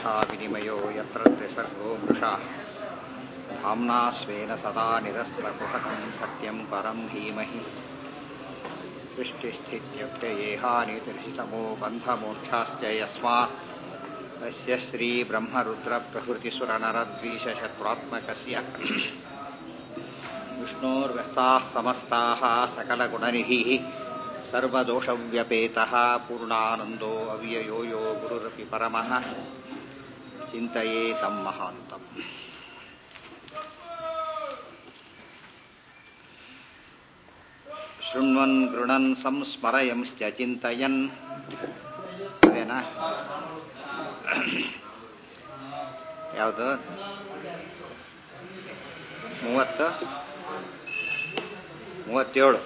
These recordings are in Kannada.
यथा विनिमयो यत्र त्रिसर्गो मृषा धाम्ना स्वेन सदा निरस्त्रकुहकं सत्यं परं धीमहि सृष्टिस्थित्यप्ययेहानितिर्हितमो बन्धमोक्षाश्च यस्मात् तस्य श्रीब्रह्मरुद्रप्रभृतिसुरनरद्वीषशत्रुरात्मकस्य विष्णोर्व्यस्ताः समस्ताः सकलगुणनिधिः सर्वदोषव्यपेतः पूर्णानन्दो अव्ययो यो गुरुरपि परमः चिन्तये तं महान्तम् ಶೃಣ್ವನ್ ಗೃಣನ್ ಸಂಸ್ಮರಯಂಶ್ಚ ಚಿಂತಯನ್ ಅದೇನಾ ಯಾವುದು ಮೂವತ್ತು ಮೂವತ್ತೇಳು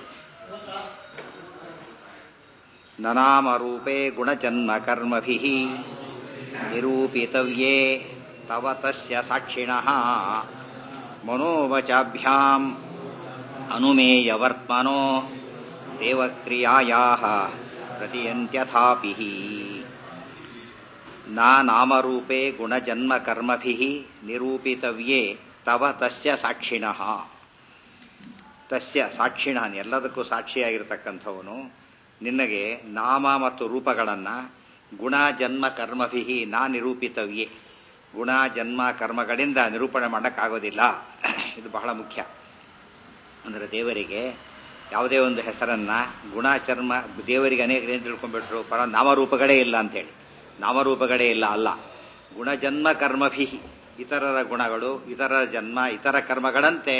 ನನಾಮರೂಪೇ ಗುಣಜನ್ಮ ಕರ್ಮಭಿಃ ನಿರೂಪಿತವ್ಯೇ ತವ ತಸ್ಯ ಸಾಕ್ಷಿಣಃ ಮನೋವಚಾಭ್ಯಾಂ ಅನುಮೇಯವರ್ತ್ಮನೋ ದೇವಕ್ರಿಯಾಯಾಃ ಪ್ರತಿಯಂತ್ಯಥಾಪಿ ನಾ ನಾಮರೂಪೇ ಗುಣಜನ್ಮ ಕರ್ಮಭಿಃ ನಿರೂಪಿತವ್ಯೇ ತವ ತಸ್ಯ ಸಾಕ್ಷಿಣಃ ತಸ್ಯ ಸಾಕ್ಷಿಣ ಎಲ್ಲದಕ್ಕೂ ಸಾಕ್ಷಿಯಾಗಿರ್ತಕ್ಕಂಥವನು ನಿನಗೆ ನಾಮ ಮತ್ತು ರೂಪಗಳನ್ನು ಗುಣ ಜನ್ಮ ಕರ್ಮಭಿ ನಾ ನಿರೂಪಿತವ್ಯೇ ಗುಣ ಜನ್ಮ ಕರ್ಮಗಳಿಂದ ನಿರೂಪಣೆ ಮಾಡೋಕ್ಕಾಗೋದಿಲ್ಲ ಇದು ಬಹಳ ಮುಖ್ಯ ಅಂದರೆ ದೇವರಿಗೆ ಯಾವುದೇ ಒಂದು ಹೆಸರನ್ನ ಗುಣ ಚರ್ಮ ದೇವರಿಗೆ ಅನೇಕ ಏನು ತಿಳ್ಕೊಂಡ್ಬಿಟ್ರು ಪರ ನಾಮರೂಪಗಳೇ ಇಲ್ಲ ಅಂತೇಳಿ ನಾಮರೂಪಗಳೇ ಇಲ್ಲ ಅಲ್ಲ ಗುಣಜನ್ಮ ಕರ್ಮಭಿ ಇತರರ ಗುಣಗಳು ಇತರರ ಜನ್ಮ ಇತರ ಕರ್ಮಗಳಂತೆ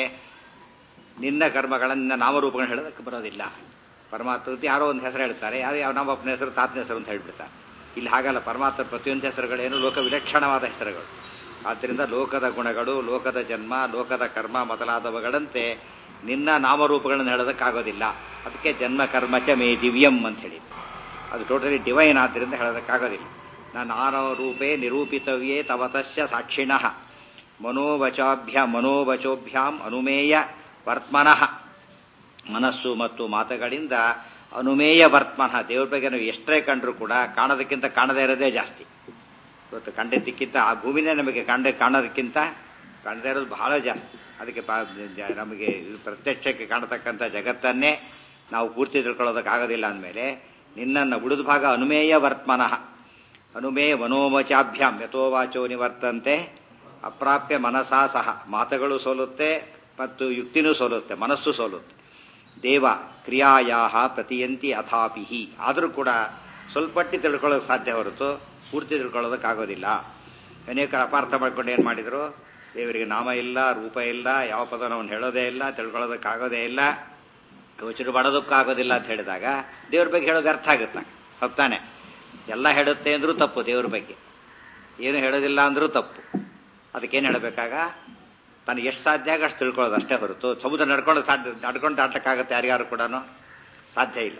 ನಿನ್ನ ಕರ್ಮಗಳನ್ನ ನಾಮರೂಪಗಳನ್ನ ಹೇಳೋದಕ್ಕೆ ಬರೋದಿಲ್ಲ ಪರಮಾತ್ಮ ಯಾರೋ ಒಂದು ಹೆಸರು ಹೇಳ್ತಾರೆ ಯಾರು ಯಾವ ನಮ್ಮಪ್ಪನ ಹೆಸರು ತಾತನ ಹೆಸರು ಅಂತ ಹೇಳ್ಬಿಡ್ತಾರೆ ಇಲ್ಲಿ ಹಾಗಲ್ಲ ಪರಮಾತ್ಮ ಪ್ರತಿಯೊಂದು ಹೆಸರುಗಳೇನು ಲೋಕ ವಿಲಕ್ಷಣವಾದ ಹೆಸರುಗಳು ಆದ್ದರಿಂದ ಲೋಕದ ಗುಣಗಳು ಲೋಕದ ಜನ್ಮ ಲೋಕದ ಕರ್ಮ ಮೊದಲಾದವುಗಳಂತೆ ನಿನ್ನ ನಾಮರೂಪಗಳನ್ನು ಹೇಳೋದಕ್ಕಾಗೋದಿಲ್ಲ ಅದಕ್ಕೆ ಜನ್ಮ ಕರ್ಮ ಚ ಮೇ ದಿವ್ಯಂ ಅಂತ ಹೇಳಿದ್ದು ಅದು ಟೋಟಲಿ ಡಿವೈನ್ ಆದ್ದರಿಂದ ಹೇಳೋದಕ್ಕಾಗೋದಿಲ್ಲ ನಾನು ಆನವರೂಪೇ ನಿರೂಪಿತವ್ಯೇ ತವತಸ್ಯ ಸಾಕ್ಷಿಣಃ ಮನೋವಚಾಭ್ಯ ಮನೋವಚೋಭ್ಯಾಂ ಅನುಮೇಯ ವರ್ತಮನಃ ಮನಸ್ಸು ಮತ್ತು ಮಾತುಗಳಿಂದ ಅನುಮೇಯ ವರ್ತಮನ ದೇವ್ರ ಬಗ್ಗೆ ನಾವು ಎಷ್ಟೇ ಕಂಡ್ರೂ ಕೂಡ ಕಾಣೋದಕ್ಕಿಂತ ಕಾಣದೇ ಇರೋದೇ ಜಾಸ್ತಿ ಇವತ್ತು ಕಂಡಿದ್ದಕ್ಕಿಂತ ಆ ಭೂಮಿನೇ ನಮಗೆ ಕಂಡ ಕಾಣೋದಕ್ಕಿಂತ ಕಾಣದೇ ಇರೋದು ಬಹಳ ಜಾಸ್ತಿ ಅದಕ್ಕೆ ನಮಗೆ ಪ್ರತ್ಯಕ್ಷಕ್ಕೆ ಕಾಣತಕ್ಕಂಥ ಜಗತ್ತನ್ನೇ ನಾವು ಪೂರ್ತಿ ತಿಳ್ಕೊಳ್ಳೋದಕ್ಕಾಗೋದಿಲ್ಲ ಅಂದಮೇಲೆ ನಿನ್ನನ್ನು ಉಳಿದ ಭಾಗ ಅನುಮೇಯ ವರ್ತಮನಃ ಅನುಮೇಯ ಮನೋಮಚಾಭ್ಯಾಂ ಯಥೋವಾಚೋ ನಿವರ್ತಂತೆ ಅಪ್ರಾಪ್ಯ ಮನಸಾ ಸಹ ಮಾತುಗಳು ಸೋಲುತ್ತೆ ಮತ್ತು ಯುಕ್ತಿನೂ ಸೋಲುತ್ತೆ ಮನಸ್ಸು ಸೋಲುತ್ತೆ ದೇವ ಕ್ರಿಯಾಯಾ ಪ್ರತಿಯಂತಿ ಅಥಾಪಿಹಿ ಆದರೂ ಕೂಡ ಸ್ವಲ್ಪಟ್ಟಿ ತಿಳ್ಕೊಳ್ಳೋಕೆ ಸಾಧ್ಯ ಹೊರತು ಪೂರ್ತಿ ತಿಳ್ಕೊಳ್ಳೋದಕ್ಕಾಗೋದಿಲ್ಲ ಅನೇಕರು ಅಪಾರ್ಥ ಮಾಡ್ಕೊಂಡು ಏನು ಮಾಡಿದ್ರು ದೇವರಿಗೆ ನಾಮ ಇಲ್ಲ ರೂಪ ಇಲ್ಲ ಯಾವ ಪದವನ್ನು ಹೇಳೋದೇ ಇಲ್ಲ ತಿಳ್ಕೊಳ್ಳೋದಕ್ಕಾಗೋದೇ ಇಲ್ಲ ಯೋಚನೆ ಮಾಡೋದಕ್ಕಾಗೋದಿಲ್ಲ ಅಂತ ಹೇಳಿದಾಗ ದೇವ್ರ ಬಗ್ಗೆ ಹೇಳೋದು ಅರ್ಥ ಆಗುತ್ತೆ ಹೊತ್ತಾನೆ ಎಲ್ಲ ಹೇಳುತ್ತೆ ಅಂದ್ರೂ ತಪ್ಪು ದೇವ್ರ ಬಗ್ಗೆ ಏನು ಹೇಳೋದಿಲ್ಲ ಅಂದ್ರೂ ತಪ್ಪು ಅದಕ್ಕೇನು ಹೇಳಬೇಕಾಗ ತನಗೆ ಎಷ್ಟು ಸಾಧ್ಯ ಆಗ ಅಷ್ಟು ತಿಳ್ಕೊಳ್ಳೋದು ಅಷ್ಟೇ ಹೊರತು ಸಮುದ್ರ ನಡ್ಕೊಂಡು ಸಾಧ್ಯ ನಡ್ಕೊಂಡು ದಾಟಕ್ಕಾಗತ್ತೆ ಯಾರ್ಯಾರು ಕೂಡ ಸಾಧ್ಯ ಇಲ್ಲ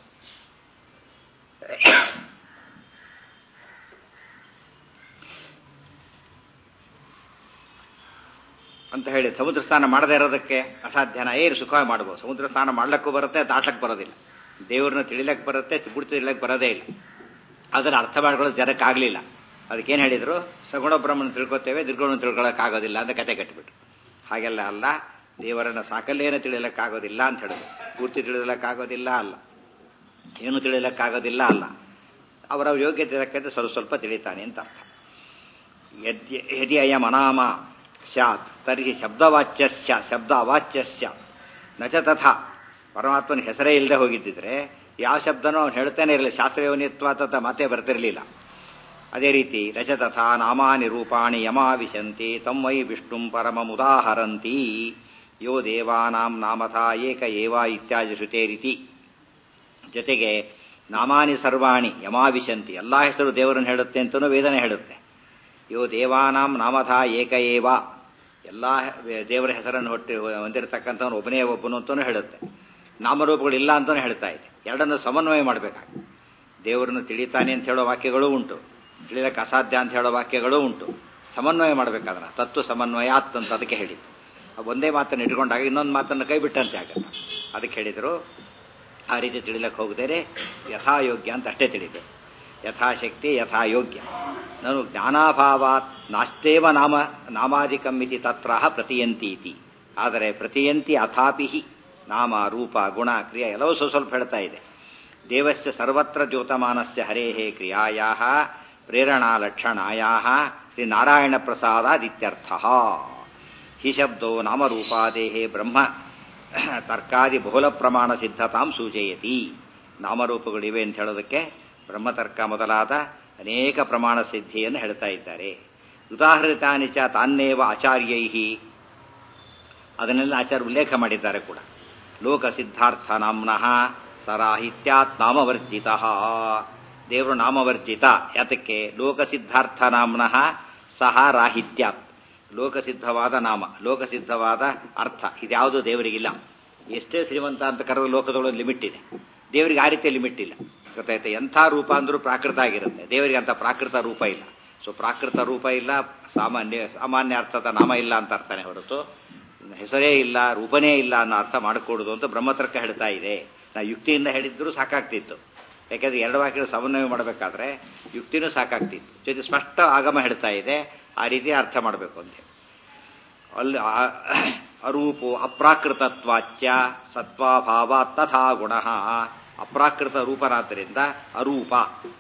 ಅಂತ ಹೇಳಿ ಸಮುದ್ರ ಸ್ನಾನ ಮಾಡದೇ ಇರೋದಕ್ಕೆ ಅಸಾಧ್ಯನ ಏನು ಸುಖವಾಗಿ ಮಾಡ್ಬೋದು ಸಮುದ್ರ ಸ್ನಾನ ಮಾಡ್ಲಿಕ್ಕೂ ಬರುತ್ತೆ ದಾಟಕ್ಕೆ ಬರೋದಿಲ್ಲ ದೇವ್ರನ್ನ ತಿಳಿಲಕ್ಕೆ ಬರುತ್ತೆ ಬುಡ್ತಿ ತಿಳಿಲಕ್ಕೆ ಬರೋದೇ ಇಲ್ಲ ಅದನ್ನು ಅರ್ಥ ಮಾಡ್ಕೊಳ್ಳೋದು ಜನಕ್ಕಾಗಲಿಲ್ಲ ಅದಕ್ಕೇನು ಹೇಳಿದ್ರು ಸಗುಣ ಬ್ರಹ್ಮನ ತಿಳ್ಕೊತೇವೆ ದುರ್ಗುಣ ತಿಳ್ಕೊಳ್ಳೋಕ್ಕಾಗೋದಿಲ್ಲ ಅಂತ ಕತೆ ಕಟ್ಟಿಬಿಟ್ರು ಹಾಗೆಲ್ಲ ಅಲ್ಲ ದೇವರನ್ನ ಸಾಕಲ್ಲೇನು ತಿಳಿಲಕ್ಕಾಗೋದಿಲ್ಲ ಅಂತ ಹೇಳಿದ್ರು ಪೂರ್ತಿ ತಿಳಿಲಕ್ಕಾಗೋದಿಲ್ಲ ಅಲ್ಲ ಏನು ತಿಳಿಲಕ್ಕಾಗೋದಿಲ್ಲ ಅಲ್ಲ ಅವರವ್ರ ಯೋಗ್ಯತೆ ತಕ್ಕಂತೆ ಸ್ವಲ್ಪ ಸ್ವಲ್ಪ ತಿಳಿತಾನೆ ಅಂತ ಅರ್ಥ ಯದ್ಯ ಯದಿ ಅಯಂ ಅನಾಮ ಸ್ಯಾತ್ ತರ್ಹಿ ಶಬ್ದವಾಚ್ಯಸ್ಯ ಶಬ್ದ ಅವಾಚ್ಯಸ್ಯ ನಚ ತಥಾ ಪರಮಾತ್ಮನ ಹೆಸರೇ ಇಲ್ಲದೆ ಹೋಗಿದ್ದಿದ್ರೆ ಯಾವ ಶಬ್ದನೂ ಅವ್ನು ಹೇಳ್ತಾನೆ ಇರಲಿಲ್ಲ ಶಾಸ್ತ್ರಯೋನಿತ್ವ ತಥ ಮಾತೇ ಬರ್ತಿರಲಿಲ್ಲ ಅದೇ ರೀತಿ ರಚ ತಥಾ ನಾಮಾನಿ ರೂಪಾಣಿ ಯಮಾವಿಶಂತಿ ತಮ್ಮೈ ವಿಷ್ಣುಂ ಪರಮಮುದಾಹರಂತಿ ಯೋ ದೇವಾನಾಂ ನಾಮಥಾ ಏಕ ಏವ ಇತ್ಯಾದಿ ಶ್ರುತೇರಿತಿ ಜೊತೆಗೆ ನಾಮಾನಿ ಸರ್ವಾಣಿ ಯಮಾವಿಶಂತಿ ಎಲ್ಲ ಹೆಸರು ದೇವರನ್ನು ಹೇಳುತ್ತೆ ಅಂತಲೂ ವೇದನೆ ಹೇಳುತ್ತೆ ಯೋ ದೇವಾನಾಂ ನಾಮಥಾ ಏಕ ಏವ ಎಲ್ಲ ದೇವರ ಹೆಸರನ್ನು ಹೊಟ್ಟು ಹೊಂದಿರತಕ್ಕಂಥವನು ಒಬ್ಬನೇ ಒಬ್ಬನು ಅಂತಲೂ ಹೇಳುತ್ತೆ ನಾಮರೂಪಗಳಿಲ್ಲ ಅಂತಲೂ ಹೇಳ್ತಾ ಇದೆ ಎರಡನ್ನು ಸಮನ್ವಯ ಮಾಡಬೇಕಾಗಿ ದೇವರನ್ನು ತಿಳಿತಾನೆ ಅಂತ ಹೇಳೋ ವಾಕ್ಯಗಳು ಉಂಟು ತಿಳಿಲಕ್ಕೆ ಅಸಾಧ್ಯ ಅಂತ ಹೇಳೋ ವಾಕ್ಯಗಳು ಉಂಟು ಸಮನ್ವಯ ಮಾಡಬೇಕಾದ್ರೆ ತತ್ವ ಸಮನ್ವಯ ಅಂತ ಅದಕ್ಕೆ ಹೇಳಿದ್ದು ಒಂದೇ ಮಾತನ್ನು ಇಟ್ಕೊಂಡಾಗ ಇನ್ನೊಂದು ಮಾತನ್ನು ಕೈ ಬಿಟ್ಟಂತೆ ಆಗಲ್ಲ ಅದಕ್ಕೆ ಹೇಳಿದರು ಆ ರೀತಿ ತಿಳಿಲಕ್ಕೆ ಹೋಗದೇನೆ ಯಥಾಯೋಗ್ಯ ಅಂತ ಅಷ್ಟೇ ತಿಳಿಬೇಕು ಯಥಾಶಕ್ತಿ ಯಥಾಯೋಗ್ಯ ನಾನು ಜ್ಞಾನಾಭಾವಾತ್ ನಾಸ್ತೇವ ನಾಮ ನಾಮಾಧಿಕಂ ಇತಿ ತತ್ರ ಪ್ರತಿಯಂತಿ ಇತಿ ಆದರೆ ಪ್ರತಿಯಂತಿ ಅಥಾಪಿ ನಾಮ ರೂಪ ಗುಣ ಕ್ರಿಯೆ ಎಲ್ಲವೂ ಸ್ವಲ್ಪ ಸ್ವಲ್ಪ ಹೇಳ್ತಾ ಇದೆ ದೇವಸ್ಯ ಸರ್ವತ್ರ ಜ್ಯೋತಮಾನಸ್ಯ ಹರೇಹೇ ಕ್ರಿಯಾಯಾ ಪ್ರೇರಣಾಲಕ್ಷಣಾಯಾ ಶ್ರೀ ನಾರಾಯಣ ಪ್ರಸಾದಾದಿತ್ಯರ್ಥ ಹಿ ಶಬ್ದೋ ನಾಮರೂಪಾದೇಹೇ ಬ್ರಹ್ಮ ತರ್ಕಾದಿ ಬಹುಲ ಪ್ರಮಾಣ ಸಿದ್ಧತಾಂ ಸೂಚಯತಿ ನಾಮರೂಪಗಳಿವೆ ಅಂತ ಹೇಳೋದಕ್ಕೆ ಬ್ರಹ್ಮತರ್ಕ ಮೊದಲಾದ ಅನೇಕ ಪ್ರಮಾಣ ಸಿದ್ಧಿಯನ್ನು ಹೇಳ್ತಾ ಇದ್ದಾರೆ ಉದಾಹರಿತಾನಿ ಚ ತಾನ್ನೇವ ಆಚಾರ್ಯೈ ಅದನ್ನೆಲ್ಲ ಆಚಾರ್ಯ ಉಲ್ಲೇಖ ಮಾಡಿದ್ದಾರೆ ಕೂಡ ಲೋಕ ಸಿದ್ಧಾರ್ಥ ನಾಮ್ನಃ ಸರಾಹಿತ್ಯಾತ್ ನಾಮವರ್ಜಿತ ದೇವರು ನಾಮವರ್ಜಿತ ಯಾತಕ್ಕೆ ಲೋಕಸಿದ್ಧಾರ್ಥ ನಾಮ್ನಃ ಸಹ ರಾಹಿತ್ಯಾತ್ ಲೋಕಸಿದ್ಧವಾದ ನಾಮ ಲೋಕಸಿದ್ಧವಾದ ಅರ್ಥ ಇದ್ಯಾವುದು ದೇವರಿಗಿಲ್ಲ ಎಷ್ಟೇ ಶ್ರೀಮಂತ ಅಂತ ಕರೆದ ಲೋಕದೊಳಗೆ ಲಿಮಿಟ್ ಇದೆ ದೇವರಿಗೆ ಆ ರೀತಿಯ ಲಿಮಿಟ್ ಇಲ್ಲ ಗೊತ್ತಾಯ್ತು ಎಂಥ ರೂಪ ಅಂದ್ರೂ ಪ್ರಾಕೃತ ಆಗಿರುತ್ತೆ ದೇವರಿಗೆ ಅಂತ ಪ್ರಾಕೃತ ರೂಪ ಇಲ್ಲ ಸೊ ಪ್ರಾಕೃತ ರೂಪ ಇಲ್ಲ ಸಾಮಾನ್ಯ ಸಾಮಾನ್ಯ ಅರ್ಥದ ನಾಮ ಇಲ್ಲ ಅಂತ ಅರ್ಥನೇ ಹೊರತು ಹೆಸರೇ ಇಲ್ಲ ರೂಪನೇ ಇಲ್ಲ ಅನ್ನೋ ಅರ್ಥ ಮಾಡಿಕೊಡುದು ಅಂತ ಬ್ರಹ್ಮತರ್ಕ ಹೇಳ್ತಾ ಇದೆ ನಾ ಯುಕ್ತಿಯಿಂದ ಹೇಳಿದ್ರು ಸಾಕಾಗ್ತಿತ್ತು ಯಾಕಂದ್ರೆ ಎರಡು ವಾಕ್ಯಗಳು ಸಮನ್ವಯ ಮಾಡಬೇಕಾದ್ರೆ ಯುಕ್ತಿನೂ ಸಾಕಾಗ್ತಿತ್ತು ಜೊತೆ ಸ್ಪಷ್ಟ ಆಗಮ ಹೇಳ್ತಾ ಇದೆ ಆ ರೀತಿ ಅರ್ಥ ಮಾಡಬೇಕು ಅಂತ ಅಲ್ಲಿ ಅರೂಪೋ ಅಪ್ರಾಕೃತತ್ವಾಚ್ಯ ಸತ್ವಾಭಾವ ತಥಾ ಗುಣ ಅಪ್ರಾಕೃತ ರೂಪನಾದ್ದರಿಂದ ಅರೂಪ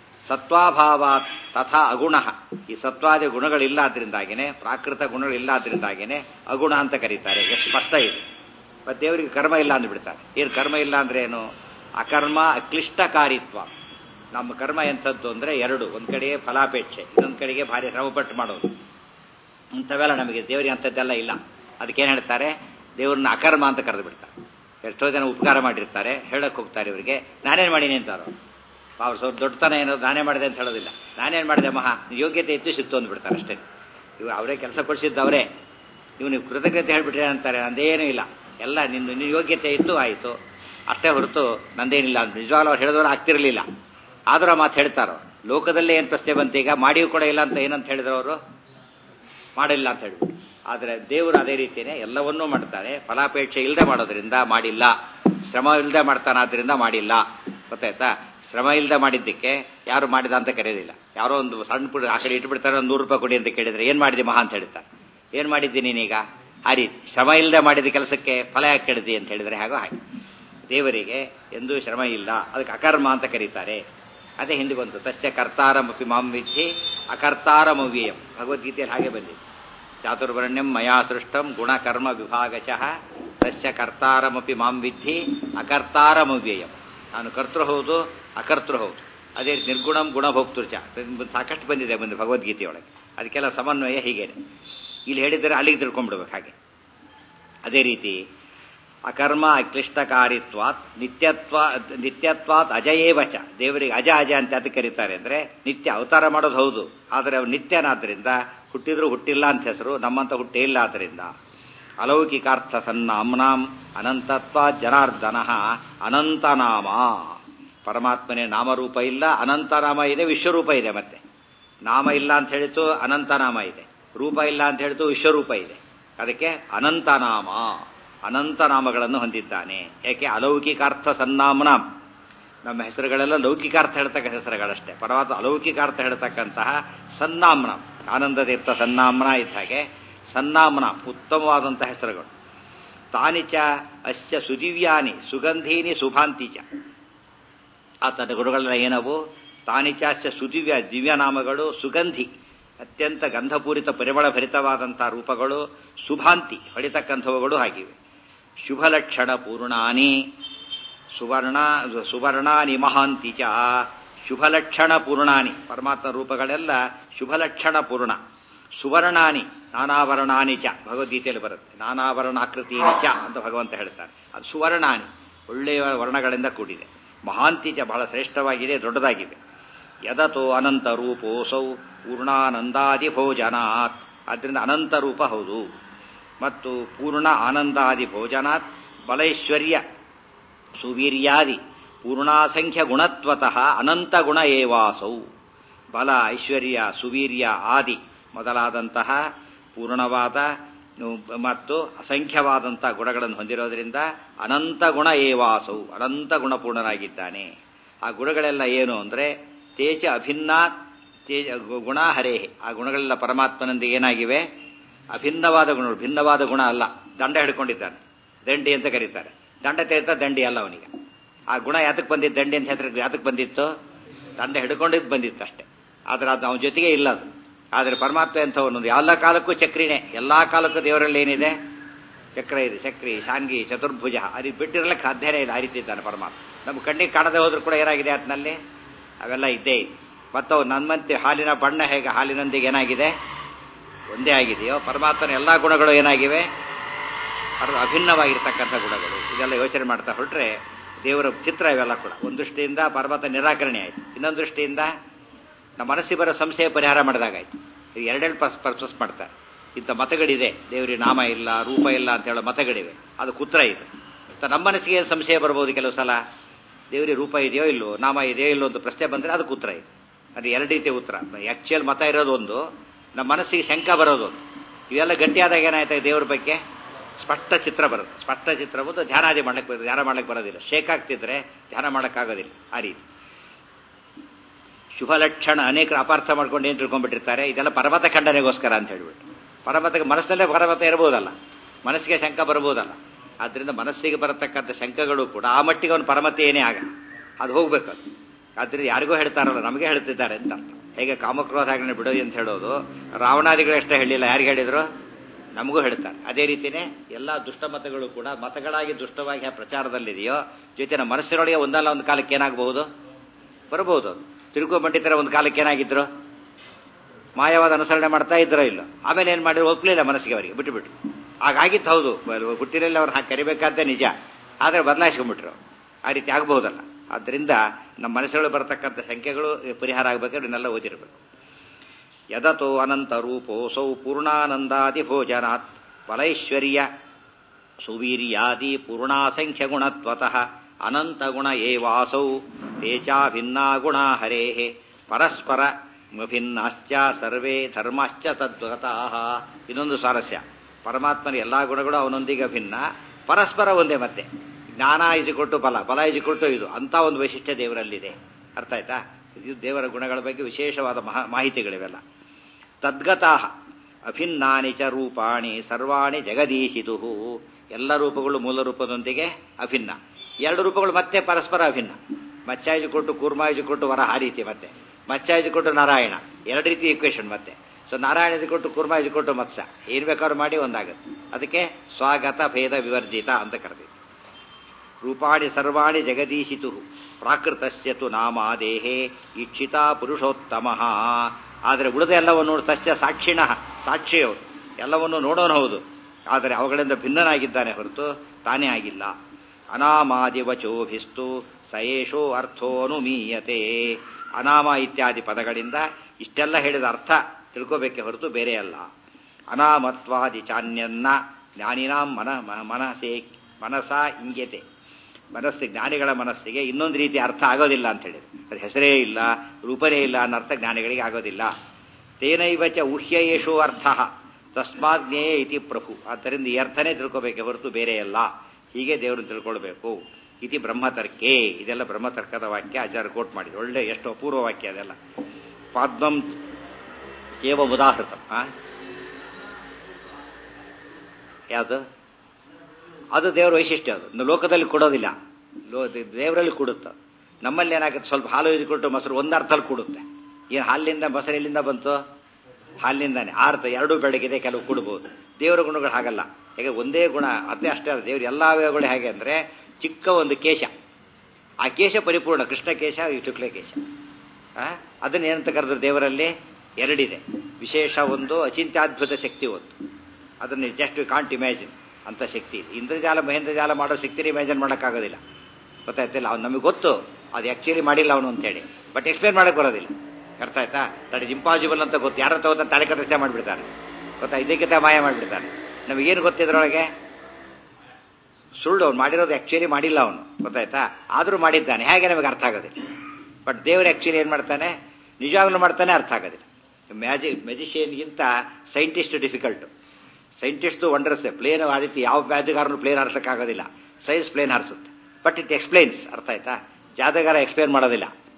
ಸತ್ವಾಭಾವ ತಥಾ ಅಗುಣ ಈ ಸತ್ವಾದಿ ಗುಣಗಳಿಲ್ಲಾದ್ರಿಂದಾಗಿನೇ ಪ್ರಾಕೃತ ಗುಣಗಳಿಲ್ಲಾದ್ರಿಂದಾಗಿನೇ ಅಗುಣ ಅಂತ ಕರೀತಾರೆ ಎಷ್ಟು ಸ್ಪಷ್ಟ ಇದೆ ಮತ್ತೆ ದೇವರಿಗೆ ಕರ್ಮ ಇಲ್ಲ ಅಂದ್ಬಿಡ್ತಾರೆ ಏನು ಕರ್ಮ ಇಲ್ಲ ಅಂದ್ರೆ ಏನು ಅಕರ್ಮ ಅಕ್ಲಿಷ್ಟಕಾರಿತ್ವ ನಮ್ಮ ಕರ್ಮ ಎಂಥದ್ದು ಅಂದ್ರೆ ಎರಡು ಒಂದ್ ಕಡೆಗೆ ಫಲಾಪೇಕ್ಷೆ ಇನ್ನೊಂದ್ ಕಡೆಗೆ ಭಾರಿ ಶ್ರಮಪಟ್ಟು ಮಾಡೋದು ಇಂಥವೆಲ್ಲ ನಮಗೆ ದೇವರಿಗೆ ಅಂಥದ್ದೆಲ್ಲ ಇಲ್ಲ ಅದಕ್ಕೇನು ಹೇಳ್ತಾರೆ ದೇವ್ರನ್ನ ಅಕರ್ಮ ಅಂತ ಕರೆದು ಬಿಡ್ತಾರೆ ಎಷ್ಟೋ ಜನ ಉಪಕಾರ ಮಾಡಿರ್ತಾರೆ ಹೇಳಕ್ ಹೋಗ್ತಾರೆ ಇವರಿಗೆ ನಾನೇನು ಮಾಡೀನಿ ಅಂತಾರೋ ಅವ್ರು ಸ್ವಲ್ಪ ದೊಡ್ಡತನ ಏನೋ ನಾನೇ ಮಾಡಿದೆ ಅಂತ ಹೇಳೋದಿಲ್ಲ ನಾನೇನು ಮಾಡಿದೆ ಮಹಾ ಯೋಗ್ಯತೆ ಇತ್ತು ಸಿಕ್ತು ಅಂದ್ಬಿಡ್ತಾರೆ ಅಷ್ಟೇ ಇವು ಅವರೇ ಕೆಲಸ ಕೊಡಿಸಿದ್ದವರೇ ಇವು ನೀವು ಕೃತಜ್ಞತೆ ಹೇಳ್ಬಿಟ್ರೆ ಅಂತಾರೆ ನಂದೇನೂ ಇಲ್ಲ ಎಲ್ಲ ನಿನ್ನ ನಿನ್ನ ಯೋಗ್ಯತೆ ಇತ್ತು ಆಯಿತು ಅಷ್ಟೇ ಹೊರತು ನಂದೇನಿಲ್ಲ ಅಂತ ನಿಜವಾಗ್ಲೂ ಅವ್ರು ಹೇಳಿದವರು ಆಗ್ತಿರಲಿಲ್ಲ ಆದರೂ ಆ ಮಾತು ಹೇಳ್ತಾರೋ ಲೋಕದಲ್ಲೇ ಏನು ಪ್ರಶ್ನೆ ಬಂತು ಈಗ ಮಾಡಿಯೂ ಕೂಡ ಇಲ್ಲ ಅಂತ ಏನಂತ ಹೇಳಿದ್ರು ಅವರು ಮಾಡಿಲ್ಲ ಅಂತ ಹೇಳ್ಬಿಟ್ಟು ಆದರೆ ದೇವರು ಅದೇ ರೀತಿಯೇ ಎಲ್ಲವನ್ನೂ ಮಾಡ್ತಾನೆ ಫಲಾಪೇಕ್ಷೆ ಇಲ್ಲದೆ ಮಾಡೋದ್ರಿಂದ ಮಾಡಿಲ್ಲ ಶ್ರಮ ಇಲ್ಲದೆ ಮಾಡ್ತಾನಾದ್ರಿಂದ ಮಾಡಿಲ್ಲ ಗೊತ್ತಾಯ್ತಾ ಶ್ರಮ ಇಲ್ಲದೆ ಮಾಡಿದ್ದಕ್ಕೆ ಯಾರು ಮಾಡಿದ ಅಂತ ಕರೆಯೋದಿಲ್ಲ ಯಾರೋ ಒಂದು ಸಣ್ಣ ಪುಡ ಆ ಕಡೆ ಇಟ್ಬಿಡ್ತಾರೆ ಒಂದು ನೂರು ರೂಪಾಯಿ ಕೊಡಿ ಅಂತ ಕೇಳಿದ್ರೆ ಏನು ಮಾಡಿದೆ ಮಹಾ ಅಂತ ಹೇಳ್ತಾರೆ ಏನು ಮಾಡಿದ್ದೀನಿ ನೀನೀಗ ಆ ರೀತಿ ಶ್ರಮ ಇಲ್ಲದೆ ಮಾಡಿದ ಕೆಲಸಕ್ಕೆ ಫಲ ಯಾಕೆ ಕೆಡದಿ ಅಂತ ಹೇಳಿದ್ರೆ ಹಾಗೋ ಹಾಗೆ ದೇವರಿಗೆ ಎಂದೂ ಶ್ರಮ ಇಲ್ಲ ಅದಕ್ಕೆ ಅಕರ್ಮ ಅಂತ ಕರೀತಾರೆ ಅದೇ ಹಿಂದೆ ಬಂತು ತಸ್ಯ ಕರ್ತಾರಮಪಿ ಮಾಂ ವಿಧಿ ಅಕರ್ತಾರಮವ್ಯಯಂ ಭಗವದ್ಗೀತೆಯಲ್ಲಿ ಹಾಗೆ ಬಂದಿದೆ ಚಾತುರ್ವರ್ಣ್ಯಂ ಮಯಾ ಸೃಷ್ಟಂ ಗುಣಕರ್ಮ ವಿಭಾಗಶಃ ತಸ್ಯ ಕರ್ತಾರಮಪಿ ಮಾಂ ವಿಧಿ ಅಕರ್ತಾರಮವ್ಯಯಂ ನಾನು ಕರ್ತೃ ಹೌದು ಅಕರ್ತೃ ಹೌದು ಅದೇ ನಿರ್ಗುಣಂ ಗುಣಭೋಕ್ತೃಚ ಸಾಕಷ್ಟು ಬಂದಿದೆ ಬಂದು ಭಗವದ್ಗೀತೆಯೊಳಗೆ ಅದಕ್ಕೆಲ್ಲ ಸಮನ್ವಯ ಹೀಗೇನೆ ಇಲ್ಲಿ ಹೇಳಿದರೆ ಅಲ್ಲಿಗೆ ತಿಳ್ಕೊಂಡ್ಬಿಡ್ಬೇಕು ಹಾಗೆ ಅದೇ ರೀತಿ ಅಕರ್ಮ ಅಕ್ಲಿಷ್ಟಕಾರಿತ್ವಾತ್ ನಿತ್ಯತ್ವ ನಿತ್ಯತ್ವಾತ್ ಅಜಯೇವಚ ದೇವರಿಗೆ ಅಜ ಅಜ ಅಂತ ಅದಕ್ಕೆ ಕರೀತಾರೆ ಅಂದ್ರೆ ನಿತ್ಯ ಅವತಾರ ಮಾಡೋದು ಹೌದು ಆದರೆ ಅವ್ರು ನಿತ್ಯನಾದ್ರಿಂದ ಹುಟ್ಟಿದ್ರು ಹುಟ್ಟಿಲ್ಲ ಅಂತ ಹೆಸರು ನಮ್ಮಂತ ಹುಟ್ಟೇ ಇಲ್ಲ ಆದ್ರಿಂದ ಅಲೌಕಿಕಾರ್ಥ ಸನ್ನಾಮ್ನಾಂ ಅನಂತತ್ವ ಜನಾರ್ದನ ಅನಂತನಾಮ ಪರಮಾತ್ಮನೇ ನಾಮರೂಪ ಇಲ್ಲ ಅನಂತನಾಮ ಇದೆ ವಿಶ್ವರೂಪ ಇದೆ ಮತ್ತೆ ನಾಮ ಇಲ್ಲ ಅಂತ ಹೇಳಿತು ಅನಂತನಾಮ ಇದೆ ರೂಪ ಇಲ್ಲ ಅಂತ ಹೇಳಿತು ವಿಶ್ವರೂಪ ಇದೆ ಅದಕ್ಕೆ ಅನಂತನಾಮ ಅನಂತ ನಾಮಗಳನ್ನು ಹೊಂದಿದ್ದಾನೆ ಯಾಕೆ ಅಲೌಕಿಕಾರ್ಥ ಸನ್ನಾಮ್ನಾಂ ನಮ್ಮ ಹೆಸರುಗಳೆಲ್ಲ ಲೌಕಿಕಾರ್ಥ ಹೇಳ್ತಕ್ಕ ಹೆಸರುಗಳಷ್ಟೇ ಪರಮಾತ್ಮ ಅಲೌಕಿಕಾರ್ಥ ಹೇಳ್ತಕ್ಕಂತಹ ಸನ್ನಾಮ್ನ ಆನಂದತೀರ್ಥ ಸನ್ನಾಮ್ನ ಇದ್ದ ಹಾಗೆ ಸನ್ನಾಮ್ನ ಉತ್ತಮವಾದಂತಹ ಹೆಸರುಗಳು ತಾನಿಚ ಅಸ್ಯ ಸುದಿವ್ಯಾನಿ ಸುಗಂಧೀನಿ ಶುಭಾಂತಿಚ ಆತನ ಗುರುಗಳೆಲ್ಲ ಏನವು ತಾನಿಚಾಸ್ಯ ಸುದಿವ್ಯ ದಿವ್ಯನಾಮಗಳು ಸುಗಂಧಿ ಅತ್ಯಂತ ಗಂಧಪೂರಿತ ಪರಿಮಳ ಭರಿತವಾದಂತಹ ರೂಪಗಳು ಶುಭಾಂತಿ ಹೊಡಿತಕ್ಕಂಥವುಗಳು ಆಗಿವೆ ಶುಭಲಕ್ಷಣ ಪೂರ್ಣಾನಿ ಸುವರ್ಣ ಸುವರ್ಣಾನಿ ಮಹಾಂತಿ ಚ ಶುಭಲಕ್ಷಣ ಪೂರ್ಣಾನಿ ಪರಮಾತ್ಮ ರೂಪಗಳೆಲ್ಲ ಶುಭಲಕ್ಷಣ ಪೂರ್ಣ ಸುವರ್ಣಾನಿ ನಾನಾವರಣಾನಿ ಚ ಭಗವದ್ಗೀತೆಯಲ್ಲಿ ಬರುತ್ತೆ ನಾನಾವರಣಾಕೃತಿ ಚ ಅಂತ ಭಗವಂತ ಹೇಳ್ತಾರೆ ಅದು ಸುವರ್ಣಾನಿ ಒಳ್ಳೆಯ ವರ್ಣಗಳಿಂದ ಕೂಡಿದೆ ಮಹಾಂತಿ ಚ ಬಹಳ ಶ್ರೇಷ್ಠವಾಗಿದೆ ದೊಡ್ಡದಾಗಿದೆ ಯದತೋ ಅನಂತ ರೂಪೋಸೌ ಪೂರ್ಣಾನಂದಾದಿ ಭೋಜನಾತ್ ಅದರಿಂದ ಅನಂತ ರೂಪ ಹೌದು ಮತ್ತು ಪೂರ್ಣ ಆನಂದಾದಿ ಭೋಜನಾತ್ ಬಲೈಶ್ವರ್ಯ ಸುವೀರ್ಯಾದಿ ಪೂರ್ಣಾಸಂಖ್ಯ ಗುಣತ್ವತಃ ಅನಂತ ಗುಣ ಏವಾಸೌ ಬಲ ಐಶ್ವರ್ಯ ಸುವೀರ್ಯ ಆದಿ ಮೊದಲಾದಂತಹ ಪೂರ್ಣವಾದ ಮತ್ತು ಅಸಂಖ್ಯವಾದಂತಹ ಗುಣಗಳನ್ನು ಹೊಂದಿರೋದ್ರಿಂದ ಅನಂತ ಗುಣ ಏವಾಸೌ ಅನಂತ ಗುಣಪೂರ್ಣನಾಗಿದ್ದಾನೆ ಆ ಗುಣಗಳೆಲ್ಲ ಏನು ಅಂದರೆ ತೇಜ ಅಭಿನ್ನ ತೇಜ ಗುಣ ಹರೇ ಆ ಗುಣಗಳೆಲ್ಲ ಪರಮಾತ್ಮನೊಂದಿಗೆ ಏನಾಗಿವೆ ಅಭಿನ್ನವಾದ ಗುಣಗಳು ಭಿನ್ನವಾದ ಗುಣ ಅಲ್ಲ ದಂಡ ಹಿಡ್ಕೊಂಡಿದ್ದಾನೆ ದಂಡಿ ಅಂತ ಕರೀತಾರೆ ದಂಡ ತೆಗೆದ ದಂಡಿ ಅಲ್ಲ ಅವನಿಗೆ ಆ ಗುಣ ಯಾತಕ್ಕೆ ಬಂದಿದ್ದು ದಂಡಿ ಅಂತ ಹೇಳಿದ್ರೆ ಯಾತಕ್ಕೆ ಬಂದಿತ್ತು ದಂಡ ಹಿಡ್ಕೊಂಡಿದ್ದು ಬಂದಿತ್ತು ಅಷ್ಟೇ ಆದ್ರೆ ಅದು ಅವನ ಜೊತೆಗೆ ಇಲ್ಲ ಅದು ಆದರೆ ಪರಮಾತ್ಮ ಎಂಥವನ್ನೊಂದು ಎಲ್ಲ ಕಾಲಕ್ಕೂ ಚಕ್ರಿನೇ ಎಲ್ಲಾ ಕಾಲಕ್ಕೂ ದೇವರಲ್ಲಿ ಏನಿದೆ ಚಕ್ರ ಇದೆ ಚಕ್ರಿ ಶಾಂಗಿ ಚತುರ್ಭುಜ ಅದು ಬಿಟ್ಟಿರಲಿಕ್ಕೆ ಸಾಧ್ಯನೇ ಇಲ್ಲ ಆ ರೀತಿ ಇದ್ದಾನೆ ಪರಮಾತ್ಮ ನಮ್ಮ ಕಣ್ಣಿಗೆ ಕಾಣದೆ ಹೋದ್ರೂ ಕೂಡ ಏನಾಗಿದೆ ಆತನಲ್ಲಿ ಅವೆಲ್ಲ ಇದ್ದೇ ಇದೆ ಮತ್ತು ಅವು ನಮ್ಮಂತೆ ಹಾಲಿನ ಬಣ್ಣ ಹೇಗೆ ಹಾಲಿನೊಂದಿಗೆ ಏನಾಗಿದೆ ಒಂದೇ ಆಗಿದೆಯೋ ಪರಮಾತ್ಮನ ಎಲ್ಲಾ ಗುಣಗಳು ಏನಾಗಿವೆ ಅದು ಅಭಿನ್ನವಾಗಿರ್ತಕ್ಕಂಥ ಗುಣಗಳು ಇದೆಲ್ಲ ಯೋಚನೆ ಮಾಡ್ತಾ ಹೊರಟ್ರೆ ದೇವರ ಚಿತ್ರ ಇವೆಲ್ಲ ಕೂಡ ಒಂದು ದೃಷ್ಟಿಯಿಂದ ಪರಮಾತ್ಮ ನಿರಾಕರಣೆ ಆಯಿತು ಇನ್ನೊಂದು ದೃಷ್ಟಿಯಿಂದ ನಮ್ಮ ಮನಸ್ಸಿಗೆ ಬರೋ ಸಂಶಯ ಪರಿಹಾರ ಮಾಡಿದಾಗಾಯ್ತು ಇದು ಎರಡೆರಡು ಪರ್ಸ್ ಪರ್ಪಸ್ ಮಾಡ್ತಾರೆ ಇಂಥ ಮತಗಳಿದೆ ದೇವರಿಗೆ ನಾಮ ಇಲ್ಲ ರೂಪ ಇಲ್ಲ ಅಂತ ಹೇಳೋ ಮತಗಳಿವೆ ಅದು ಕುತ್ರ ಇದೆ ಮತ್ತು ನಮ್ಮ ಮನಸ್ಸಿಗೆ ಏನು ಸಂಶಯ ಬರ್ಬೋದು ಕೆಲವು ಸಲ ದೇವರಿಗೆ ರೂಪ ಇದೆಯೋ ಇಲ್ಲೋ ನಾಮ ಇದೆಯೋ ಇಲ್ಲೋ ಅಂತ ಪ್ರಶ್ನೆ ಬಂದರೆ ಅದು ಕುತ್ರ ಇದೆ ಅದು ಎರಡು ರೀತಿಯ ಉತ್ತರ ಆ್ಯಕ್ಚುಯಲ್ ಮತ ಇರೋದು ಒಂದು ನಮ್ಮ ಮನಸ್ಸಿಗೆ ಶಂಕ ಬರೋದು ಒಂದು ಇವೆಲ್ಲ ಗಟ್ಟಿಯಾದಾಗ ಏನಾಯ್ತು ದೇವ್ರ ಬಗ್ಗೆ ಸ್ಪಷ್ಟ ಚಿತ್ರ ಬರುತ್ತೆ ಸ್ಪಷ್ಟ ಚಿತ್ರ ಬಂದು ಧ್ಯಾನಾದಿ ಮಾಡಕ್ಕೆ ಧ್ಯಾನ ಮಾಡಕ್ಕೆ ಬರೋದಿಲ್ಲ ಶೇಕ್ ಆಗ್ತಿದ್ರೆ ಧ್ಯಾನ ಮಾಡೋಕ್ಕಾಗೋದಿಲ್ಲ ಆ ರೀತಿ ಶುಭ ಲಕ್ಷಣ ಅನೇಕರು ಅಪಾರ್ಥ ಮಾಡ್ಕೊಂಡು ಏನು ತಿಳ್ಕೊಂಡ್ಬಿಟ್ಟಿರ್ತಾರೆ ಇದೆಲ್ಲ ಪರ್ವತ ಖಂಡನೆಗೋಸ್ಕರ ಅಂತ ಹೇಳ್ಬಿಟ್ಟು ಪರ್ವತಕ್ಕೆ ಮನಸ್ಸಲ್ಲೇ ಪರ್ವತ ಇರಬಹುದಲ್ಲ ಮನಸ್ಸಿಗೆ ಶಂಕ ಬರ್ಬೋದಲ್ಲ ಆದ್ರಿಂದ ಮನಸ್ಸಿಗೆ ಬರತಕ್ಕಂಥ ಶಂಕಗಳು ಕೂಡ ಆ ಮಟ್ಟಿಗೆ ಅವನು ಪರಮತೆ ಏನೇ ಆಗ ಅದು ಹೋಗ್ಬೇಕು ಅದು ಆದ್ರಿಂದ ಯಾರಿಗೋ ಹೇಳ್ತಾರಲ್ಲ ನಮಗೆ ಹೇಳ್ತಿದ್ದಾರೆ ಅಂತ ಅರ್ಥ ಹೇಗೆ ಕಾಮಕ್ರೋಧಾಗ್ನೆ ಬಿಡೋದು ಅಂತ ಹೇಳೋದು ರಾವಣಾದಿಗಳು ಎಷ್ಟೇ ಹೇಳಿಲ್ಲ ಯಾರಿಗೆ ಹೇಳಿದ್ರು ನಮಗೂ ಹೇಳ್ತಾರೆ ಅದೇ ರೀತಿನೇ ಎಲ್ಲ ದುಷ್ಟ ಮತಗಳು ಕೂಡ ಮತಗಳಾಗಿ ದುಷ್ಟವಾಗಿ ಆ ಪ್ರಚಾರದಲ್ಲಿದೆಯೋ ಜೊತೆ ನಮ್ಮ ಮನಸ್ಸಿನೊಳಗೆ ಒಂದಲ್ಲ ಒಂದು ಕಾಲಕ್ಕೆ ಏನಾಗಬಹುದು ಬರಬಹುದು ಅದು ತಿರುಗೋ ಪಂಡಿತರ ಒಂದು ಕಾಲಕ್ಕೆ ಏನಾಗಿದ್ರು ಮಾಯವಾದ ಅನುಸರಣೆ ಮಾಡ್ತಾ ಇದ್ರೋ ಇಲ್ಲ ಆಮೇಲೆ ಏನ್ ಮಾಡಿದ್ರು ಒಪ್ಪಲಿಲ್ಲ ಮನಸ್ಸಿಗೆ ಅವರಿಗೆ ಬಿಟ್ಟು ಬಿಟ್ರು ಹಾಗಾಗಿತ್ತು ಹೌದು ಹುಟ್ಟಿನಲ್ಲಿ ಅವ್ರನ್ನ ಹಾಕಿ ಕರಿಬೇಕಾದ್ದೇ ನಿಜ ಆದರೆ ಬದಲಾಯಿಸ್ಕೊಂಡ್ಬಿಟ್ರು ಆ ರೀತಿ ಆಗಬಹುದಲ್ಲ ಆದ್ರಿಂದ ನಮ್ಮ ಮನಸ್ಸೊಳಗೆ ಬರತಕ್ಕಂಥ ಸಂಖ್ಯೆಗಳು ಪರಿಹಾರ ಆಗಬೇಕಾದ್ರೆ ಇದನ್ನೆಲ್ಲ ಓದಿರಬೇಕು ಯದತೋ ಅನಂತ ರೂಪೋಸೌ ಪೂರ್ಣಾನಂದಾದಿ ಭೋಜನಾತ್ ಫಲೈಶ್ವರ್ಯ ಸುವೀರ್ಯಾದಿ ಪೂರ್ಣಾಸಂಖ್ಯ ಗುಣತ್ವತಃ ಅನಂತ ಗುಣ ಏವಾಸೌ ತೇಜಾ ಭಿನ್ನಾ ಗುಣ ಹರೇ ಪರಸ್ಪರ ಭಿನ್ನಾಶ್ಚ ಸರ್ವೇ ಧರ್ಮಾಶ್ಚ ತದ್ವತಃ ಇನ್ನೊಂದು ಸ್ವಾರಸ್ಯ ಪರಮಾತ್ಮನ ಎಲ್ಲಾ ಗುಣಗಳು ಅವನೊಂದಿಗೆ ಭಿನ್ನ ಪರಸ್ಪರ ಒಂದೇ ಮತ್ತೆ ಜ್ಞಾನ ಕೊಟ್ಟು ಬಲ ಬಲ ಕೊಟ್ಟು ಇದು ಅಂತ ಒಂದು ವೈಶಿಷ್ಟ್ಯ ದೇವರಲ್ಲಿದೆ ಅರ್ಥ ಆಯ್ತಾ ಇದು ದೇವರ ಗುಣಗಳ ಬಗ್ಗೆ ವಿಶೇಷವಾದ ಮಹಾ ಮಾಹಿತಿಗಳಿವೆಲ್ಲ ತದ್ಗತಾ ಅಭಿನ್ನಾನಿ ಚ ರೂಪಾಣಿ ಸರ್ವಾಣಿ ಜಗದೀಶಿತು ಎಲ್ಲ ರೂಪಗಳು ಮೂಲ ರೂಪದೊಂದಿಗೆ ಅಭಿನ್ನ ಎರಡು ರೂಪಗಳು ಮತ್ತೆ ಪರಸ್ಪರ ಅಭಿನ್ನ ಮಚ್ಚಾಯುಜು ಕೊಟ್ಟು ಕೂರ್ಮಾಯುಜು ಕೊಟ್ಟು ವರ ಆ ರೀತಿ ಮತ್ತೆ ಮಚ್ಚಾಯುಜು ಕೊಟ್ಟು ನಾರಾಯಣ ಎರಡು ರೀತಿ ಈಕ್ವೇಶನ್ ಮತ್ತೆ ಸೊ ನಾರಾಯಣ ಕೊಟ್ಟು ಕೂರ್ಮಾಯುಜು ಕೊಟ್ಟು ಮತ್ಸ್ಯ ಏನ್ ಬೇಕಾದ್ರೂ ಮಾಡಿ ಒಂದಾಗುತ್ತೆ ಅದಕ್ಕೆ ಸ್ವಾಗತ ಭೇದ ವಿವರ್ಜಿತ ಅಂತ ಕರೆದಿದೆ ರೂಪಾಣಿ ಸರ್ವಾಣಿ ಜಗದೀಶಿತು ಪ್ರಾಕೃತಸ್ಯ ತು ನಾಮಾದೇಹೇ ಇಚ್ಛಿತ ಪುರುಷೋತ್ತಮ ಆದರೆ ಉಳಿದ ಎಲ್ಲವನ್ನು ತಸ್ಯ ಸಾಕ್ಷಿಣ ಸಾಕ್ಷಿಯವರು ಎಲ್ಲವನ್ನು ನೋಡೋನು ಹೌದು ಆದರೆ ಅವುಗಳಿಂದ ಭಿನ್ನನಾಗಿದ್ದಾನೆ ಹೊರತು ತಾನೇ ಆಗಿಲ್ಲ ಅನಾಮಾದಿವಚೋಭಿಸ್ತು ಸಯೇಶೋ ಅರ್ಥೋನುಮೀಯತೆ ಅನಾಮ ಇತ್ಯಾದಿ ಪದಗಳಿಂದ ಇಷ್ಟೆಲ್ಲ ಹೇಳಿದ ಅರ್ಥ ತಿಳ್ಕೋಬೇಕೆ ಹೊರತು ಬೇರೆ ಅಲ್ಲ ಅನಾಮತ್ವಾದಿ ಚಾನ್ಯನ್ನ ಜ್ಞಾನಿನಾಂ ಮನ ಮನಸೇ ಮನಸ ಇಂಗ್ಯತೆ ಮನಸ್ಸು ಜ್ಞಾನಿಗಳ ಮನಸ್ಸಿಗೆ ಇನ್ನೊಂದು ರೀತಿ ಅರ್ಥ ಆಗೋದಿಲ್ಲ ಅಂತ ಹೇಳಿದ್ರು ಅದು ಹೆಸರೇ ಇಲ್ಲ ರೂಪನೇ ಇಲ್ಲ ಅನ್ನೋ ಅರ್ಥ ಜ್ಞಾನಿಗಳಿಗೆ ಆಗೋದಿಲ್ಲ ತೇನೈವ ಚ ಊಹ್ಯಯೇಷು ಅರ್ಥ ತಸ್ಮಾತ್ ಜ್ಞೇಯ ಇತಿ ಪ್ರಭು ಆದ್ದರಿಂದ ಈ ಅರ್ಥನೇ ತಿಳ್ಕೋಬೇಕೆ ಹೊರತು ಬೇರೆ ಅಲ್ಲ ಹೀಗೆ ದೇವರನ್ನು ತಿಳ್ಕೊಳ್ಬೇಕು ಇತಿ ಬ್ರಹ್ಮತರ್ಕೆ ಇದೆಲ್ಲ ಬ್ರಹ್ಮತರ್ಕದ ವಾಕ್ಯ ಆಚಾರ್ಯ ಕೋಟ್ ಮಾಡಿದ್ರು ಒಳ್ಳೆ ಎಷ್ಟು ಅಪೂರ್ವ ವಾಕ್ಯ ಅದೆಲ್ಲ ಪಾದ್ಮಂ ಏವ ಉದಾಹೃತ ಯಾವುದು ಅದು ದೇವರ ವೈಶಿಷ್ಟ್ಯ ಅದು ಲೋಕದಲ್ಲಿ ಕೊಡೋದಿಲ್ಲ ದೇವರಲ್ಲಿ ಕೊಡುತ್ತೆ ನಮ್ಮಲ್ಲಿ ಏನಾಗುತ್ತೆ ಸ್ವಲ್ಪ ಹಾಲು ಇದ್ಕೊಟ್ಟು ಮೊಸರು ಒಂದು ಅರ್ಥದಲ್ಲಿ ಕೊಡುತ್ತೆ ಏನು ಹಾಲಿನಿಂದ ಮೊಸರು ಎಲ್ಲಿಂದ ಬಂತು ಹಾಲಿನಿಂದಾನೆ ಅರ್ಥ ಎರಡೂ ಬೆಳಗಿದೆ ಕೆಲವು ಕೊಡ್ಬೋದು ದೇವರ ಗುಣಗಳು ಹಾಗಲ್ಲ ಯಾಕೆ ಒಂದೇ ಗುಣ ಅದೇ ಅಷ್ಟೇ ಅಲ್ಲ ದೇವ್ರ ಎಲ್ಲ ಅವಯವಗಳು ಹೇಗೆ ಅಂದ್ರೆ ಚಿಕ್ಕ ಒಂದು ಕೇಶ ಆ ಕೇಶ ಪರಿಪೂರ್ಣ ಕೃಷ್ಣ ಕೇಶ ಶುಕ್ಲ ಕೇಶ ಅದನ್ನ ಏನಂತ ಕರೆದ್ರು ದೇವರಲ್ಲಿ ಎರಡಿದೆ ವಿಶೇಷ ಒಂದು ಅಚಿಂತ್ಯಾದ್ಭುತ ಶಕ್ತಿ ಒಂದು ಅದನ್ನು ಜಸ್ಟ್ ವಿ ಕಾಂಟ್ ಇಮ್ಯಾಜಿನ್ ಅಂತ ಶಕ್ತಿ ಇದೆ ಇಂದ್ರಜಾಲ ಮಹೇಂದ್ರಜಾಲ ಮಾಡೋ ಶಕ್ತಿನ ಇಮ್ಯಾಜಿನ್ ಮಾಡೋಕ್ಕಾಗೋದಿಲ್ಲ ಗೊತ್ತಾಯ್ತಿಲ್ಲ ಅವ್ನು ನಮಗೆ ಗೊತ್ತು ಅದು ಆಕ್ಚುಲಿ ಮಾಡಿಲ್ಲ ಅವನು ಅಂತೇಳಿ ಬಟ್ ಎಕ್ಸ್ಪ್ಲೇನ್ ಮಾಡಕ್ ಬರೋದಿಲ್ಲ ಅರ್ಥ ಆಯ್ತಾ ದಟ್ ಇಸ್ ಇಂಪಾಸಿಬಲ್ ಅಂತ ಗೊತ್ತು ಯಾರ ತಗೋತ ತಲೆ ಕತ್ತರಿಸ ಮಾಡಿಬಿಡ್ತಾನೆ ಗೊತ್ತಾ ಇದಕ್ಕಿಂತ ಮಾಯ ಮಾಡಿಬಿಡ್ತಾನೆ ನಮಗೇನು ಗೊತ್ತಿದ್ರೊಳಗೆ ಸುಳ್ಳು ಅವ್ನು ಮಾಡಿರೋದು ಆಕ್ಚುಲಿ ಮಾಡಿಲ್ಲ ಅವನು ಗೊತ್ತಾಯ್ತಾ ಆದರೂ ಮಾಡಿದ್ದಾನೆ ಹೇಗೆ ನಮಗೆ ಅರ್ಥ ಆಗೋದಿಲ್ಲ ಬಟ್ ದೇವರು ಆಕ್ಚುಲಿ ಏನು ಮಾಡ್ತಾನೆ ನಿಜವಾಗ್ಲೂ ಮಾಡ್ತಾನೆ ಅರ್ಥ ಆಗೋದಿಲ್ಲ ಮ್ಯಾಜಿ ಮೆಜಿಷಿಯನ್ಗಿಂತ scientist difficult scientist wonders plane ಆ ರೀತಿ ಯಾವ ಮ್ಯಾಜಿಗಾರನು ಪ್ಲೇನ್ ಹಾರಿಸೋಕ್ಕಾಗೋದಿಲ್ಲ ಸೈನ್ಸ್ ಪ್ಲೇನ್ ಹಾರಿಸುತ್ತೆ ಬಟ್ ಇಟ್ ಎಕ್ಸ್ಪ್ಲೈನ್ಸ್ ಅರ್ಥ ಆಯ್ತಾ ಜಾದಗಾರ ಎಕ್ಸ್ಪ್ಲೇನ್ ಮಾಡೋದಿಲ್ಲ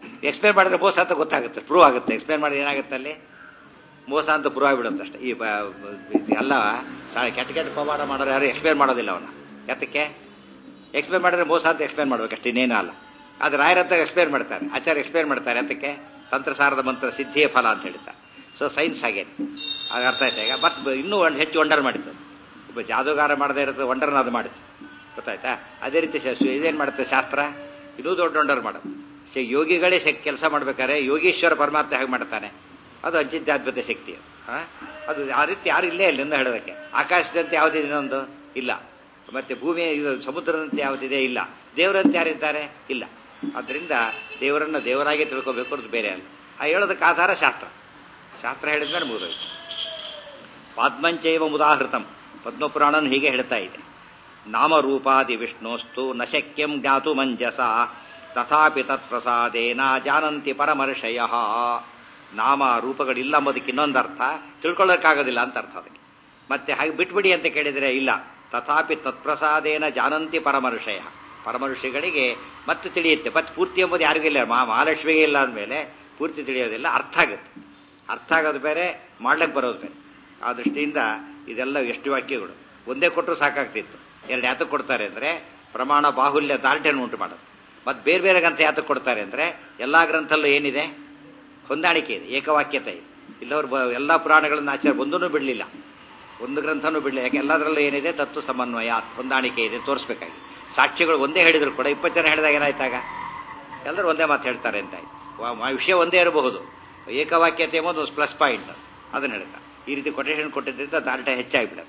ಎಕ್ಸ್ಪ್ಲೇನ್ ಮಾಡಿದ್ರೆ ಮೋಸ ಅಂತ ಗೊತ್ತಾಗುತ್ತೆ ಪ್ರೂವ್ ಆಗುತ್ತೆ ಎಕ್ಸ್ಪ್ಲೇನ್ ಮಾಡಿದ್ರೆ ಏನಾಗುತ್ತೆ ಅಲ್ಲಿ ಮೋಸ ಅಂತ ಪ್ರೂವ್ ಆಗಿಬಿಡುತ್ತೆ ಅಷ್ಟೇ ಈ ಬ- ಬ- ಎಲ್ಲ ಸ- ಕೆಟ್ಟ ಕೆಟ್ಟ ಪವಾಡ ಮಾಡೋರು ಯಾರು ಎಕ್ಸ್ಪ್ಲೇನ್ ಮಾಡೋದಿಲ್ಲ ಅವನ್ನ ಯಾತಕ್ಕೆ ಎಕ್ಸ್ಪ್ಲೇನ್ ಮಾಡಿದ್ರೆ ಮೋಸ ಅಂತ ಎಕ್ಸ್ಪ್ಲೇನ್ ಮಾಡ್ಬೇಕು ಅಷ್ಟೇ ಇನ್ನೇನೂ ಅಲ್ಲ ಅದು ರಾಯರಂತ ಎಕ್ಸ್ಪ್ಲೇನ್ ಮಾಡ್ತಾರೆ ಆಚಾರ್ಯ ಎಕ್ಸ್ಪ್ಲೇನ್ ಮಾಡ್ತಾರೆ ಅದಕ್ಕೆ ತಂತ್ರಸಾರದ ಮಂತ್ರ ಸಿದ್ಧಿಯ ಫಲ ಅಂತ ಹೇಳ್ತಾರೆ ಸೊ ಸೈನ್ಸ್ ಹಾಗೇನೆ ಆಗ ಅರ್ಥ ಆಯ್ತಾ ಈಗ ಬಟ್ ಇನ್ನೂ ಒಂದು ಹೆಚ್ಚು ವಂಡರ್ ಮಾಡಿತ್ತು ಒಬ್ಬ ಜಾದೂಗಾರ ಮಾಡದೇ ಇರೋದು ವಂಡರ್ನ ಅದು ಮಾಡಿತ್ತು ಗೊತ್ತಾಯ್ತಾ ಅದೇ ರೀತಿ ಶ- ಇದೇನ್ ಮಾಡುತ್ತೆ ಶಾಸ್ತ್ರ ಇನ್ನೂ ದೊಡ್ಡ ವಂಡರ್ ಮಾಡೋದು ಸೊ ಯೋಗಿಗಳೇ ಕೆಲಸ ಮಾಡ್ಬೇಕಾದ್ರೆ ಯೋಗೀಶ್ವರ ಪರಮಾತ್ಮ ಹೇಗೆ ಮಾಡ್ತಾನೆ ಅದು ಅಜ್ಜಿದ್ದಾದ್ಭುತ ಶಕ್ತಿ ಅದು ಆ? ಅದು ಆ ರೀತಿ ಯಾರು ಇಲ್ಲೇ ಇಲ್ಲ ಇನ್ನು ಹೇಳೋದಕ್ಕೆ ಆಕಾಶದಂತೆ ಯಾವುದಿದೆ ಇನ್ನೊಂದು ಇಲ್ಲ ಮತ್ತೆ ಭೂಮಿ ಇದು ಸಮುದ್ರದಂತೆ ಯಾವುದಿದೆ ಇಲ್ಲ ದೇವರಂತೆ ಯಾರಿದ್ದಾರೆ ಇಲ್ಲ ಅದರಿಂದ ದೇವರನ್ನ ದೇವರಾಗಿ ತಿಳ್ಕೋಬೇಕು ಅನ್ನೋದು ಬೇರೆ ಅಲ್ಲ ಆ ಹೇಳೋದಕ್ಕೆ ಆಧಾರ ಶಾಸ್ತ್ರ ಶಾಸ್ತ್ರ ಹೇಳಿದ್ಮೇಲೆ ಮುಗಿದೋಯ್ತು ಪಾದ್ಮಂಚೈವ ಮುದಾಹೃತಂ ಪದ್ಮಪುರಾಣನ್ ಹೀಗೆ ಹೇಳ್ತಾ ಇದೆ ನಾಮರೂಪಾದಿ ವಿಷ್ಣೋಸ್ತು ನ ಶಕ್ಯಂ ಜ್ಞಾತು ಮಂಜಸ ತಥಾಪಿ ತತ್ಪ್ರಸಾದೇನ ಜಾನಂತಿ ಪರಮರ್ಷಯ ನಾಮ ರೂಪಗಳಿಲ್ಲ ಎಂಬುದಕ್ಕೆ ಇನ್ನೊಂದು ಅರ್ಥ ತಿಳ್ಕೊಳ್ಳೋಕ್ಕಾಗೋದಿಲ್ಲ ಅಂತ ಅರ್ಥ ಅದಕ್ಕೆ ಮತ್ತೆ ಹಾಗೆ ಬಿಟ್ಬಿಡಿ ಅಂತ ಕೇಳಿದರೆ ಇಲ್ಲ ತಥಾಪಿ ತತ್ಪ್ರಸಾದೇನ ಜಾನಂತಿ ಪರಮರ್ಷಯ ಪರಮಋಷಿಗಳಿಗೆ ಮತ್ತೆ ತಿಳಿಯುತ್ತೆ ಮತ್ತೆ ಪೂರ್ತಿ ಎಂಬುದು ಯಾರಿಗೂ ಇಲ್ಲ ಮಹಾ ಮಹಾಲಕ್ಷ್ಮಿಗೆ ಇಲ್ಲ ಅಂದಮೇಲೆ ಪೂರ್ತಿ ತಿಳಿಯೋದಿಲ್ಲ ಅರ್ಥ ಆಗುತ್ತೆ ಅರ್ಥ ಆಗೋದು ಬೇರೆ ಮಾಡ್ಲಿಕ್ಕೆ ಬರೋದು ಬೇರೆ ಆ ದೃಷ್ಟಿಯಿಂದ ಇದೆಲ್ಲ ಎಷ್ಟು ವಾಕ್ಯಗಳು ಒಂದೇ ಕೊಟ್ಟರು ಸಾಕಾಗ್ತಿತ್ತು ಎರಡು ಯಾತಕ್ಕೆ ಕೊಡ್ತಾರೆ ಅಂದರೆ ಪ್ರಮಾಣ ಬಾಹುಲ್ಯ ದಾರ್ಢ್ಯನ ಉಂಟು ಮಾಡೋದು ಮತ್ತು ಬೇರೆ ಬೇರೆ ಗ್ರಂಥ ಯಾತಕ್ಕೆ ಕೊಡ್ತಾರೆ ಅಂದರೆ ಎಲ್ಲ ಗ್ರಂಥಲ್ಲೂ ಏನಿದೆ ಹೊಂದಾಣಿಕೆ ಇದೆ ಏಕವಾಕ್ಯತೆ ಇದೆ ಇಲ್ಲವರು ಬ- ಎಲ್ಲ ಪುರಾಣಗಳನ್ನು ಆಚಾರ ಒಂದೂ ಬಿಡಲಿಲ್ಲ ಒಂದು ಗ್ರಂಥನೂ ಬಿಡಲಿಲ್ಲ ಯಾಕೆ ಎಲ್ಲದರಲ್ಲೂ ಏನಿದೆ ತತ್ವ ಸಮನ್ವಯ ಹೊಂದಾಣಿಕೆ ಇದೆ ತೋರಿಸ್ಬೇಕಾಗಿ ಸಾಕ್ಷಿಗಳು ಒಂದೇ ಹೇಳಿದ್ರು ಕೂಡ ಇಪ್ಪತ್ತು ಜನ ಹೇಳಿದಾಗ ಏನಾಯ್ತಾಗ ಎಲ್ಲರೂ ಒಂದೇ ಮಾತು ಹೇಳ್ತಾರೆ ಅಂತ ಆಯ್ತು ವ- ಮ- ವಿಷಯ ಒಂದೇ ಇರಬಹುದು ಏಕವಾಕ್ಯತೆ ಎಂಬುದು ಒಂದು ಪ್ಲಸ್ ಪಾಯಿಂಟ್ ಅದನ್ನ ಹೇಳ್ತಾರೆ ಈ ರೀತಿ ಕೊಟೇಶನ್ ಕೊಟ್ಟಿದ್ದರಿಂದ ದಾರ್ಢ್ಯ ಹೆಚ್ಚಾಗಿಬಿಡುತ್ತೆ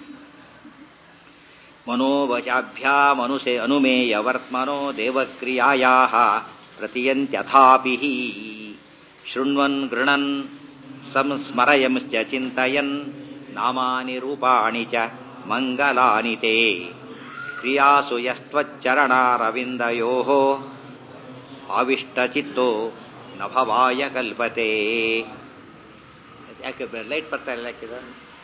ಮನೋವಚಾಭ್ಯಾಮನುಸೆ ಅನುಮೇಯವರ್ತ್ಮನೋ ದೇವಕ್ರಿಯಾಯಾ ಪ್ರತಿಯಂತ್ಯಥಾಪಿ ಶೃಣ್ವನ್ ಗೃಣನ್ ಸಂಸ್ಮರಯಂಶ್ಚ ಚಿಂತಯನ್ ನಾಮಾನಿ ರೂಪಾಣಿ ಚ ಮಂಗಲಾನಿ ತೇ ಕ್ರಿಯಾಸು ಯಸ್ತ್ವಚ್ಚರಣಾರವಿಂದಯೋ ಆವಿಷ್ಟಚಿತ್ತೋ ನಭವಾಯ ಕಲ್ಪತೆ ಯಾಕೆ ಲೈಟ್ ಬರ್ತಾ ಇಲ್ಲ ಯಾಕಿದು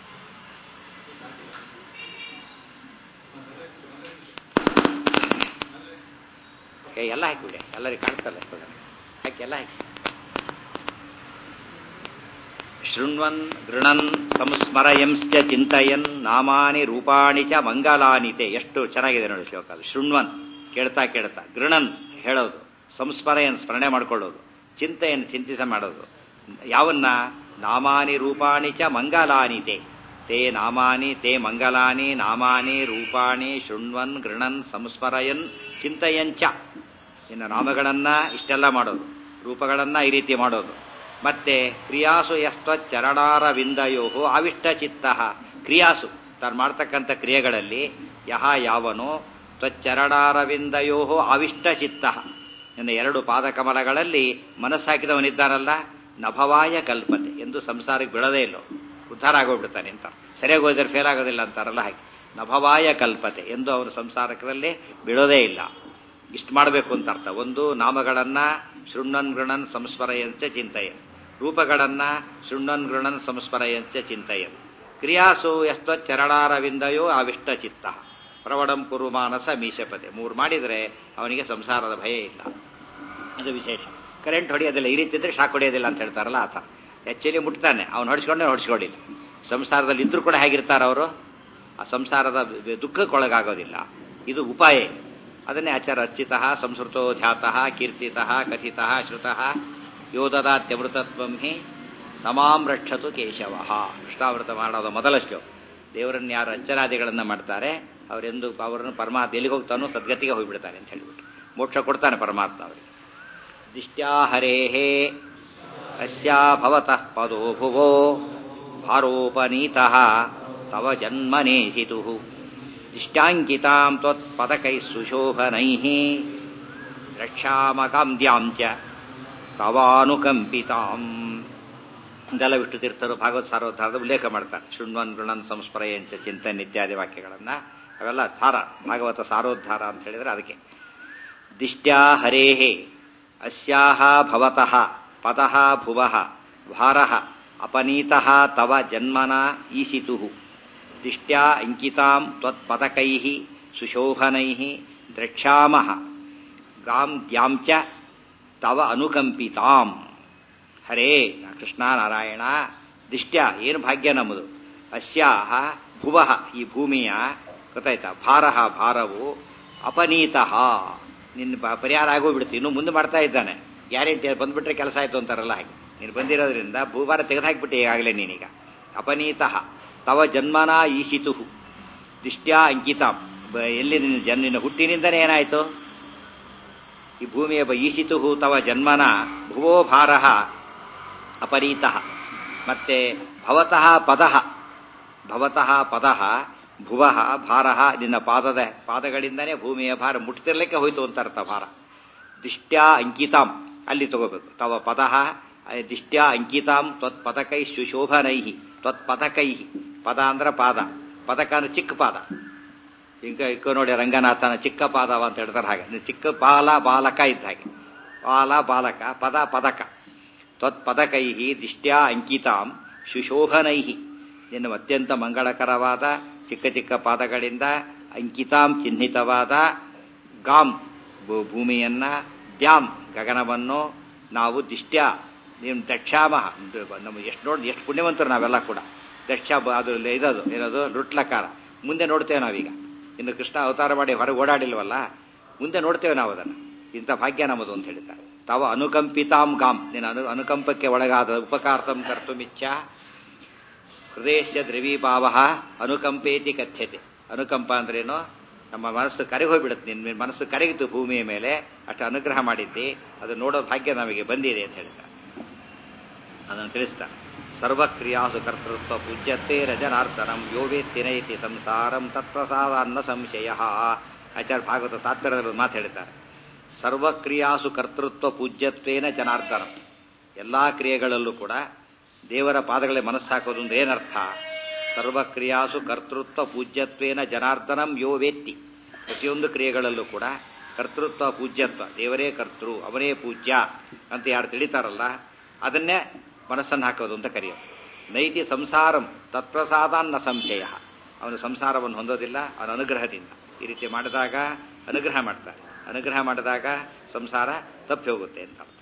ಏ, ಎಲ್ಲ ಹಾಕಿಬಿಡಿ ಎಲ್ಲರಿಗೆ ಕಾಣಿಸಲ್ಲ ಇವಾಗ. ಹಾಕಿ ಎಲ್ಲ ಹಾಕಿ ಶೃಣ್ವನ್ ಗೃಣನ್ ಸಂಸ್ಮರಯಂಶ್ಚ ಚಿಂತಯನ್ ನಾಮಾನಿ ರೂಪಾಣಿ ಚ ಮಂಗಲಾನಿತೆ ಎಷ್ಟು ಚೆನ್ನಾಗಿದೆ ನೋಡಿ ಶ್ಲೋಕ ಅದು ಶೃಣ್ವನ್ ಕೇಳ್ತಾ ಕೇಳ್ತಾ ಗೃಣನ್ ಹೇಳೋದು ಸಂಸ್ಮರಯನ್ ಸ್ಮರಣೆ ಮಾಡ್ಕೊಳ್ಳೋದು ಚಿಂತೆಯನ್ನು ಚಿಂತಿಸ ಮಾಡೋದು ಯಾವನ್ನ ನಾಮಾನಿ ರೂಪಾಣಿ ಚ ಮಂಗಲಾನಿತೆ ತೇ ನಾಮಾನಿ ತೇ ಮಂಗಲಾನಿ ನಾಮಾನಿ ರೂಪಾಣಿ ಶೃಣ್ವನ್ ಗೃಣನ್ ಸಂಸ್ಮರಯನ್ ಚಿಂತಯಂಚ ಇನ್ನು ನಾಮಗಳನ್ನ ಇಷ್ಟೆಲ್ಲ ಮಾಡೋದು ರೂಪಗಳನ್ನ ಈ ರೀತಿ ಮಾಡೋದು ಮತ್ತೆ ಕ್ರಿಯಾಸು ಯಸ್ತ್ವ ಚರಣಾರವಿಂದಯೋ ಅವಿಷ್ಟ ಚಿತ್ತ ಕ್ರಿಯಾಸು ತಾನು ಮಾಡ್ತಕ್ಕಂಥ ಕ್ರಿಯೆಗಳಲ್ಲಿ ಯಹ ಯಾವನೋ ತ್ವಚ್ಚರಣಾರವಿಂದಯೋ ಅವಿಷ್ಟ ಚಿತ್ತ ಇನ್ನು ಎರಡು ಪಾದಕಮಲಗಳಲ್ಲಿ ಮನಸ್ಸಾಕಿದವನಿದ್ದಾನಲ್ಲ ನಭವಾಯ ಕಲ್ಪತೆ ಎಂದು ಸಂಸಾರಕ್ಕೆ ಬಿಡದೇ ಇಲ್ಲ ಉದ್ಧಾರ ಆಗೋಗ್ಬಿಡ್ತಾನೆ ಅಂತ ಸರಿಯಾಗಿ ಹೋದ್ರೆ ಫೇಲ್ ಆಗೋದಿಲ್ಲ ಅಂತಾರಲ್ಲ ಹಾಗೆ ನಭವಾಯ ಕಲ್ಪತೆ ಎಂದು ಅವನು ಸಂಸಾರಕದಲ್ಲಿ ಬಿಡೋದೇ ಇಲ್ಲ ಇಷ್ಟು ಮಾಡಬೇಕು ಅಂತ ಅರ್ಥ ಒಂದು ನಾಮಗಳನ್ನ ಶೃಣ್ಣನ್ ಗೃಣನ್ ಸಂಸ್ಮರಯಂಚ ಚಿಂತಯನ್ ರೂಪಗಳನ್ನ ಶೃಣ್ಣನ್ ಗೃಣನ್ ಸಂಸ್ಮರಯಂಚ ಚಿಂತಯನ್ ಕ್ರಿಯಾಸು ಎಷ್ಟೋ ಚರಣಾರವಿಂದಯೋ ಅವಿಷ್ಟ ಚಿತ್ತ ಪ್ರವಡಂ ಕುರು ಮಾನಸ ಮೀಶಪತೆ ಮೂರು ಮಾಡಿದರೆ ಅವನಿಗೆ ಸಂಸಾರದ ಭಯ ಇಲ್ಲ ಅದು ವಿಶೇಷ ಕರೆಂಟ್ ಹೊಡೆಯೋದಿಲ್ಲ ಈ ರೀತಿ ಇದ್ರೆ ಶಾಕ್ ಹೊಡೆಯೋದಿಲ್ಲ ಅಂತ ಹೇಳ್ತಾರಲ್ಲ ಆತ ಆಕ್ಚುಲಿ ಮುಟ್ತಾನೆ ಅವ್ನು ಹೊಡಿಸ್ಕೊಂಡೆ ಹೊಡಿಸ್ಕೊಂಡಿಲ್ಲ ಸಂಸಾರದಲ್ಲಿ ಇದ್ರೂ ಕೂಡ ಹೇಗಿರ್ತಾರ ಅವರು ಆ ಸಂಸಾರದ ದುಃಖಕ್ಕೊಳಗಾಗೋದಿಲ್ಲ ಇದು ಉಪಾಯ ಅದನ್ನೇ ಆಚಾರ ಅರ್ಚಿತಃ ಸಂಸ್ಕೃತೋ ಧ್ಯಾತಃ ಕೀರ್ತಿತಃ ಕಥಿತಃ ಶ್ರುತಃ ಯೋದದಾತ್ಯಮೃತತ್ವಂ ಹಿ ಸಮಾಂ ರಕ್ಷತು ಕೇಶವ ಕೃಷ್ಣಾವೃತ ಮಾಡೋದು ಮೊದಲ ಶ್ಲೋಕ ದೇವರನ್ನ ಯಾರು ಅರ್ಚನಾದಿಗಳನ್ನ ಮಾಡ್ತಾರೆ ಅವರೆಂದು ಅವರನ್ನು ಪರಮಾತ್ಮ ಎಲ್ಲಿಗೆ ಹೋಗ್ತಾನೋ ಸದ್ಗತಿಗೆ ಹೋಗ್ಬಿಡ್ತಾನೆ ಅಂತ ಹೇಳಿಬಿಟ್ಟು ಮೋಕ್ಷ ಕೊಡ್ತಾನೆ ಪರಮಾತ್ಮ ಅವರಿಗೆ ದಿಷ್ಟ್ಯಾ ಹರೇಹೇ ಅಸ್ಯಾ ಭವತಃ ಪದೋ ಭುವೋ ಭಾರೋಪನೀತಃ ತವ ಜನ್ಮನೇಸಿತು ದಿಷ್ಟ್ಯಾಂಕಿತಾಂ ತ್ವತ್ಪದಕೈಃ ಸುಶೋಭನೈಃ ರಕ್ಷಾಮಕಾಂದ್ಯಾಂ ಚ ತವಾನುಕಂಪಿತಾಂ ಇದೆಲ್ಲ ವಿಷ್ಣು ತೀರ್ಥರು ಭಾಗವತ್ ಸಾರೋದ್ಧಾರದ ಉಲ್ಲೇಖ ಮಾಡ್ತಾರೆ ಶೃಣ್ವನ್ ಗೃಣನ್ ಸಂಸ್ಮರೆಯಂಚ ಚಿಂತನ್ ಇತ್ಯಾದಿ ವಾಕ್ಯಗಳನ್ನ ಅವೆಲ್ಲ ಸಾರ ಭಾಗವತ ಸಾರೋದ್ಧಾರ ಅಂತ ಹೇಳಿದ್ರೆ ಅದಕ್ಕೆ ದಿಷ್ಟ್ಯಾ ಹರೇಹೇ ಅಸ್ಯಾಹ ಭವತಃ ಪದಃ ಭುವಃ ಭಾರಃ ಅಪನೀತಃ ತವ ಜನ್ಮನ ಈಸಿತು ದಿಷ್ಟ್ಯಾ ಅಂಕಿತಾಂ ತವ ಅನುಕಂಪಿತಾಂ ಹರೇ ಕೃಷ್ಣ ನಾರಾಯಣ ದಿಷ್ಟ್ಯ ಏನು ಭಾಗ್ಯ ನಮ್ಮದು ಅಸ್ಯಾಹ ಭುವಃ ಈ ಭೂಮಿಯ ಗೊತ್ತಾಯ್ತಾ ಭಾರಹ ಭಾರವು ಅಪನೀತಃ ನಿನ್ನ ಬ- ಪರಿಹಾರ ಆಗೋಗ್ಬಿಡ್ತು ಇನ್ನು ಮುಂದೆ ಮಾಡ್ತಾ ಇದ್ದಾನೆ ಗ್ಯಾರಂಟಿ ಬಂದ್ಬಿಟ್ರೆ ಕೆಲಸ ಆಯ್ತು ಅಂತಾರಲ್ಲ ಹಾಗೆ ನೀನು ಬಂದಿರೋದ್ರಿಂದ ಭೂಭಾರ ತೆಗೆದುಹಾಕ್ಬಿಟ್ಟೆ ಈಗಾಗಲೇ ನೀನೀಗ ಅಪನೀತಃ ತವ ಜನ್ಮನ ಈಶಿತು ದಿಷ್ಟ್ಯಾ ಅಂಕಿತಾಂ ಬ- ಎಲ್ಲಿ ನಿನ್ನ ಜನ್ ನಿನ್ನ ಹುಟ್ಟಿನಿಂದನೇ ಏನಾಯ್ತು ಈ ಭೂಮಿಯ ಬ- ಈಶಿತು ತವ ಜನ್ಮನ ಭುವೋ ಭಾರಃ ಅಪರೀತಃ ಮತ್ತೆ ಭವತಃ ಪದಃ ಭವತಃ ಪದಃ ಭುವಃ ಭಾರಃ ನಿನ್ನ ಪಾದದ ಪಾದಗಳಿಂದನೇ ಭೂಮಿಯ ಭಾರ ಮುಟ್ತಿರ್ಲಿಕ್ಕೆ ಹೋಯ್ತು ಅಂತ ಅರ್ಥ ಭಾರ ದಿಷ್ಟ್ಯಾ ಅಂಕಿತಾಂ ಅಲ್ಲಿ ತಗೋಬೇಕು ತವ ಪದಃ ಅಹ್, ದಿಷ್ಟ್ಯಾ ಅಂಕಿತಾಂ ತ್ವತ್ ಪದಕೈ ಸುಶೋಭನೈ ತ್ವತ್ ಪದಕೈ ಪದ ಅಂದ್ರೆ ಪಾದ ಪದಕ ಅಂದ್ರೆ ಚಿಕ್ಕ ಪಾದ ಈಗ ಇಕ್ಕ ನೋಡಿ ರಂಗನಾಥನ ಚಿಕ್ಕ ಪಾದವ ಅಂತ ಹೇಳ್ತಾರೆ ಹಾಗೆ ನೀನು ಚಿಕ್ಕ ಬಾಲ ಬಾಲಕ ಇದ್ದ ಹಾಗೆ ಬಾಲ ಬಾಲಕ ಪದ ಪದಕ ತ್ವತ್ ಪದಕೈ ದಿಷ್ಟ್ಯಾ ಅಂಕಿತಾಂ ಸುಶೋಭನೈ ನಿನ್ನ ಅತ್ಯಂತ ಮಂಗಳಕರವಾದ ಚಿಕ್ಕ ಚಿಕ್ಕ ಪಾದಗಳಿಂದ ಅಂಕಿತಾಂ ಚಿಹ್ನಿತವಾದ ಗಾಂ ಭೂ- ಭೂಮಿಯನ್ನ ದ್ಯಾಂ ಗಗನವನ್ನು ನಾವು ದಿಷ್ಟ್ಯ ನೀವು ದಕ್ಷಾಮಹ ನಮ್ಮ ಎಷ್ಟು ನೋಡಿ ಎಷ್ಟು ಪುಣ್ಯವಂತರು ನಾವೆಲ್ಲ ಕೂಡ ದಕ್ಷ ಬ- ಅದು ಇದದು ಏನದು ಲುಟ್ಲಕಾರ ಮುಂದೆ ನೋಡ್ತೇವೆ ನಾವೀಗ ಇನ್ನು ಕೃಷ್ಣ ಅವತಾರ ಮಾಡಿ ಹೊರಗೆ ಓಡಾಡಿಲ್ವಲ್ಲ ಮುಂದೆ ನೋಡ್ತೇವೆ ನಾವು ಅದನ್ನು ಇಂಥ ಭಾಗ್ಯ ನಮ್ಮದು ಅಂತ ಹೇಳಿದ್ದಾರೆ ತಾವ ಅನುಕಂಪಿತಾಂ ಗಾಂ ನೀನು ಅನು ಅನುಕಂಪಕ್ಕೆ ಒಳಗಾದ ಉಪಕಾರ್ತಂ ಕರ್ತುಮಿಚ್ಛ ಹೃದಯಸ್ಯ ದ್ರವೀಭಾವ ಅನುಕಂಪೇತಿ ಕಥ್ಯತೆ ಅನುಕಂಪ ಅಂದ್ರೇನು ನಮ್ಮ ಮನಸ್ಸು ಕರಗಿ ಹೋಗ್ಬಿಡುತ್ತೆ ನಿನ್ನ ಮನಸ್ಸು ಕರಗಿತು ಭೂಮಿಯ ಮೇಲೆ ಅಷ್ಟು ಅನುಗ್ರಹ ಮಾಡಿದ್ದಿ ಅದು ನೋಡೋ ಭಾಗ್ಯ ನಮಗೆ ಬಂದಿದೆ ಅಂತ ಹೇಳ್ತಾರೆ ಅದನ್ನು ತಿಳಿಸ್ತಾ ಸರ್ವಕ್ರಿಯಾಸು ಕರ್ತೃತ್ವ ಪೂಜ್ಯತೆ ರಜನಾರ್ದನಂ ಯೋವೇತ್ತಿನೈತಿ ಸಂಸಾರಂ ತತ್ವಸಾದಾನ್ನ ಸಂಶಯ ಆಚಾರ್ಯ ಭಾಗವತ ತಾತ್ಪರ್ಯದಲ್ಲಿ ಒಂದು ಮಾತು ಹೇಳ್ತಾರೆ ಸರ್ವಕ್ರಿಯಾಸು ಕರ್ತೃತ್ವ ಪೂಜ್ಯತ್ವೇನ ಜನಾರ್ದನಂ ಎಲ್ಲಾ ಕ್ರಿಯೆಗಳಲ್ಲೂ ಕೂಡ ದೇವರ ಪಾದಗಳೇ ಮನಸ್ಸು ಹಾಕೋದು ಅಂದ್ರೆ ಏನರ್ಥ ಸರ್ವಕ್ರಿಯಾಸು ಕರ್ತೃತ್ವ ಪೂಜ್ಯತ್ವೇನ ಜನಾರ್ದನಂ ಯೋ ವೇತ್ತಿ ಪ್ರತಿಯೊಂದು ಕ್ರಿಯೆಗಳಲ್ಲೂ ಕೂಡ ಕರ್ತೃತ್ವ ಪೂಜ್ಯತ್ವ ದೇವರೇ ಕರ್ತೃ ಅವನೇ ಪೂಜ್ಯ ಅಂತ ಯಾರು ತಿಳಿತಾರಲ್ಲ ಅದನ್ನೇ ಮನಸ್ಸನ್ನು ಹಾಕೋದು ಅಂತ ಕರೆಯೋದು ನೈತಿ ಸಂಸಾರಂ ತತ್ಪ್ರಸಾದಾನ್ನ ಸಂಶಯ ಅವನು ಸಂಸಾರವನ್ನು ಹೊಂದೋದಿಲ್ಲ ಅವನ ಅನುಗ್ರಹದಿಂದ ಈ ರೀತಿ ಮಾಡಿದಾಗ ಅನುಗ್ರಹ ಮಾಡ್ತಾರೆ ಅನುಗ್ರಹ ಮಾಡಿದಾಗ ಸಂಸಾರ ತಪ್ಪಿ ಹೋಗುತ್ತೆ ಅಂತ ಅರ್ಥ.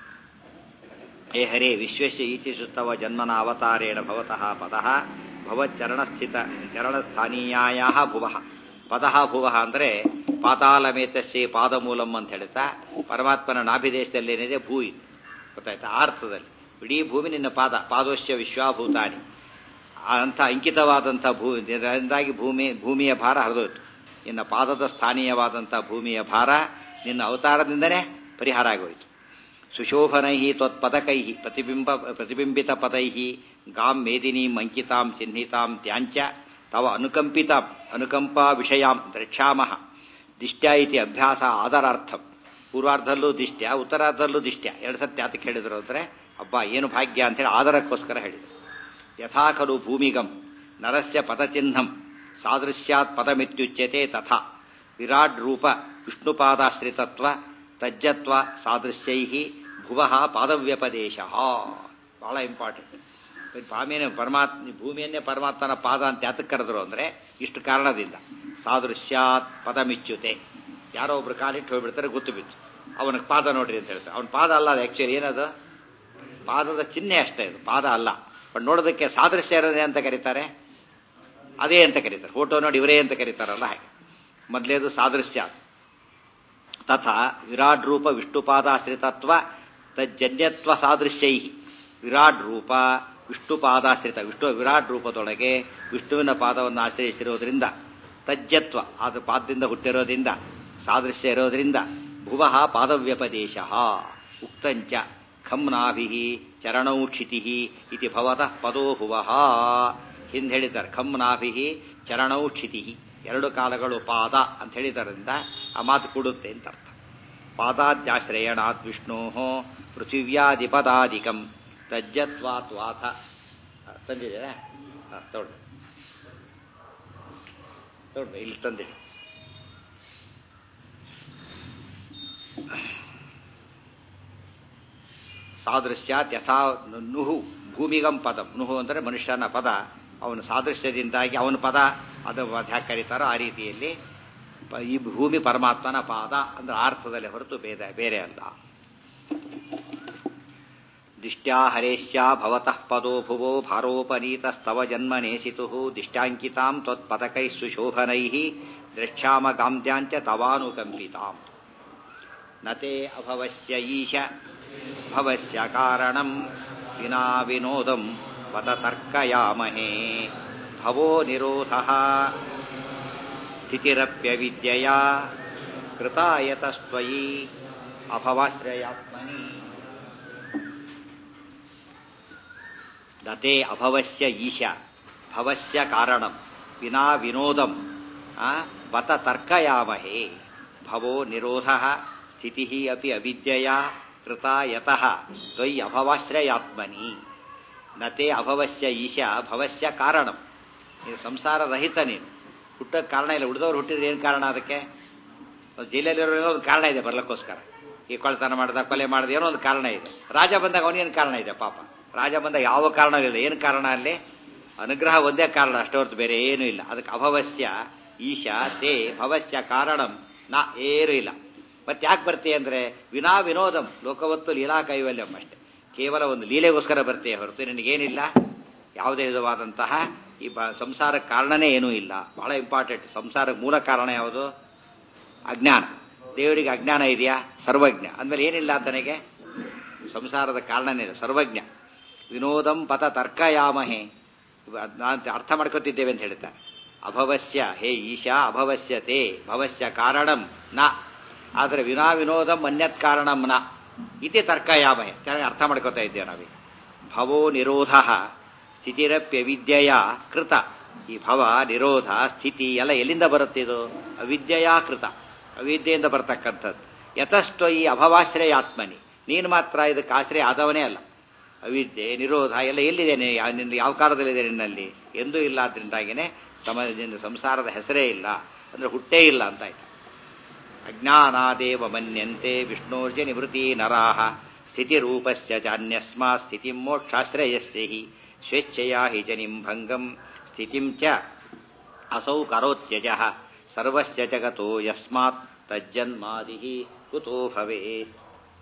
ಹೇ ಹರೇ ವಿಶ್ವಸ್ಯ ಈಚಿ ತವ ಜನ್ಮನ ಅವತಾರೇಣ ಭವತಃ ಪದಃ ಭವಚ್ಚರಣಸ್ಥಿತ ಚರಣಸ್ಥಾನೀಯಾಯ ಭುವಃ ಪದಃ ಭುವಃ ಅಂದರೆ ಪಾತಾಳಮೇತಸ್ಸೇ ಪಾದಮೂಲಂ ಅಂತ ಹೇಳ್ತಾ ಪರಮಾತ್ಮನ ನಾಭಿದೇಶದಲ್ಲಿ ಏನಿದೆ ಭೂ ಇದೆ ಗೊತ್ತಾಯ್ತಾ ಆ ಅರ್ಥದಲ್ಲಿ ಇಡೀ ಭೂಮಿ ನಿನ್ನ ಪಾದ ಪಾದೋಶ್ಯ ವಿಶ್ವಾಭೂತಾನಿ ಆ ಅಂಥ ಅಂಕಿತವಾದಂಥ ಭೂ ಇದರಿಂದಾಗಿ ಭೂಮಿ ಭೂಮಿಯ ಭಾರ ಹರಿದೋಯ್ತು ನಿನ್ನ ಪಾದದ ಸ್ಥಾನೀಯವಾದಂಥ ಭೂಮಿಯ ಭಾರ ನಿನ್ನ ಅವತಾರದಿಂದನೇ ಪರಿಹಾರ ಆಗೋಯ್ತು ಸುಶೋಭನೈ ತ್ವತ್ಪದಕೈ ಪ್ರತಿಬಿಂಬ ಪ್ರತಿಬಿಂಬಿತ ಪದೈ ಗಾಂ ಮೇದಿನೀಂ ಅಂಕಿತಾಂ ಚಿಹ್ನಿತಾಂ ತ್ಯಾಂಚ ತವ ಅನುಕಂಪಿತಾಂ ಅನುಕಂಪಾ ವಿಷಯಾಂ ದ್ರಕ್ಷ್ಯಾಮಃ ದಿಷ್ಟ್ಯ ಇತಿ ಅಭ್ಯಾಸ ಆದರಾರ್ಥಂ ಪೂರ್ವಾರ್ಧಲ್ಲೂ ದಿಷ್ಟ್ಯ ಉತ್ತರಾರ್ಧಲ್ಲೂ ದಿಷ್ಟ್ಯ ಎರಡು ಸತ್ಯ ಯಾತಕ್ಕೆ ಹೇಳಿದ್ರು ಅಂದರೆ ಅಬ್ಬಾ ಏನು ಭಾಗ್ಯ ಅಂತೇಳಿ ಆದರಕ್ಕೋಸ್ಕರ ಹೇಳಿದರು ಯಥಾ ಖಲು ಭೂಮಿಗಂ ನರಸ್ಯ ಪದಚಿಹ್ನಂ ಸಾದೃಶ್ಯಾತ್ ಪದಮಿತ್ಯುಚ್ಯತೆ ತಥಾ ವಿರಾಟ್ ರೂಪ ವಿಷ್ಣುಪಾದಾಶ್ರಿತತ್ವ ತಜ್ಜತ್ವ ಸಾದೃಶ್ಯೈ ಭುವಃ ಪಾದವ್ಯಪದೇಶ ಬಹಳ ಇಂಪಾರ್ಟೆಂಟ್ ಭಾಮಿನ ಪರಮಾತ್ಮ ಭೂಮಿಯನ್ನೇ ಪರಮಾತ್ಮನ ಪಾದ ಅಂತ ಯಾತಕ್ಕೆ ಕರೆದ್ರು ಅಂದ್ರೆ ಇಷ್ಟು ಕಾರಣದಿಂದ ಸಾದೃಶ್ಯಾತ್ ಪದಮಿಚ್ಯುತೆ ಯಾರೋ ಒಬ್ರು ಕಾಲಿಟ್ಟು ಹೋಗ್ಬಿಡ್ತಾರೆ ಗೊತ್ತು ಬಿತ್ತು ಅವನಿಗೆ ಪಾದ ನೋಡ್ರಿ ಅಂತ ಹೇಳ್ತಾರೆ ಅವನ ಪಾದ ಅಲ್ಲ ಅದು ಆಕ್ಚುಲಿ ಏನದು ಪಾದದ ಚಿಹ್ನೆ ಅಷ್ಟೇ ಇದು ಪಾದ ಅಲ್ಲ ಬಟ್ ನೋಡೋದಕ್ಕೆ ಸಾದೃಶ್ಯ ಇರೋದೇ ಅಂತ ಕರೀತಾರೆ ಅದೇ ಅಂತ ಕರೀತಾರೆ ಫೋಟೋ ನೋಡಿ ಇವರೇ ಅಂತ ಕರೀತಾರಲ್ಲ ಹಾಗೆ ಮೊದಲೇದು ಸಾದೃಶ್ಯ ತಥಾ ವಿರಾಟ್ ರೂಪ ವಿಷ್ಣುಪಾದಾಶ್ರಿತತ್ವ ತಜ್ಜನ್ಯತ್ವ ಸಾದೃಶ್ಯೈ ವಿರಾಟ್ ರೂಪ ವಿಷ್ಣುಪಾದಾಶ್ರಿತ ವಿಷ್ಣು ವಿರಾಟ್ ರೂಪದೊಳಗೆ ವಿಷ್ಣುವಿನ ಪಾದವನ್ನು ಆಶ್ರಯಿಸಿರೋದ್ರಿಂದ ತಜ್ಜತ್ವ ಅದು ಪಾದದಿಂದ ಹುಟ್ಟಿರೋದ್ರಿಂದ ಸಾದೃಶ್ಯ ಇರೋದ್ರಿಂದ ಭುವಃ ಪಾದವ್ಯಪದೇಶ ಉಕ್ತಂಚ ಖಂನಾಭಿ ಚರಣೌ ಕ್ಷಿತಿ ಇತಿ ಭವತಃ ಪದೋ ಭುವಃ ಹಿಂದೆ ಹೇಳಿದ್ದಾರೆ ಖಂನಾಭಿ ಚರಣೌ ಕ್ಷಿತಿ ಎರಡು ಕಾಲಗಳು ಪಾದ ಅಂತ ಹೇಳಿದಾರಿಂದ ಆ ಮಾತು ಕೊಡುತ್ತೆ ಅಂತ ಅರ್ಥ ಪಾದಾದ್ಯಾಶ್ರಯಣಾತ್ ವಿಷ್ಣೋ ಪೃಥಿವ್ಯಾದಿಪದಾದಿಕಂ ತಜ್ಜತ್ವಾತ್ ವಾಥ ತಂದಿದ್ದೀರಾ ಹಾಂ ತಗೊಳ್ಳಿ ತಗೊಳ್ಳಿ ಇಲ್ಲಿ ತಂದಿಡಿ ಸಾದೃಶ್ಯಾತ್ ಯಥಾ ನುಹು ಭೂಮಿಗಂ ಪದಂ ನುಹು ಅಂದರೆ ಮನುಷ್ಯನ ಪದ ಅವನ ಸಾದೃಶ್ಯದಿಂದಾಗಿ ಅವನ ಪದ ಅದು ಹ್ಯಾಕೆ ಕರೀತಾರೋ ಆ ರೀತಿಯಲ್ಲಿ ಪ- ಈ ಭೂಮಿ ಪರಮಾತ್ಮನ ಪಾದ ಅಂದ್ರೆ ಅರ್ಥದಲ್ಲಿ ಹೊರತು ಬೇರೆ ಬೇರೆ ಅಲ್ಲ ದಿಷ್ಟ್ಯಾ ಹರೇಶ್ಯಾ ಭವತಃ ಪದೋ ಭುವೋ ಭಾರೋಪನೀತಸ್ತವ ಜನ್ಮ ನೇಸಿತು ದಿಷ್ಟ್ಯಾಂಕಿತಾಂ ತ್ವತ್ಪದಕೈ ಸುಶೋಭನೈ ದ್ರಕ್ಷ್ಯಾಮ ಗಾಂಧ್ಯಾಂಚ ತವಾನುಕಂಪಿತಾಂ ನತೆ ಅಭವಸ್ಯ ಈಶ ಭವಸ್ಯ ಕಾರಣಂ ವಿನಾ ವಿನೋದಂ ವದ ತರ್ಕಯಾಮಹೇ ಭವೋ ನಿರೋಧಃ ಸ್ಥಿತಿರಪ್ಯವಿದ್ಯೆಯ ಕೃತಾಯತಸ್ತ್ವಯಿ ಅಭವಾಶ್ರಯಾತ್ಮನಿ ದತೆ ಅಭವಸ್ಯ ಈಶ ಭವಸ್ಯ ಕಾರಣಂ ವಿನಾ ವಿನೋದಂ ವತ ತರ್ಕಯಾಮಹೇ ಭವೋ ನಿರೋಧ ಸ್ಥಿತಿ ಅಪಿ ಅವಿದ್ಯೆಯ ಕೃತ ಯತಃ ತ್ವಯಿ ಅಭವಾಶ್ರಯಾತ್ಮನಿ ನತೆ ಅಭವಸ್ಯ ಈಶ ಭವಸ್ಯ ಕಾರಣಂ ನೀನು ಸಂಸಾರ ರಹಿತ ನೀನು ಹುಟ್ಟೋಕೆ ಕಾರಣ ಇಲ್ಲ ಹುಟ್ಟಿದವ್ರು ಹುಟ್ಟಿದ್ರೆ ಏನು ಕಾರಣ ಅದಕ್ಕೆ ಜೈಲಲ್ಲಿರೋ ಒಂದು ಕಾರಣ ಇದೆ ಬರ್ಲಕ್ಕೋಸ್ಕರ ಈ ಕೊಳ್ತನ ಮಾಡ್ದ ಕೊಲೆ ಮಾಡ್ದ ಏನೋ ಒಂದು ಕಾರಣ ಇದೆ ರಾಜ ಬಂದಾಗ ಅವನೇನು ಕಾರಣ ಇದೆ ಪಾಪ ರಾಜ ಬಂದಾಗ ಯಾವ ಕಾರಣ ಇಲ್ಲ ಏನು ಕಾರಣ ಅಲ್ಲಿ ಅನುಗ್ರಹ ಒಂದೇ ಕಾರಣ ಅಷ್ಟೇ ಹೊರತು ಬೇರೆ ಏನೂ ಇಲ್ಲ ಅದಕ್ಕೆ ಅಭವಸ್ಯ ಈಶಾ ತೇ ಭವಸ್ಯ ಕಾರಣಂ ನಾ ಏನೂ ಇಲ್ಲ ಮತ್ತೆ ಯಾಕೆ ಬರ್ತೀಯ ಅಂದ್ರೆ ವಿನಾ ವಿನೋದಂ ಲೋಕವತ್ತು ಲೀಲಾ ಕೈವಲ್ಯಂ ಅಷ್ಟೇ ಕೇವಲ ಒಂದು ಲೀಲೆಗೋಸ್ಕರ ಬರ್ತೀಯ ಹೊರತು ನಿನಗೇನಿಲ್ಲ ಯಾವುದೇ ವಿಧವಾದಂತಹ ಈ ಬ ಸಂಸಾರಕ್ಕೆ ಕಾರಣನೇ ಏನೂ ಇಲ್ಲ ಬಹಳ ಇಂಪಾರ್ಟೆಂಟ್ ಸಂಸಾರಕ್ಕೆ ಮೂಲ ಕಾರಣ ಯಾವುದು ಅಜ್ಞಾನ ದೇವರಿಗೆ ಅಜ್ಞಾನ ಇದೆಯಾ ಸರ್ವಜ್ಞ ಅಂದಮೇಲೆ ಏನಿಲ್ಲ ತನಗೆ ಸಂಸಾರದ ಕಾರಣನೇ ಇಲ್ಲ ಸರ್ವಜ್ಞ ವಿನೋದಂ ಪಥ ತರ್ಕಯಾಮಹೇ ನಾನು ಅರ್ಥ ಮಾಡ್ಕೊತಿದ್ದೇವೆ ಅಂತ ಹೇಳ್ತಾರೆ ಅಭವಸ್ಯ ಹೇ ಈಶಾ ಅಭವಸ್ಯ ತೇ ಭವಸ್ಯ ಕಾರಣಂ ನ ಆದರೆ ವಿನಾ ವಿನೋದಂ ಅನ್ಯತ್ ಕಾರಣಂ ನ ಇತಿ ತರ್ಕಯಾಮಹೆ ಚೆನ್ನಾಗಿ ಅರ್ಥ ಮಾಡ್ಕೋತಾ ಇದ್ದೇವೆ ನಾವೀಗ ಭವೋ ನಿರೋಧ ಸ್ಥಿತಿರಪ್ಯವಿದ್ಯೆಯ ಕೃತ ಈ ಭವ ನಿರೋಧ ಸ್ಥಿತಿ ಎಲ್ಲ ಎಲ್ಲಿಂದ ಬರುತ್ತಿದು ಅವಿದ್ಯೆಯ ಕೃತ ಅವಿದ್ಯೆಯಿಂದ ಬರ್ತಕ್ಕಂಥದ್ದು ಯತಸ್ತ್ವ ಈ ಅಭವಾಶ್ರಯಾತ್ಮನಿ ನೀನು ಮಾತ್ರ ಇದಕ್ಕೆ ಆಶ್ರಯ ಆದವನೇ ಅಲ್ಲ ಅವಿದ್ಯೆ ನಿರೋಧ ಎಲ್ಲ ಎಲ್ಲಿದೆ ನಿನ್ನ ಯಾವ ಕಾಲದಲ್ಲಿದೆ ನಿನ್ನಲ್ಲಿ ಎಂದೂ ಇಲ್ಲ ಆದ್ರಿಂದಾಗಿನೇ ಸಮ ಸಂಸಾರದ ಹೆಸರೇ ಇಲ್ಲ ಅಂದ್ರೆ ಹುಟ್ಟೇ ಇಲ್ಲ ಅಂತ ಆಯ್ತು ಅಜ್ಞಾನಾದೇವ ಮನ್ಯಂತೆ ವಿಷ್ಣೋರ್ಜ ನಿವೃತ್ತಿ ನರಾಹ ಸ್ಥಿತಿರೂಪಸ್ಯ ಚಾನ್ಯಸ್ಮಾ ಸ್ಥಿತಿ ಮೋಕ್ಷಾಶ್ರಯಸ್ಯ ಹಿ ಸ್ವೇಚ್ಛೆಯ ಹಿ ಜನಿಂ ಭಂಗಂ ಸ್ಥಿತಿಂ ಚ ಅಸೌ ಕರೋತ್ಯಜ ಸರ್ವಸ್ಯ ಜಗತೋ ಯಸ್ಮಾತ್ ತಜ್ಜನ್ಮಾದಿ ಕುತೋ ಭವೇತ್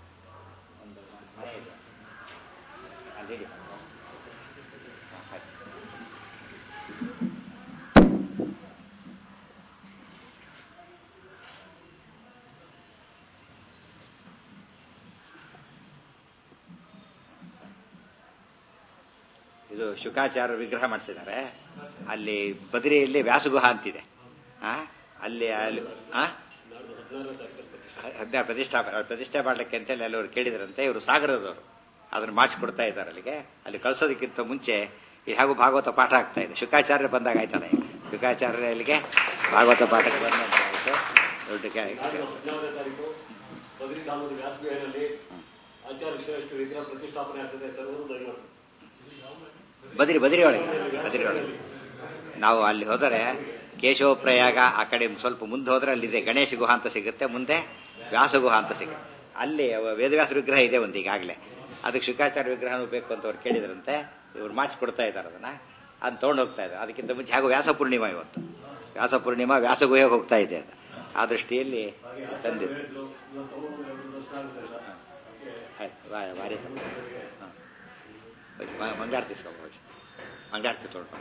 ಇದು ಶುಕಾಚಾರ್ಯ ವಿಗ್ರಹ ಮಾಡಿಸಿದ್ದಾರೆ ಅಲ್ಲಿ ಬದರಿಯಲ್ಲಿ ವ್ಯಾಸಗುಹ ಅಂತಿದೆ ಆ ಅಲ್ಲಿ ಅಲ್ಲಿ ಆ ಹದಿನಾರು ಪ್ರತಿಷ್ಠಾಪನೆ ಪ್ರತಿಷ್ಠೆ ಮಾಡ್ಲಿಕ್ಕೆ ಅಂತೇಳಿ ಅಲ್ಲಿ ಅವ್ರು ಕೇಳಿದ್ರಂತೆ ಇವರು ಸಾಗರದವರು ಅದನ್ನು ಮಾಡಿಸ್ಕೊಡ್ತಾ ಇದ್ದಾರೆ ಅಲ್ಲಿಗೆ ಅಲ್ಲಿ ಕಳ್ಸೋದಕ್ಕಿಂತ ಮುಂಚೆ ಈ ಹಾಗೂ ಭಾಗವತ ಪಾಠ ಆಗ್ತಾ ಇದೆ ಶುಕಾಚಾರ್ಯ ಬಂದಾಗ ಆಯ್ತಾನೆ ಶುಕಾಚಾರ್ಯ ಅಲ್ಲಿಗೆ ಭಾಗವತ ಪಾಠಕ್ಕೆ ಬಂದಂತ ಆಯ್ತು ದೊಡ್ಡ ಹದಿನಾರನೇ ತಾರೀಕು ಬದ್ರಿಧಾಮದ ವ್ಯಾಸಗೇಹನಲ್ಲಿ ಆಚಾರ್ಯ ವಿಶ್ವೇಶ್ವರ ವಿಗ್ರಹ ಪ್ರತಿಷ್ಠಾಪನೆ ಆಗ್ತದೆ ಸರ್ವರು ದಯಮಾಡಿ ಬದಿರಿ ಬದಿರಿ ಒಳಗೆ ಬದಿರಿ ಒಳಗೆ ನಾವು ಅಲ್ಲಿ ಹೋದರೆ ಕೇಶವ ಪ್ರಯಾಗ ಆ ಕಡೆ ಸ್ವಲ್ಪ ಮುಂದೆ ಹೋದ್ರೆ ಅಲ್ಲಿದೆ ಗಣೇಶ ಗುಹ ಅಂತ ಸಿಗುತ್ತೆ ಮುಂದೆ ವ್ಯಾಸ ಗುಹ ಅಂತ ಸಿಗುತ್ತೆ ಅಲ್ಲಿ ವೇದವ್ಯಾಸ ವಿಗ್ರಹ ಇದೆ ಒಂದು ಈಗಾಗಲೇ ಅದಕ್ಕೆ ಶುಕಾಚಾರ್ಯ ವಿಗ್ರಹನೂ ಬೇಕು ಅಂತ ಅವ್ರು ಕೇಳಿದ್ರಂತೆ ಇವ್ರು ಮಾಡಿಸ್ಕೊಡ್ತಾ ಇದ್ದಾರೆ ಅದನ್ನ ಅದನ್ನ ತೊಗೊಂಡು ಹೋಗ್ತಾ ಇದ್ದಾರೆ ಅದಕ್ಕಿಂತ ಮುಂಚೆ ಹಾಗೂ ವ್ಯಾಸ ಪೂರ್ಣಿಮಾ ಇವತ್ತು ವ್ಯಾಸ ಪೂರ್ಣಿಮಾ ವ್ಯಾಸ ಗುಹೆಗೆ ಹೋಗ್ತಾ ಇದೆ ಅದು ಆ ದೃಷ್ಟಿಯಲ್ಲಿ ತಂದಿದ್ದು ಹೇಳಿದ್ರು ಇವತ್ತು ತಗೊಂಡು ಎರಡು ವರ್ಷ ಆಗುತ್ತೆ ಸರ್ ಆಯ್ತು ಬಾ- ಭಾರಿ ಹಾಂ ಮಂಗಾರತಿ ಇಸ್ಕೊಬೋದು ಮಂಗಾರತಿ ತೊಗೊಂಡು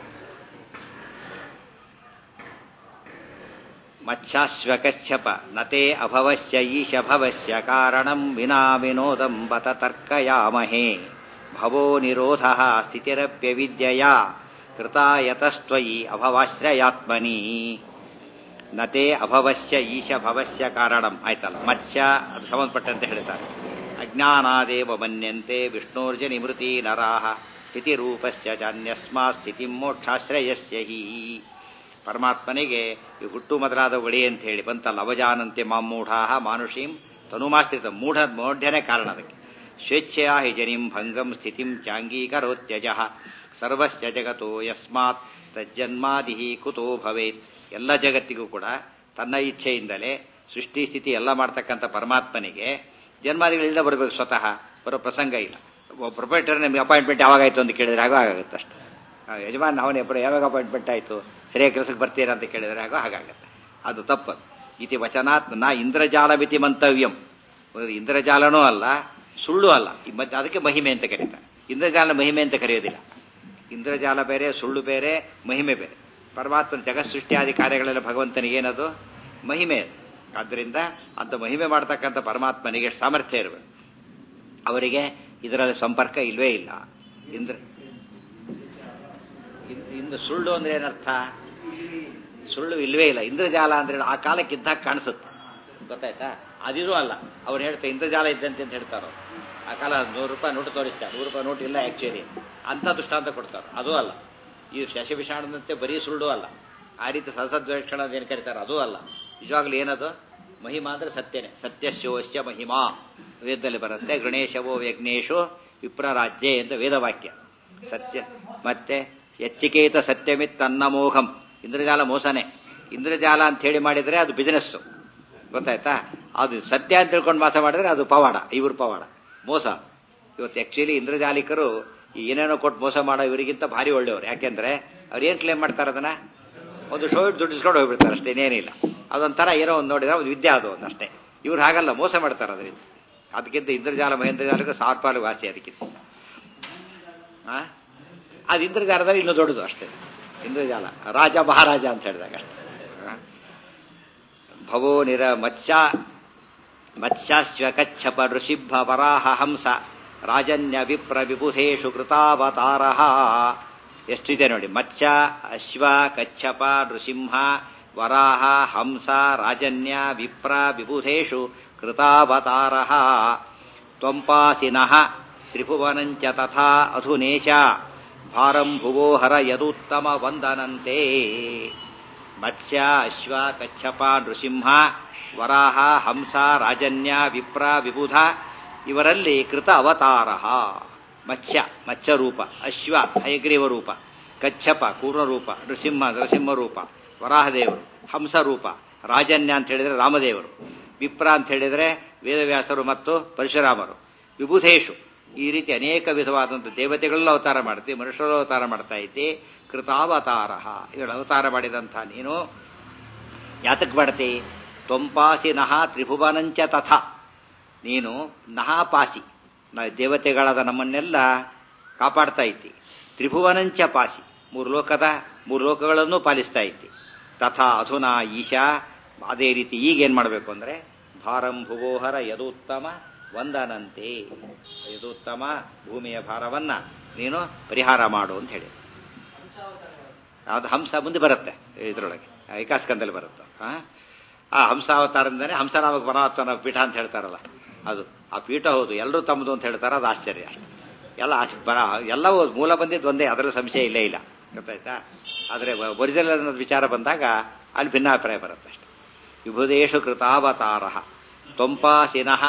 ಮತ್ಸ್ಯಾಶ್ವಕಶ್ಯಪ ನತೆ ಅಭವಸ್ಯ ಈಶ ಭವಸ್ಯ ಕಾರಣಂ ವಿನಾ ವಿನೋದಂ ಬತ ತರ್ಕಯಾಮಹೇ ಭವೋ ನಿರೋಧ ಸ್ಥಿತಿರಪ್ಯವಿದ್ಯೆಯ ಕೃತಾಯತಸ್ತ್ವಯಿ ಅಭವಾಶ್ರಯಾತ್ಮನಿ ನತೆ ಅಭವಸ್ಯ ಈಶ ಭವಸ್ಯ ಕಾರಣಂ ಆಯ್ತಲ್ಲ ಮತ್ಸ್ಯ ಅದು ಸಂಬಂಧಪಟ್ಟಂತೆ ಹೇಳ್ತಾರೆ ಅಜ್ಞಾನಾದೇವ ಮನ್ಯಂತೆ ವಿಷ್ಣೋರ್ಜ ನಿವೃತ್ತಿ ನರಾಹ ಸ್ಥಿತಿರೂಪಸ್ಯ ಚಾನ್ಯಸ್ಮಾ ಸ್ಥಿತಿ ಮೋಕ್ಷಾಶ್ರಯಸ್ಯ ಹಿ ಪರಮಾತ್ಮನಿಗೆ ಈ ಹುಟ್ಟು ಮೊದಲಾದ ಒಳಿ ಅಂತ ಹೇಳಿ ಬಂತಲ್ಲ ಅವಜಾನಂತೆ ಮಾಮೂಢಾ ಮಾನುಷೀಂ ತನುಮಾಶ್ರಿತ ಮೂಢ ಮೌಢ್ಯನೇ ಕಾರಣ ಅದಕ್ಕೆ ಸ್ವೇಚ್ಛೆಯ ಹಿ ಜನಿಂ ಭಂಗಂ ಸ್ಥಿತಿಂ ಚಾಂಗೀಕರೋತ್ಯಜ ಸರ್ವಸ್ಯ ಜಗತೋ ಯಸ್ಮಾತ್ ತಜ್ಜನ್ಮಾದಿ ಕುತೋ ಭವೇತ್ ಎಲ್ಲ ಜಗತ್ತಿಗೂ ಕೂಡ ತನ್ನ ಇಚ್ಛೆಯಿಂದಲೇ ಸೃಷ್ಟಿ ಸ್ಥಿತಿ ಎಲ್ಲ ಮಾಡ್ತಕ್ಕಂಥ ಪರಮಾತ್ಮನಿಗೆ ಜನ್ಮಾದಿಗಳಿಂದ ಬರಬೇಕು ಸ್ವತಃ ಬರೋ ಪ್ರಸಂಗ ಇಲ್ಲ ಪ್ರೊಪರೇಟರ್ ನಿಮ್ಗೆ ಅಪಾಯಿಂಟ್ಮೆಂಟ್ ಯಾವಾಗಾಯ್ತು ಅಂತ ಕೇಳಿದ್ರೆ ಆಗೋ ಆಗುತ್ತೆ ಅಷ್ಟೆ ಆ, ಯಜಮಾನ್ ಅವನೇ ಬರೋ ಯಾವಾಗ ಅಪಾಯಿಂಟ್ಮೆಂಟ್ ಆಯಿತು ಸರಿಯಾಗಿ ಕೆಲಸಕ್ಕೆ ಬರ್ತೀರಾ ಅಂತ ಕೇಳಿದ್ರೆ ಆಗೋ ಹಾಗಾಗತ್ತೆ ಅದು ತಪ್ಪದು ಇತಿ ವಚನಾತ್ ನಾ ಇಂದ್ರಜಾಲ ಮಿತಿ ಮಂತವ್ಯಂ ಇಂದ್ರಜಾಲನೂ ಅಲ್ಲ ಸುಳ್ಳು ಅಲ್ಲ ಈ ಮಧ್ಯ ಅದಕ್ಕೆ ಮಹಿಮೆ ಅಂತ ಕರೀತಾರೆ ಇಂದ್ರಜಾಲ ಮಹಿಮೆ ಅಂತ ಕರೆಯೋದಿಲ್ಲ ಇಂದ್ರಜಾಲ ಬೇರೆ ಸುಳ್ಳು ಬೇರೆ ಮಹಿಮೆ ಬೇರೆ ಪರಮಾತ್ಮನ ಜಗತ್ ಸೃಷ್ಟಿಯಾದಿ ಕಾರ್ಯಗಳೆಲ್ಲ ಭಗವಂತನಿಗೆ ಏನದು ಮಹಿಮೆ ಅದು ಆದ್ದರಿಂದ ಅಂತ ಮಹಿಮೆ ಮಾಡ್ತಕ್ಕಂಥ ಪರಮಾತ್ಮನಿಗೆ ಎಷ್ಟು ಸಾಮರ್ಥ್ಯ ಇರಬೇಕು ಅವರಿಗೆ ಇದರ ಸಂಪರ್ಕ ಇಲ್ವೇ ಇಲ್ಲ ಇಂದ್ರ ಇನ್- ಇಂದ್ರ ಸುಳ್ಳು ಅಂದ್ರೆ ಏನರ್ಥ ಸುಳ್ಳು ಇಲ್ವೇ ಇಲ್ಲ ಇಂದ್ರಜಾಲ ಅಂದ್ರೆ ಆ ಕಾಲಕ್ಕೆ ಇದ್ದಾಗ ಕಾಣಿಸುತ್ತೆ ಗೊತ್ತಾಯ್ತಾ ಅದಿದು ಅಲ್ಲ ಅವ್ರು ಹೇಳ್ತಾರೆ ಇಂದ್ರಜಾಲ ಇದ್ದಂತೆ ಅಂತ ಹೇಳ್ತಾರೋ ಆ ಕಾಲ ನೂರು ರೂಪಾಯಿ ನೋಟು ತೋರಿಸ್ತಾರೆ ನೂರು ರೂಪಾಯಿ ನೋಟು ಇಲ್ಲ ಆಕ್ಚುಲಿ ಅಂತ ದೃಷ್ಟಾಂತ ಕೊಡ್ತಾರೆ ಅದು ಅಲ್ಲ ಈ ಶಶವಿಷಾಣದಂತೆ ಬರೀ ಸುಳ್ಳು ಅಲ್ಲ ಆ ರೀತಿ ಸಸದ್ವೇಕ್ಷಣ ಏನು ಕರೀತಾರೆ ಅದು ಅಲ್ಲ ನಿಜವಾಗ್ಲೂ ಏನದು ಮಹಿಮಾ ಅಂದ್ರೆ ಸತ್ಯನೇ ಸತ್ಯಶೋಶ್ಯ ಮಹಿಮಾ ವೇದದಲ್ಲಿ ಬರುತ್ತೆ ಗಣೇಶವೋ ಯಜ್ಞೇಶು ವಿಪ್ರರಾಜ್ಯೆ ಅಂತ ವೇದವಾಕ್ಯ ಸತ್ಯ ಮತ್ತೆ ಎಚ್ಚಿಕೇತ ಸತ್ಯಮಿತ್ ಅನ್ನಮೋಹಂ ಇಂದ್ರಜಾಲ ಮೋಸನೇ ಇಂದ್ರಜಾಲ ಅಂತ ಹೇಳಿ ಮಾಡಿದ್ರೆ ಅದು ಬಿಸಿನೆಸ್ಸು ಗೊತ್ತಾಯ್ತಾ ಅದು ಸತ್ಯ ಅಂತ ತಿಳ್ಕೊಂಡು ಮಾಸ ಮಾಡಿದ್ರೆ ಅದು ಪವಾಡ ಇವ್ರ ಪವಾಡ ಮೋಸ ಇವತ್ತು ಆಕ್ಚುಲಿ ಇಂದ್ರಜಾಲಿಕರು ಈ ಏನೇನೋ ಕೊಟ್ಟು ಮೋಸ ಮಾಡೋ ಇವರಿಗಿಂತ ಭಾರಿ ಒಳ್ಳೆಯವರು ಯಾಕೆಂದ್ರೆ ಅವ್ರು ಏನ್ ಕ್ಲೇಮ್ ಮಾಡ್ತಾರೆ ಅದನ್ನ ಒಂದು ಶೋ ಇಟ್ಟು ದುಡ್ಡಿಸ್ಕೊಂಡು ಹೋಗ್ಬಿಡ್ತಾರೆ ಅಷ್ಟೇ ಇನ್ನೇನಿಲ್ಲ ಅದೊಂಥರ ಏನೋ ಒಂದು ನೋಡಿದ್ರೆ ಒಂದು ವಿದ್ಯೆ ಅದು ಒಂದು ಅಷ್ಟೇ ಇವ್ರು ಹಾಗಲ್ಲ ಮೋಸ ಮಾಡ್ತಾರೆ ಅದರಿಂದ ಅದಕ್ಕಿಂತ ಇಂದ್ರಜಾಲ ಮಹೇಂದ್ರಜಾಲಕ್ಕೆ ಸಾವಿರ ಪಾಲು ವಾಸಿ ಅದಕ್ಕಿಂತ ಆ? ಅದು ಇಂದ್ರಜಾಲದಲ್ಲಿ ಇನ್ನೂ ದೊಡ್ಡದು ಅಷ್ಟೇ ಇಂದ್ರಜಾಲ ರಾಜ ಮಹಾರಾಜ ಅಂತ ಹೇಳಿದಾಗ ಅಷ್ಟೇ ಆ? ಭವೋ ನಿರ ಮತ್ಸ್ಯ ಮತ್ಸ್ಯಾಶ್ವ ಕಚ್ಚಪ ಋಷಿಭ ವರಾಹ ಹಂಸ ರಾಜನ್ಯ ವಿಪ್ರ ವಿಬುಧೇಶು ಕೃತಾವತಾರ ಎಷ್ಟಿದೆ ನೋಡಿ ಮತ್ಸ್ಯ ಅಶ್ವ ಕಚ್ಚಪ ನೃಸಿಂಹ ವರಾಹ ಹಂಸ ರಾಜನ್ಯ ವಿಪ್ರ ವಿಬುಧೇಶು ಕೃತಾವತಾರ ತ್ವಂಪಾಸಿನಃ ತ್ರಿಭುವನಂಚ ತಥಾ ಅಧುನೇಶ ಭಾರಂ ಭುವೋ ಹರ ಯದುತ್ತಮ ವಂದನಂತೆ ಮತ್ಸ್ಯ ಅಶ್ವ ಕಚ್ಚಪ ನೃಸಿಂಹ ವರಾಹ ಹಂಸ ರಾಜನ್ಯ ವಿಪ್ರ ವಿಬುಧ ಇವರಲ್ಲಿ ಕೃತ ಅವತಾರ ಮತ್ಸ್ಯ ಮತ್ಸ್ಯ ರೂಪ ಅಶ್ವ ಹಯಗ್ರೀವ ರೂಪ ಕಚ್ಚಪ ಕೂರ್ಣ ರೂಪ ನೃಸಿಂಹ ನರಸಿಂಹ ರೂಪ ವರಾಹದೇವರು ಹಂಸ ರೂಪ ರಾಜನ್ಯ ಅಂತ ಹೇಳಿದ್ರೆ ರಾಮದೇವರು ವಿಪ್ರ ಅಂತ ಹೇಳಿದ್ರೆ ವೇದವ್ಯಾಸರು ಮತ್ತು ಪರಶುರಾಮರು ವಿಬುಧೇಶು ಈ ರೀತಿ ಅನೇಕ ವಿಧವಾದಂಥ ದೇವತೆಗಳೆಲ್ಲ ಅವತಾರ ಮಾಡ್ತಿ ಮನುಷ್ಯರು ಅವತಾರ ಮಾಡ್ತಾ ಇದ್ದಿ ಕೃತಾವತಾರ ಇವರು ಅವತಾರ ಮಾಡಿದಂಥ ನೀನು ಯಾತಕ್ ಮಾಡ್ತಿ ತ್ವಂಪಾಸಿ ನಹ ತ್ರಿಭುವನಂಚ ತಥಾ ನೀನು ನಹಾಪಾಸಿ ನ ದೇವತೆಗಳಾದ ನಮ್ಮನ್ನೆಲ್ಲ ಕಾಪಾಡ್ತಾ ಇದ್ದಿ ತ್ರಿಭುವನಂಚ ಪಾಸಿ ಮೂರು ಲೋಕದ ಮೂರು ಲೋಕಗಳನ್ನು ಪಾಲಿಸ್ತಾ ಇದ್ದಿ ತಥಾ ಅಧುನಾ ಈಶಾ ಅದೇ ರೀತಿ ಈಗೇನ್ ಮಾಡಬೇಕು ಅಂದ್ರೆ ಭಾರಂ ಭುವೋಹರ ಯದೋತ್ತಮ ವಂದನಂತೆ ಯದೋತ್ತಮ ಭೂಮಿಯ ಭಾರವನ್ನ ನೀನು ಪರಿಹಾರ ಮಾಡು ಅಂತ ಹೇಳಿ ಅದು ಹಂಸ ಮುಂದೆ ಬರುತ್ತೆ ಇದ್ರೊಳಗೆ ಏಕಾಸ್ಕಂದಲ್ಲಿ ಬರುತ್ತೆ ಆ? ಆ ಹಂಸಾವತಾರದಿಂದನೇ ಹಂಸನಾಮಕ ಪರಮಾತ್ಮನ ಪೀಠ ಅಂತ ಹೇಳ್ತಾರಲ್ಲ ಅದು ಆ ಪೀಠ ಹೌದು ಎಲ್ಲರೂ ತಮ್ಮದು ಅಂತ ಹೇಳ್ತಾರೆ ಅದು ಆಶ್ಚರ್ಯ ಅಷ್ಟೆ ಎಲ್ಲ ಆಶ್- ಬರ ಎಲ್ಲವೂ ಮೂಲ ಬಂದಿದ್ದು ಒಂದೇ ಅದರಲ್ಲಿ ಸಂಶಯ ಇಲ್ಲೇ ಇಲ್ಲ ಗೊತ್ತಾಯ್ತಾ ಆದರೆ ಒರಿಜಿನಲ್ ಅನ್ನೋದು ವಿಚಾರ ಬಂದಾಗ ಅಲ್ಲಿ ಭಿನ್ನಾಭಿಪ್ರಾಯ ಬರುತ್ತೆ ಅಷ್ಟೆ ವಿಭುದೇಶು ಕೃತಾವತಾರ ತ್ವಂಪಾಸಿನಃ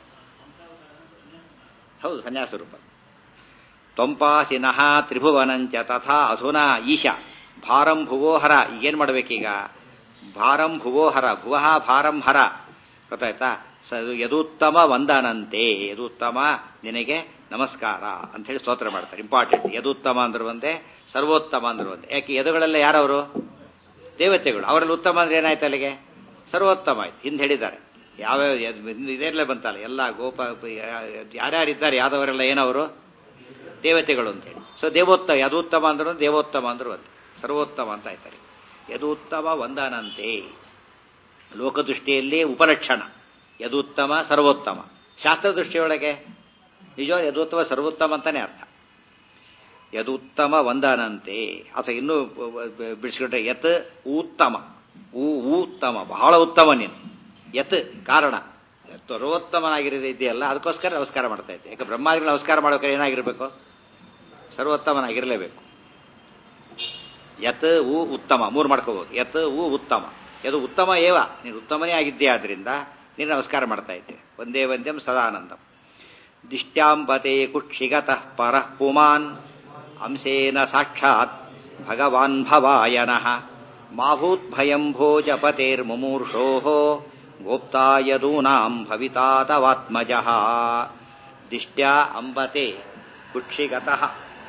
ಹೌದು ಸನ್ಯಾಸ ರೂಪ ತ್ವಂಪಾಸಿನಃ ತ್ರಿಭುವನಂಚ ತಥಾ ಅಧುನಾ ಈಶಾ ಭಾರಂ ಭುವೋಹರ ಈಗೇನ್ ಮಾಡ್ಬೇಕೀಗ ಭಾರಂ ಭುವೋಹರ ಭುವಃ ಭಾರಂ ಹರ ಗೊತ್ತಾಯ್ತಾ ಸ ಯದುತ್ತಮ ವಂದನಂತೆ ಯದುತ್ತಮ ನಿನಗೆ ನಮಸ್ಕಾರ ಅಂತ ಹೇಳಿ ಸ್ತೋತ್ರ ಮಾಡ್ತಾರೆ ಇಂಪಾರ್ಟೆಂಟ್ ಯದುತ್ತಮ ಅಂದ್ರು ಒಂದೇ ಸರ್ವೋತ್ತಮ ಅಂದ್ರು ಒಂದೇ ಯಾಕೆ ಯದುಗಳೆಲ್ಲ ಯಾರವರು ದೇವತೆಗಳು ಅವರಲ್ಲಿ ಉತ್ತಮ ಅಂದ್ರೆ ಏನಾಯ್ತು ಅಲ್ಲಿಗೆ ಸರ್ವೋತ್ತಮ ಆಯ್ತು ಹಿಂದೆ ಹೇಳಿದ್ದಾರೆ ಯಾವ್ಯಾವ ಇದೆಲ್ಲ ಬಂತಲ್ಲ ಎಲ್ಲ ಗೋಪ ಯಾರ್ಯಾರಿದ್ದಾರೆ ಯಾದವರೆಲ್ಲ ಏನವರು ದೇವತೆಗಳು ಅಂತೇಳಿ ಸೊ ದೇವೋತ್ತಮ ಯದೋತ್ತಮ ಅಂದ್ರು ದೇವೋತ್ತಮ ಅಂದ್ರು ಒಂದು ಸರ್ವೋತ್ತಮ ಅಂತ ಆಯ್ತಾರೆ ಯದೋತ್ತಮ ವಂದನಂತೆ ಲೋಕದೃಷ್ಟಿಯಲ್ಲಿ ಉಪಲಕ್ಷಣ ಯದೋತ್ತಮ ಸರ್ವೋತ್ತಮ ಶಾಸ್ತ್ರದೃಷ್ಟಿಯೊಳಗೆ ನಿಜವಾಗ ಯದೋತ್ತಮ ಸರ್ವೋತ್ತಮ ಅಂತಾನೆ ಅರ್ಥ ಯದುತ್ತಮ ವಂದನಂತೆ ಅಥವಾ ಇನ್ನೂ ಬಿಡಿಸ್ಕೊಂಡ್ರೆ ಯತ್ ಉತ್ತಮ ಊ ಉತ್ತಮ ಬಹಳ ಉತ್ತಮ ನೀನು ಯತ್ ಕಾರಣ ಸರ್ವೋತ್ತಮನಾಗಿರೋದು ಇದೆಯಲ್ಲ ಅದಕ್ಕೋಸ್ಕರ ನಮಸ್ಕಾರ ಮಾಡ್ತಾ ಇದ್ದೆ ಯಾಕೆ ಬ್ರಹ್ಮಾದಿಗಳು ನಮಸ್ಕಾರ ಮಾಡೋಕೆ ಏನಾಗಿರ್ಬೇಕು ಸರ್ವೋತ್ತಮನಾಗಿರಲೇಬೇಕು ಯತ್ ಉ ಉತ್ತಮ ಮೂರು ಮಾಡ್ಕೋಬಹುದು ಯತ್ ಉ ಉತ್ತಮ ಯದು ಉತ್ತಮ ಏವ ನೀನು ಉತ್ತಮನೇ ಆಗಿದ್ದೇ ಆದ್ರಿಂದ ನೀನು ನಮಸ್ಕಾರ ಮಾಡ್ತಾ ಇದ್ದೆ ಒಂದೇ ವಂದ್ಯಂ ಸದಾನಂದಂ ದಿಷ್ಟ್ಯಾಂಬತೆ ಕುಕ್ಷಿಗತಃ ಪರಃ ಪುಮಾನ್ ಅಂಶೇನ ಸಾಕ್ಷಾತ್ ಭಗವಾನ್ ಭವಾಯನಃ ಮಾಭೂತ್ ಭಯಂ ಭೋಜಪತೇರ್ಮುಮೂರ್ಷೋ ಗೋಪ್ತಾ ಯದೂನಾಂ ಭವಿತಾ ತವಾತ್ಮಜಃ ದಿಷ್ಟ್ಯಾ ಅಂಬತೆ ಕುಕ್ಷಿಗತಃ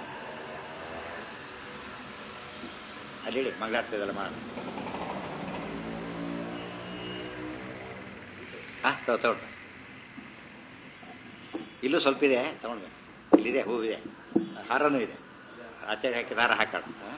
ಅಲ್ಲಿ ಹೇಳಿ ಮಂಗಳಾರ್ತದಲ್ಲ ಮಾಡ ಹಾ ತಗೊಳ್ಳಿ ಇಲ್ಲೂ ಸ್ವಲ್ಪ ಇದೆ ತಗೊಂಡ್ಬೆ ಇಲ್ಲಿದೆ ಹೂವಿದೆ ಹಾರನೂ ಇದೆ ಆಚೆ ಹಾಕಿ ದಾರ ಹಾಕೋಣ ಹ?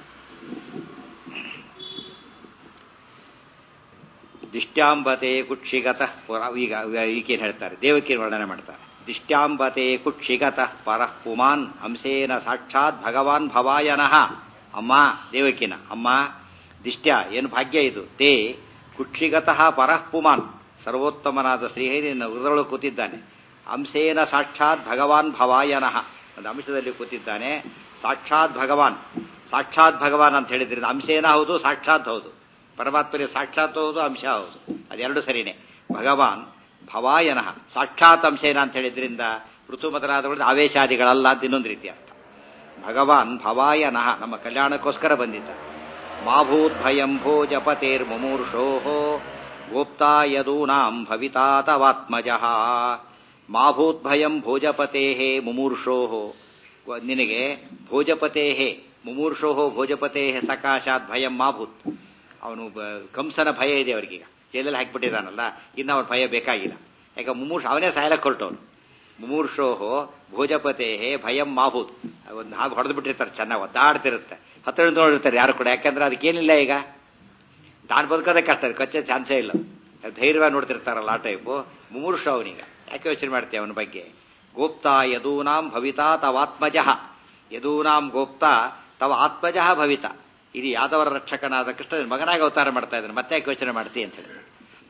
ದಿಷ್ಟ್ಯಾಂಬತೆ ಕುಕ್ಷಿಗತ ಪುರ ಈಗ ಈಗೇನು ಹೇಳ್ತಾರೆ ದೇವಕೀರ್ ವರ್ಣನೆ ಮಾಡ್ತಾರೆ ದಿಷ್ಟ್ಯಾಂಬತೆ ಕುಕ್ಷಿಗತ ಪರಃ ಪುಮಾನ್ ಹಂಸೇನ ಸಾಕ್ಷಾತ್ ಭಗವಾನ್ ಭವಾಯನಃ ಅಮ್ಮ ದೇವಕಿನ ಅಮ್ಮ ದಿಷ್ಟ್ಯ ಏನು ಭಾಗ್ಯ ಇದು ತೇ ಕುಕ್ಷಿಗತಃ ಪರಃ ಪುಮಾನ್ ಸರ್ವೋತ್ತಮನಾದ ಶ್ರೀಹರಿನ ಹೃದಯೊಳಗೆ ಕೂತಿದ್ದಾನೆ ಅಂಶೇನ ಸಾಕ್ಷಾತ್ ಭಗವಾನ್ ಭವಾಯನಃ ಒಂದು ಅಂಶದಲ್ಲಿ ಕೂತಿದ್ದಾನೆ ಸಾಕ್ಷಾತ್ ಭಗವಾನ್ ಸಾಕ್ಷಾತ್ ಭಗವಾನ್ ಅಂತ ಹೇಳಿದ್ರಿಂದ ಅಂಶೇನ ಹೌದು ಸಾಕ್ಷಾತ್ ಹೌದು ಪರಮಾತ್ಮನಿಗೆ ಸಾಕ್ಷಾತ್ ಹೌದು ಅಂಶ ಹೌದು ಅದೆರಡು ಸರಿನೇ ಭಗವಾನ್ ಭವಾಯನಃ ಸಾಕ್ಷಾತ್ ಅಂಶೇನ ಅಂತ ಹೇಳಿದ್ರಿಂದ ಋತು ಮೊದಲಾದವರು ಆವೇಶಾದಿಗಳಲ್ಲ ಅಂತ ಇನ್ನೊಂದು ರೀತಿ ಅರ್ಥ ಭಗವಾನ್ ಭವಾಯನಃ ನಮ್ಮ ಕಲ್ಯಾಣಕ್ಕೋಸ್ಕರ ಬಂದಿದ್ದ ಮಾಭೂತ್ ಭಯಂ ಭೋಜಪತೇರ್ ಮುಮೂರ್ಷೋ ಗೋಪ್ತಾ ಯದೂನಾಂ ಭವಿತಾ ತವಾತ್ಮಜಃ ಮಾಭೂತ್ ಭಯಂ ಭೋಜಪತೇ ಮುಮೂರ್ಷೋ ನಿನಗೆ ಭೋಜಪತೇ ಮುಮೂರ್ಷೋ ಭೋಜಪತೇ ಸಕಾಶಾತ್ ಭಯಂ ಮಾಭೂತ್ ಅವನು ಕಂಸನ ಭಯ ಇದೆ ಅವರಿಗೀಗ ಜೈಲಲ್ಲಿ ಹಾಕಿಬಿಟ್ಟಿದ್ದಾನಲ್ಲ ಇನ್ನು ಅವನ ಭಯ ಬೇಕಾಗಿಲ್ಲ ಯಾಕೆ ಮುಮೂರ್ಷ ಅವನೇ ಸಾಯಲಕ್ಕೆ ಹೊರಟವನು ಮುಮೂರ್ಷೋ ಭೋಜಪತೇ ಭಯಂ ಮಾಭೂತ್ ಒಂದು ಹಾಗೆ ಹೊಡೆದು ಬಿಟ್ಟಿರ್ತಾರೆ ಚೆನ್ನಾಗಿ ಒದ್ದಾಡ್ತಿರುತ್ತೆ ಹತ್ತಿರ ನೋಡಿರ್ತಾರೆ ಯಾರು ಕೂಡ ಯಾಕಂದ್ರೆ ಅದಕ್ಕೇನಿಲ್ಲ ಈಗ ತಾನು ಬದುಕೋದೇ ಕಷ್ಟ ಕಚ್ಚೆ ಚಾನ್ಸೇ ಇಲ್ಲ ಧೈರ್ಯವಾಗಿ ನೋಡ್ತಿರ್ತಾರಲ್ಲ ಆ ಟೈಪು ಮುಮೂರ್ಷ ಅವನೀಗ ಯಾಕೆ ಯೋಚನೆ ಮಾಡ್ತೀವಿ ಅವನ ಬಗ್ಗೆ ಗೋಪ್ತಾ ಯದೂನಾಂ ಭವಿತಾ ತವಾತ್ಮಜಃ ಯದೂನಾಂ ಗೋಪ್ತಾ ತವ ಆತ್ಮಜಃ ಭವಿತ ಇದು ಯಾದವರ ರಕ್ಷಕನಾದ ಕೃಷ್ಣ ಮಗನಾಗಿ ಅವತಾರ ಮಾಡ್ತಾ ಇದ್ದಾನೆ ಮತ್ತೆ ಯಾಕೆ ಯೋಚನೆ ಮಾಡ್ತಿ ಅಂತ ಹೇಳಿ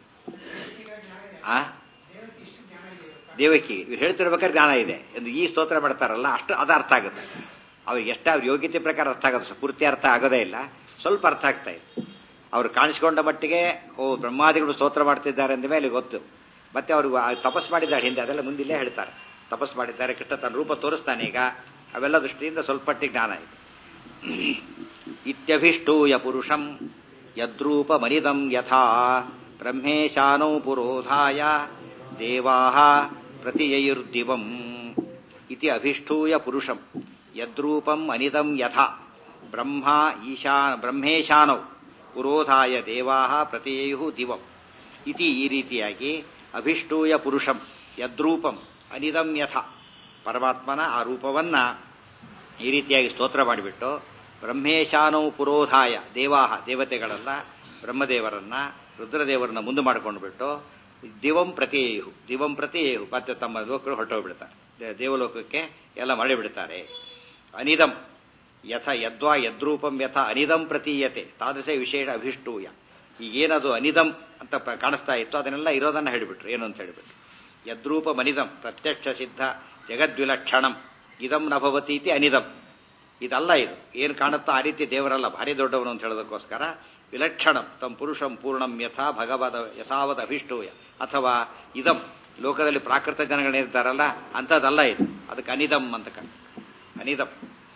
ಆ ದೇವಕಿ ಇವ್ರು ಹೇಳ್ತಿರ್ಬೇಕಾದ್ರೆ ಜ್ಞಾನ ಇದೆ ಎಂದು ಈ ಸ್ತೋತ್ರ ಮಾಡ್ತಾರಲ್ಲ ಅಷ್ಟು ಅದು ಅರ್ಥ ಆಗುತ್ತೆ ಅವ್ರಿಗೆ ಎಷ್ಟ ಅವ್ರ ಯೋಗ್ಯತೆ ಪ್ರಕಾರ ಅರ್ಥ ಆಗುತ್ತೆ ಪೂರ್ತಿ ಅರ್ಥ ಆಗೋದೇ ಇಲ್ಲ ಸ್ವಲ್ಪ ಅರ್ಥ ಆಗ್ತಾ ಇದೆ ಅವ್ರು ಕಾಣಿಸ್ಕೊಂಡ ಮಟ್ಟಿಗೆ ಓ ಬ್ರಹ್ಮಾದಿಗಳು ಸ್ತೋತ್ರ ಮಾಡ್ತಿದ್ದಾರೆ ಅಂದ ಮೇಲೆ ಗೊತ್ತು ಮತ್ತೆ ಅವರು ತಪಸ್ ಮಾಡಿದ್ದಾರೆ ಹಿಂದೆ ಅದೆಲ್ಲ ಮುಂದಿಲ್ಲೇ ಹೇಳ್ತಾರೆ ತಪಸ್ ಮಾಡಿದ್ದಾರೆ ಕೃಷ್ಣ ತನ್ನ ರೂಪ ತೋರಿಸ್ತಾನೆ ಈಗ ಅವೆಲ್ಲ ದೃಷ್ಟಿಯಿಂದ ಸ್ವಲ್ಪ ಮಟ್ಟಿಗೆ ಜ್ಞಾನ ಇದೆ ಇತ್ಯಭಿಷ್ಟೂಯ ಪುರುಷಂ ಯದ್ರೂಪ ಮನಿದಂ ಯಥಾ ಬ್ರಹ್ಮೇಶಾನೌ ಪುರೋಧಾಯ ದೇವಾ ಪ್ರತಿಯೈರ್ದಿವಂ ಇತಿ ಅಭಿಷ್ಟೂಯ ಪುರುಷಂ ಯದ್ರೂಪಂ ಅನಿದಂ ಯಥಾ ಬ್ರಹ್ಮ ಈಶಾ ಬ್ರಹ್ಮೇಶಾನೌ ಪುರೋಧಾಯ ದೇವಾ ಪ್ರತಿಯೈಹು ದಿವಂ ಇತಿ ಈ ರೀತಿಯಾಗಿ ಅಭಿಷ್ಟೂಯ ಪುರುಷಂ ಯದ್ರೂಪಂ ಅನಿದಂ ಯಥ ಪರಮಾತ್ಮನ ಆ ರೂಪವನ್ನ ಈ ರೀತಿಯಾಗಿ ಸ್ತೋತ್ರ ಮಾಡಿಬಿಟ್ಟು ಬ್ರಹ್ಮೇಶಾನೌ ಪುರೋಧಾಯ ದೇವಾಹ ದೇವತೆಗಳೆಲ್ಲ ಬ್ರಹ್ಮದೇವರನ್ನ ರುದ್ರದೇವರನ್ನ ಮುಂದೆ ಮಾಡಿಕೊಂಡು ಬಿಟ್ಟು ದಿವಂ ಪ್ರತಿಯೇಯು ದಿವಂ ಪ್ರತಿಯೇಯು ಮತ್ತೆ ತಮ್ಮ ಲೋಕಗಳು ಹೊರಟೋಗ್ಬಿಡ್ತಾರೆ ದೇವಲೋಕಕ್ಕೆ ಎಲ್ಲ ಮಳೆ ಬಿಡ್ತಾರೆ ಅನಿದಂ ಯಥ ಯದ್ವಾ ಯದ್ರೂಪಂ ಯಥ ಅನಿದಂ ಪ್ರತೀಯತೆ ತಾದೃಶ ವಿಶೇಷ ಅಭಿಷ್ಟೂಯ ಈಗೇನದು ಅನಿದಂ ಅಂತ ಕಾಣಿಸ್ತಾ ಇತ್ತು ಅದನ್ನೆಲ್ಲ ಇರೋದನ್ನ ಹೇಳಿಬಿಟ್ರು ಏನು ಅಂತ ಹೇಳಿಬಿಟ್ರು ಯದ್ರೂಪ ಮನಿದಂ ಪ್ರತ್ಯಕ್ಷ ಸಿದ್ಧ ಜಗದ್ವಿಲಕ್ಷಣಂ ಇದಂ ನಭವತೀತಿ ಅನಿದಂ ಇದಲ್ಲ ಇದು ಏನು ಕಾಣುತ್ತೋ ಆ ರೀತಿ ದೇವರಲ್ಲ ಭಾರಿ ದೊಡ್ಡವನು ಅಂತ ಹೇಳೋದಕ್ಕೋಸ್ಕರ ವಿಲಕ್ಷಣಂ ತಂ ಪುರುಷಂ ಪೂರ್ಣಂ ಯಥಾ ಭಗವದ ಯಥಾವದ ಅಭಿಷ್ಟೂಯ ಅಥವಾ ಇದಂ ಲೋಕದಲ್ಲಿ ಪ್ರಾಕೃತ ಜನಗಳೇನಿರ್ತಾರಲ್ಲ ಅಂಥದ್ದಲ್ಲ ಇದು ಅದಕ್ಕೆ ಅನಿದಂ ಅಂತ ಕಣ ಅನಿದಂ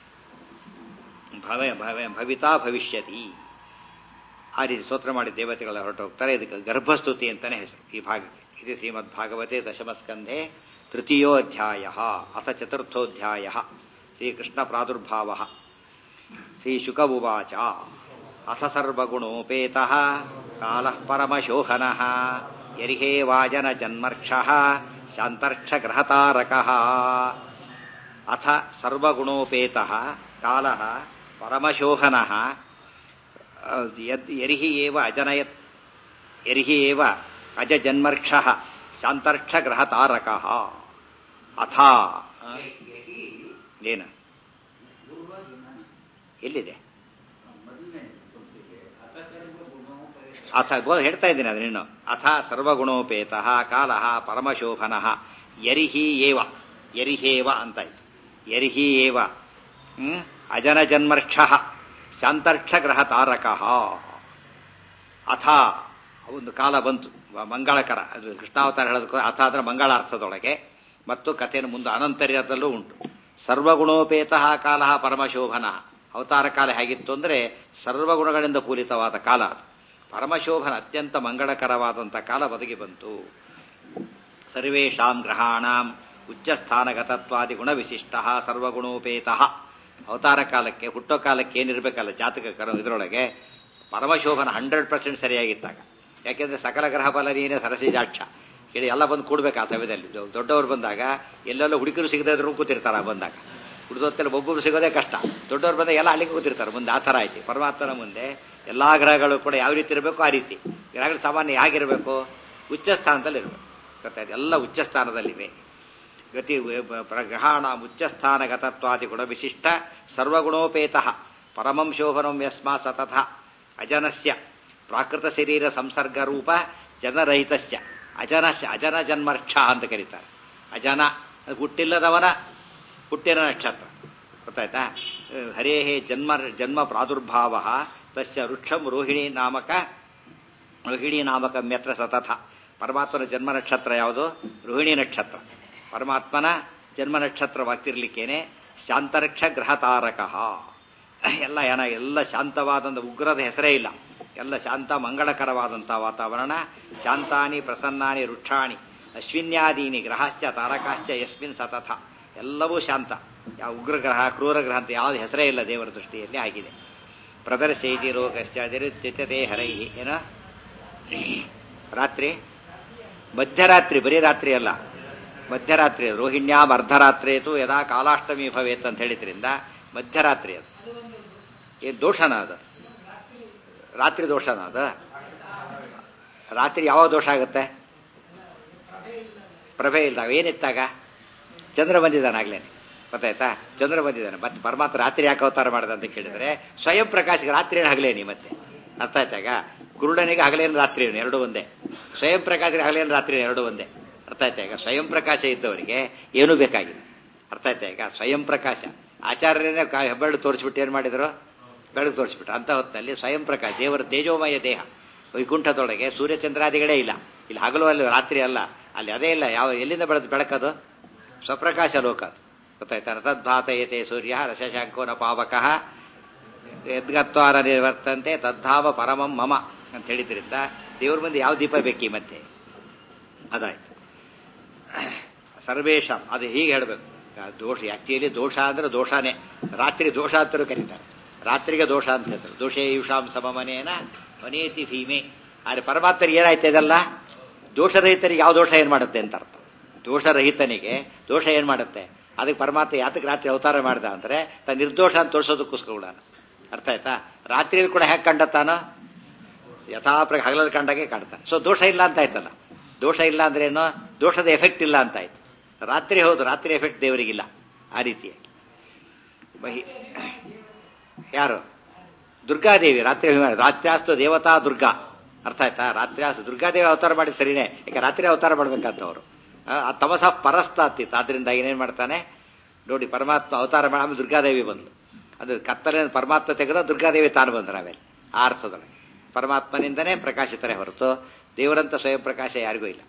ಭವ ಭವ ಭವಿತಾ ಭವಿಷ್ಯತಿ ಆ ರೀತಿ ಸ್ತೋತ್ರ ಮಾಡಿ ದೇವತೆಗಳ ಹೊರಟು ಹೋಗ್ತಾರೆ ಇದಕ್ಕೆ ಗರ್ಭಸ್ತುತಿ ಅಂತಾನೆ ಹೆಸರು ಈ ಭಾಗಕ್ಕೆ ಇದು ಶ್ರೀಮದ್ ಭಾಗವತೆ ದಶಮಸ್ಕಂಧೆ ತೃತೀಯೋ ಅಧ್ಯಾಯ ಅಥ ಚತುರ್ಥೋಧ್ಯಾಯ ಶ್ರೀಕೃಷ್ಣ ಪ್ರಾದುರ್ಭಾವ ಶ್ರೀಶುಕ ಉವಾಚ ಅಥ ಸರ್ವಗುಣೋಪೇತ ಕಾಲ ಪರಮಶೋಹನ ಯರಿಹೇ ವಾಜನ ಜನ್ಮರ್ಕ್ಷ ಶಾಂತರ್ಕ್ಷ ಗ್ರಹತಾರಕ ಅಥ ಸರ್ವಗುಣೋಪೇತ ಕಾಲ ಪರಮಶೋಹನ ಯರ್ಹಿ ಏವ ಅಜನಯತ್ ಯರ್ಹಿ ಏವ ಅಜಜನ್ಮರ್ಕ್ಷ ಶಾಂತರ್ಕ್ಷ ಗ್ರಹತಾರಕ ಅಥ ಏನ ಎಲ್ಲಿದೆ ಅಥ ಗೋ ಹೇಳ್ತಾ ಇದ್ದೀನಿ ಅದು ನೀನು ಅಥ ಸರ್ವಗುಣೋಪೇತ ಕಾಲ ಪರಮಶೋಭನ ಯರಿಹಿ ಏವ ಯರಿಹೇವ ಅಂತಾಯ್ತು ಯರಿಹಿ ಏವ ಹ್ಮ್ ಅಜನ ಜನ್ಮರ್ಕ್ಷ ಶಾಂತರ್ಕ್ಷ ಗ್ರಹ ತಾರಕ ಅಥ ಒಂದು ಕಾಲ ಬಂತು ಮಂಗಳಕರ ಅದು ಕೃಷ್ಣಾವತಾರ ಹೇಳೋದಕ್ಕೆ ಅಥ ಅಂದ್ರೆ ಮಂಗಳಾರ್ಥದೊಳಗೆ ಮತ್ತು ಕಥೆಯನ್ನು ಮುಂದೆ ಅನಂತರ್ಯದಲ್ಲೂ ಉಂಟು ಸರ್ವಗುಣೋಪೇತ ಕಾಲ ಪರಮಶೋಭನ ಅವತಾರ ಕಾಲ ಹೇಗಿತ್ತು ಅಂದರೆ ಸರ್ವಗುಣಗಳಿಂದ ಪೂರಿತವಾದ ಕಾಲ ಅದು ಪರಮಶೋಭನ ಅತ್ಯಂತ ಮಂಗಳಕರವಾದಂಥ ಕಾಲ ಬದಗಿ ಬಂತು ಸರ್ವೇಷಾಂ ಗ್ರಹಾಣಾಂ ಉಚ್ಚಸ್ಥಾನಗತತ್ವಾದಿ ಗುಣವಿಶಿಷ್ಟ ಸರ್ವಗುಣೋಪೇತ ಅವತಾರ ಕಾಲಕ್ಕೆ ಹುಟ್ಟೋ ಕಾಲಕ್ಕೆ ಏನಿರಬೇಕಲ್ಲ ಜಾತಕ ಕರ ಇದರೊಳಗೆ ಪರಮಶೋಭನ ಹಂಡ್ರೆಡ್ ಪರ್ಸೆಂಟ್ ಸರಿಯಾಗಿತ್ತಾಗ ಯಾಕೆಂದ್ರೆ ಸಕಲ ಗ್ರಹ ಬಲ ನೀನೇ ಸರಸಿಜಾಕ್ಷ ಇಲ್ಲಿ ಎಲ್ಲ ಬಂದು ಕೂಡ್ಬೇಕು ಆ ಸಮಯದಲ್ಲಿ ದೊ- ದೊಡ್ಡವರು ಬಂದಾಗ ಎಲ್ಲೆಲ್ಲ ಹುಡುಗರು ಸಿಗದೇ ಇದ್ರು ಕೂತಿರ್ತಾರ ಬಂದಾಗ ಹುಡುಗೊತ್ತೆಲ್ಲ ಒಬ್ಬೊಬ್ರು ಸಿಗೋದೇ ಕಷ್ಟ ದೊಡ್ಡವ್ರು ಬಂದಾಗ ಎಲ್ಲ ಅಲ್ಲಿಗೆ ಕೂತಿರ್ತಾರೆ ಮುಂದೆ ಆ ಥರ ಐತಿ ಪರಮಾತ್ಮನ ಮುಂದೆ ಎಲ್ಲಾ ಗ್ರಹಗಳು ಕೂಡ ಯಾವ ರೀತಿ ಇರಬೇಕು ಆ ರೀತಿ ಗ್ರಹಗಳು ಸಾಮಾನ್ಯ ಹೇಗಿರಬೇಕು ಉಚ್ಚ ಸ್ಥಾನದಲ್ಲಿ ಇರಬೇಕು ಗೊತ್ತಾಯ್ತು ಎಲ್ಲ ಉಚ್ಚ ಸ್ಥಾನದಲ್ಲಿವೆ ಗತಿ ಗ್ರಹಾಣ ಉಚ್ಚಸ್ಥಾನಗತತ್ವಾದಿ ಗುಣ ವಿಶಿಷ್ಟ ಸರ್ವಗುಣೋಪೇತ ಪರಮಂ ಶೋಭನಂ ಯಸ್ಮಾ ಸತತ ಅಜನಸ್ಯ ಪ್ರಾಕೃತ ಶರೀರ ಸಂಸರ್ಗ ರೂಪ ಜನರಹಿತಸ್ಯ ಅಜನಸ್ಯ ಅಜನ ಜನ್ಮರ್ಕ್ಷ ಅಂತ ಕರೀತಾರೆ ಅಜನ ಅದು ಹುಟ್ಟಿಲ್ಲದವನ ಹುಟ್ಟಿನ ನಕ್ಷತ್ರ ಗೊತ್ತಾಯ್ತಾ ಹರೇ ಜನ್ಮ ಜನ್ಮ ಪ್ರಾದುರ್ಭಾವ ತಸ್ಯ ವೃಕ್ಷಂ ರೋಹಿಣಿ ನಾಮಕ ರೋಹಿಣಿ ನಾಮಕ ಮೆತ್ರ ಸತತ ಪರಮಾತ್ಮನ ಜನ್ಮ ನಕ್ಷತ್ರ ಯಾವುದು ರೋಹಿಣಿ ನಕ್ಷತ್ರ ಪರಮಾತ್ಮನ ಜನ್ಮ ನಕ್ಷತ್ರವಾಗ್ತಿರ್ಲಿಕ್ಕೇನೆ ಶಾಂತರಕ್ಷ ಗ್ರಹತಾರಕ ಎಲ್ಲ ಏನ ಎಲ್ಲ ಶಾಂತವಾದಂಥ ಉಗ್ರದ ಹೆಸರೇ ಇಲ್ಲ ಎಲ್ಲ ಶಾಂತ ಮಂಗಳಕರವಾದಂಥ ವಾತಾವರಣ ಶಾಂತಾನಿ ಪ್ರಸನ್ನಾನಿ ವೃಕ್ಷಾಣಿ ಅಶ್ವಿನ್ಯಾದೀನಿ ಗ್ರಹಾಶ್ಚ ತಾರಕಾಶ್ಚ ಯಸ್ಮಿನ್ ಸತತ ಎಲ್ಲವೂ ಶಾಂತ ಯಾವ ಉಗ್ರಗ್ರಹ ಕ್ರೂರಗ್ರಹ ಅಂತ ಯಾವ್ದು ಹೆಸರೇ ಇಲ್ಲ ದೇವರ ದೃಷ್ಟಿಯಲ್ಲಿ ಆಗಿದೆ ಪ್ರದರ್ಶೈತಿ ರೋಗಶ್ಚ ಅದಿರುತ್ಯತೆ ಹರೈ ಏನ ರಾತ್ರಿ ಮಧ್ಯರಾತ್ರಿ ಬರೀ ರಾತ್ರಿ ಅಲ್ಲ ಮಧ್ಯರಾತ್ರಿ ರೋಹಿಣ್ಯಾಮ್ ಅರ್ಧರಾತ್ರಿಯತು ಯದಾ ಕಾಲಾಷ್ಟಮಿ ಭವೇತ್ ಅಂತ ಹೇಳಿದ್ರಿಂದ ಮಧ್ಯರಾತ್ರಿ ಅದು ಏನು ದೋಷನ ಅದು ರಾತ್ರಿ ದೋಷನ ಅದು ರಾತ್ರಿ ಯಾವಾಗ ದೋಷ ಆಗುತ್ತೆ ಪ್ರಭೆ ಇಲ್ದಾಗ ಏನಿತ್ತಾಗ ಚಂದ್ರ ಬಂದಿದ್ದಾನೆ ಆಗ್ಲೇನೆ ಗೊತ್ತಾಯ್ತಾ ಚಂದ್ರ ಬಂದಿದ್ದಾನೆ ಮತ್ತೆ ಪರಮಾತ್ಮ ರಾತ್ರಿ ಯಾಕೆ ಅವತಾರ ಮಾಡಿದ ಅಂತ ಕೇಳಿದ್ರೆ ಸ್ವಯಂ ಪ್ರಕಾಶಕ್ಕೆ ರಾತ್ರಿ ಹಗಲೇನಿ ಮತ್ತೆ ಅರ್ಥ ಆಯ್ತಾಗ ಕುರುಡನಿಗೆ ಹಗಲೇನು ರಾತ್ರಿ ಎರಡು ಒಂದೇ ಸ್ವಯಂ ಪ್ರಕಾಶಕ್ಕೆ ಹಗಲೇನು ರಾತ್ರಿ ಎರಡು ಒಂದೇ ಅರ್ಥ ಆಯ್ತಾ ಈಗ ಸ್ವಯಂ ಪ್ರಕಾಶ ಇದ್ದವರಿಗೆ ಏನೂ ಬೇಕಾಗಿಲ್ಲ ಅರ್ಥ ಆಯ್ತಾ ಈಗ ಸ್ವಯಂ ಪ್ರಕಾಶ ಆಚಾರ್ಯನೇ ಕಾ- ಹೆಬ್ಬೆರಳು ತೋರಿಸ್ಬಿಟ್ಟು ಏನು ಮಾಡಿದ್ರು ಬೆಳಕು ತೋರಿಸ್ಬಿಟ್ಟು ಅಂತ ಹೊತ್ತಲ್ಲಿ ಸ್ವಯಂ ಪ್ರಕಾಶ ದೇವರ ತೇಜೋಮಯ ದೇಹ ವೈಕುಂಠದೊಳಗೆ ಸೂರ್ಯಚಂದ್ರಾದಿಗಳೇ ಇಲ್ಲ ಇಲ್ಲಿ ಹಗಲು ಅಲ್ಲಿ ರಾತ್ರಿ ಅಲ್ಲ ಅಲ್ಲಿ ಅದೇ ಇಲ್ಲ ಯಾವ ಎಲ್ಲಿಂದ ಬೆಳೆದು ಬೆಳಕದು ಸ್ವಪ್ರಕಾಶ ಲೋಕ ಅದು ಗೊತ್ತಾಯ್ತಾ ತದ್ಭಾತಯತೆ ಸೂರ್ಯ ರಸಶಾಂಕೋನ ಪಾವಕಃ ಯದ್ಗತ್ವಾರ ನಿರ್ವರ್ತಂತೆ ತದ್ಧಾವ ಪರಮಂ ಮಮ ಅಂತ ಹೇಳಿದ್ರಿಂದ ದೇವ್ರ ಮುಂದೆ ಯಾವ ದೀಪ ಬೇಕಿ ಮತ್ತೆ ಅದಾಯ್ತು ಸರ್ವೇಶಂ ಅದು ಹೀಗೆ ಹೇಳಬೇಕು ದೋಷ ಆಕ್ಚುಲಿ ದೋಷ ಅಂದ್ರೆ ದೋಷನೇ ರಾತ್ರಿ ದೋಷ ಅಂತಲೂ ಕರೀತಾರೆ ರಾತ್ರಿಗೆ ದೋಷ ಅಂತ ಹೆಸರು ದೋಷೇ ಯುಷಾಂ ಸಮಮನೇನ ಮನೇತಿ ಭೀಮೆ ಆದ್ರೆ ಪರಮಾತ್ಮರಿಗೆ ಏನಾಯ್ತು ಇದಲ್ಲ ದೋಷರಹಿತರಿಗೆ ಯಾವ ದೋಷ ಏನ್ ಮಾಡುತ್ತೆ ಅಂತ ಅರ್ಥ ದೋಷರಹಿತನಿಗೆ ದೋಷ ಏನ್ ಮಾಡುತ್ತೆ ಅದಕ್ಕೆ ಪರಮಾತ್ಮ ಯಾತಕ್ಕೆ ರಾತ್ರಿ ಅವತಾರ ಮಾಡ್ದ ಅಂದ್ರೆ ತನ್ನ ನಿರ್ದೋಷ ಅಂತ ತೋರಿಸೋದಕ್ಕೋಸ್ಕರ ಅರ್ಥ ಆಯ್ತಾ ರಾತ್ರಿಯಲ್ಲಿ ಕೂಡ ಹೇಗೆ ಕಂಡತಾನೋ ಯಥಾಪ್ರ ಹಗಲಲ್ಲಿ ಕಂಡಾಗೆ ಕಾಣ್ತಾನೆ ಸೊ ದೋಷ ಇಲ್ಲ ಅಂತ ಆಯ್ತಲ್ಲ ದೋಷ ಇಲ್ಲ ಅಂದ್ರೆ ಏನು ದೋಷದ ಎಫೆಕ್ಟ್ ಇಲ್ಲ ಅಂತ ಆಯ್ತು ರಾತ್ರಿ ಹೌದು ರಾತ್ರಿ ಎಫೆಕ್ಟ್ ದೇವರಿಗಿಲ್ಲ ಆ ರೀತಿಯಾಗಿ ಮಹಿ ಯಾರು ದುರ್ಗಾದೇವಿ ರಾತ್ರಿ ಅಭಿಮಾನಿ ರಾತ್ರಿಯಾಸ್ತು ದೇವತಾ ದುರ್ಗಾ ಅರ್ಥ ಆಯ್ತಾ ರಾತ್ರಿಯಾಸ್ತು ದುರ್ಗಾದೇವಿ ಅವತಾರ ಮಾಡಿ ಸರಿನೇ ಯಾಕೆ ರಾತ್ರಿ ಅವತಾರ ಮಾಡ್ಬೇಕಂತವ್ರು ಆ ತಮಸ ಪರಸ್ತ ಅತ್ತಿತ್ತು ಆದ್ರಿಂದ ಏನೇನ್ ಮಾಡ್ತಾನೆ ನೋಡಿ ಪರಮಾತ್ಮ ಅವತಾರ ಮಾಡಿ ಆಮೇಲೆ ದುರ್ಗಾದೇವಿ ಬಂದ್ಲು ಅದು ಕತ್ತಲೆ ಪರಮಾತ್ಮ ತೆಗೆದ ದುರ್ಗಾದೇವಿ ತಾನು ಬಂದ್ರು ಆಮೇಲೆ ಆ ಅರ್ಥದೊಳಗೆ ಪರಮಾತ್ಮನಿಂದನೇ ಪ್ರಕಾಶಿತರೇ ಹೊರತು ದೇವರಂತ ಸ್ವಯಂ ಪ್ರಕಾಶ ಯಾರಿಗೂ ಇಲ್ಲ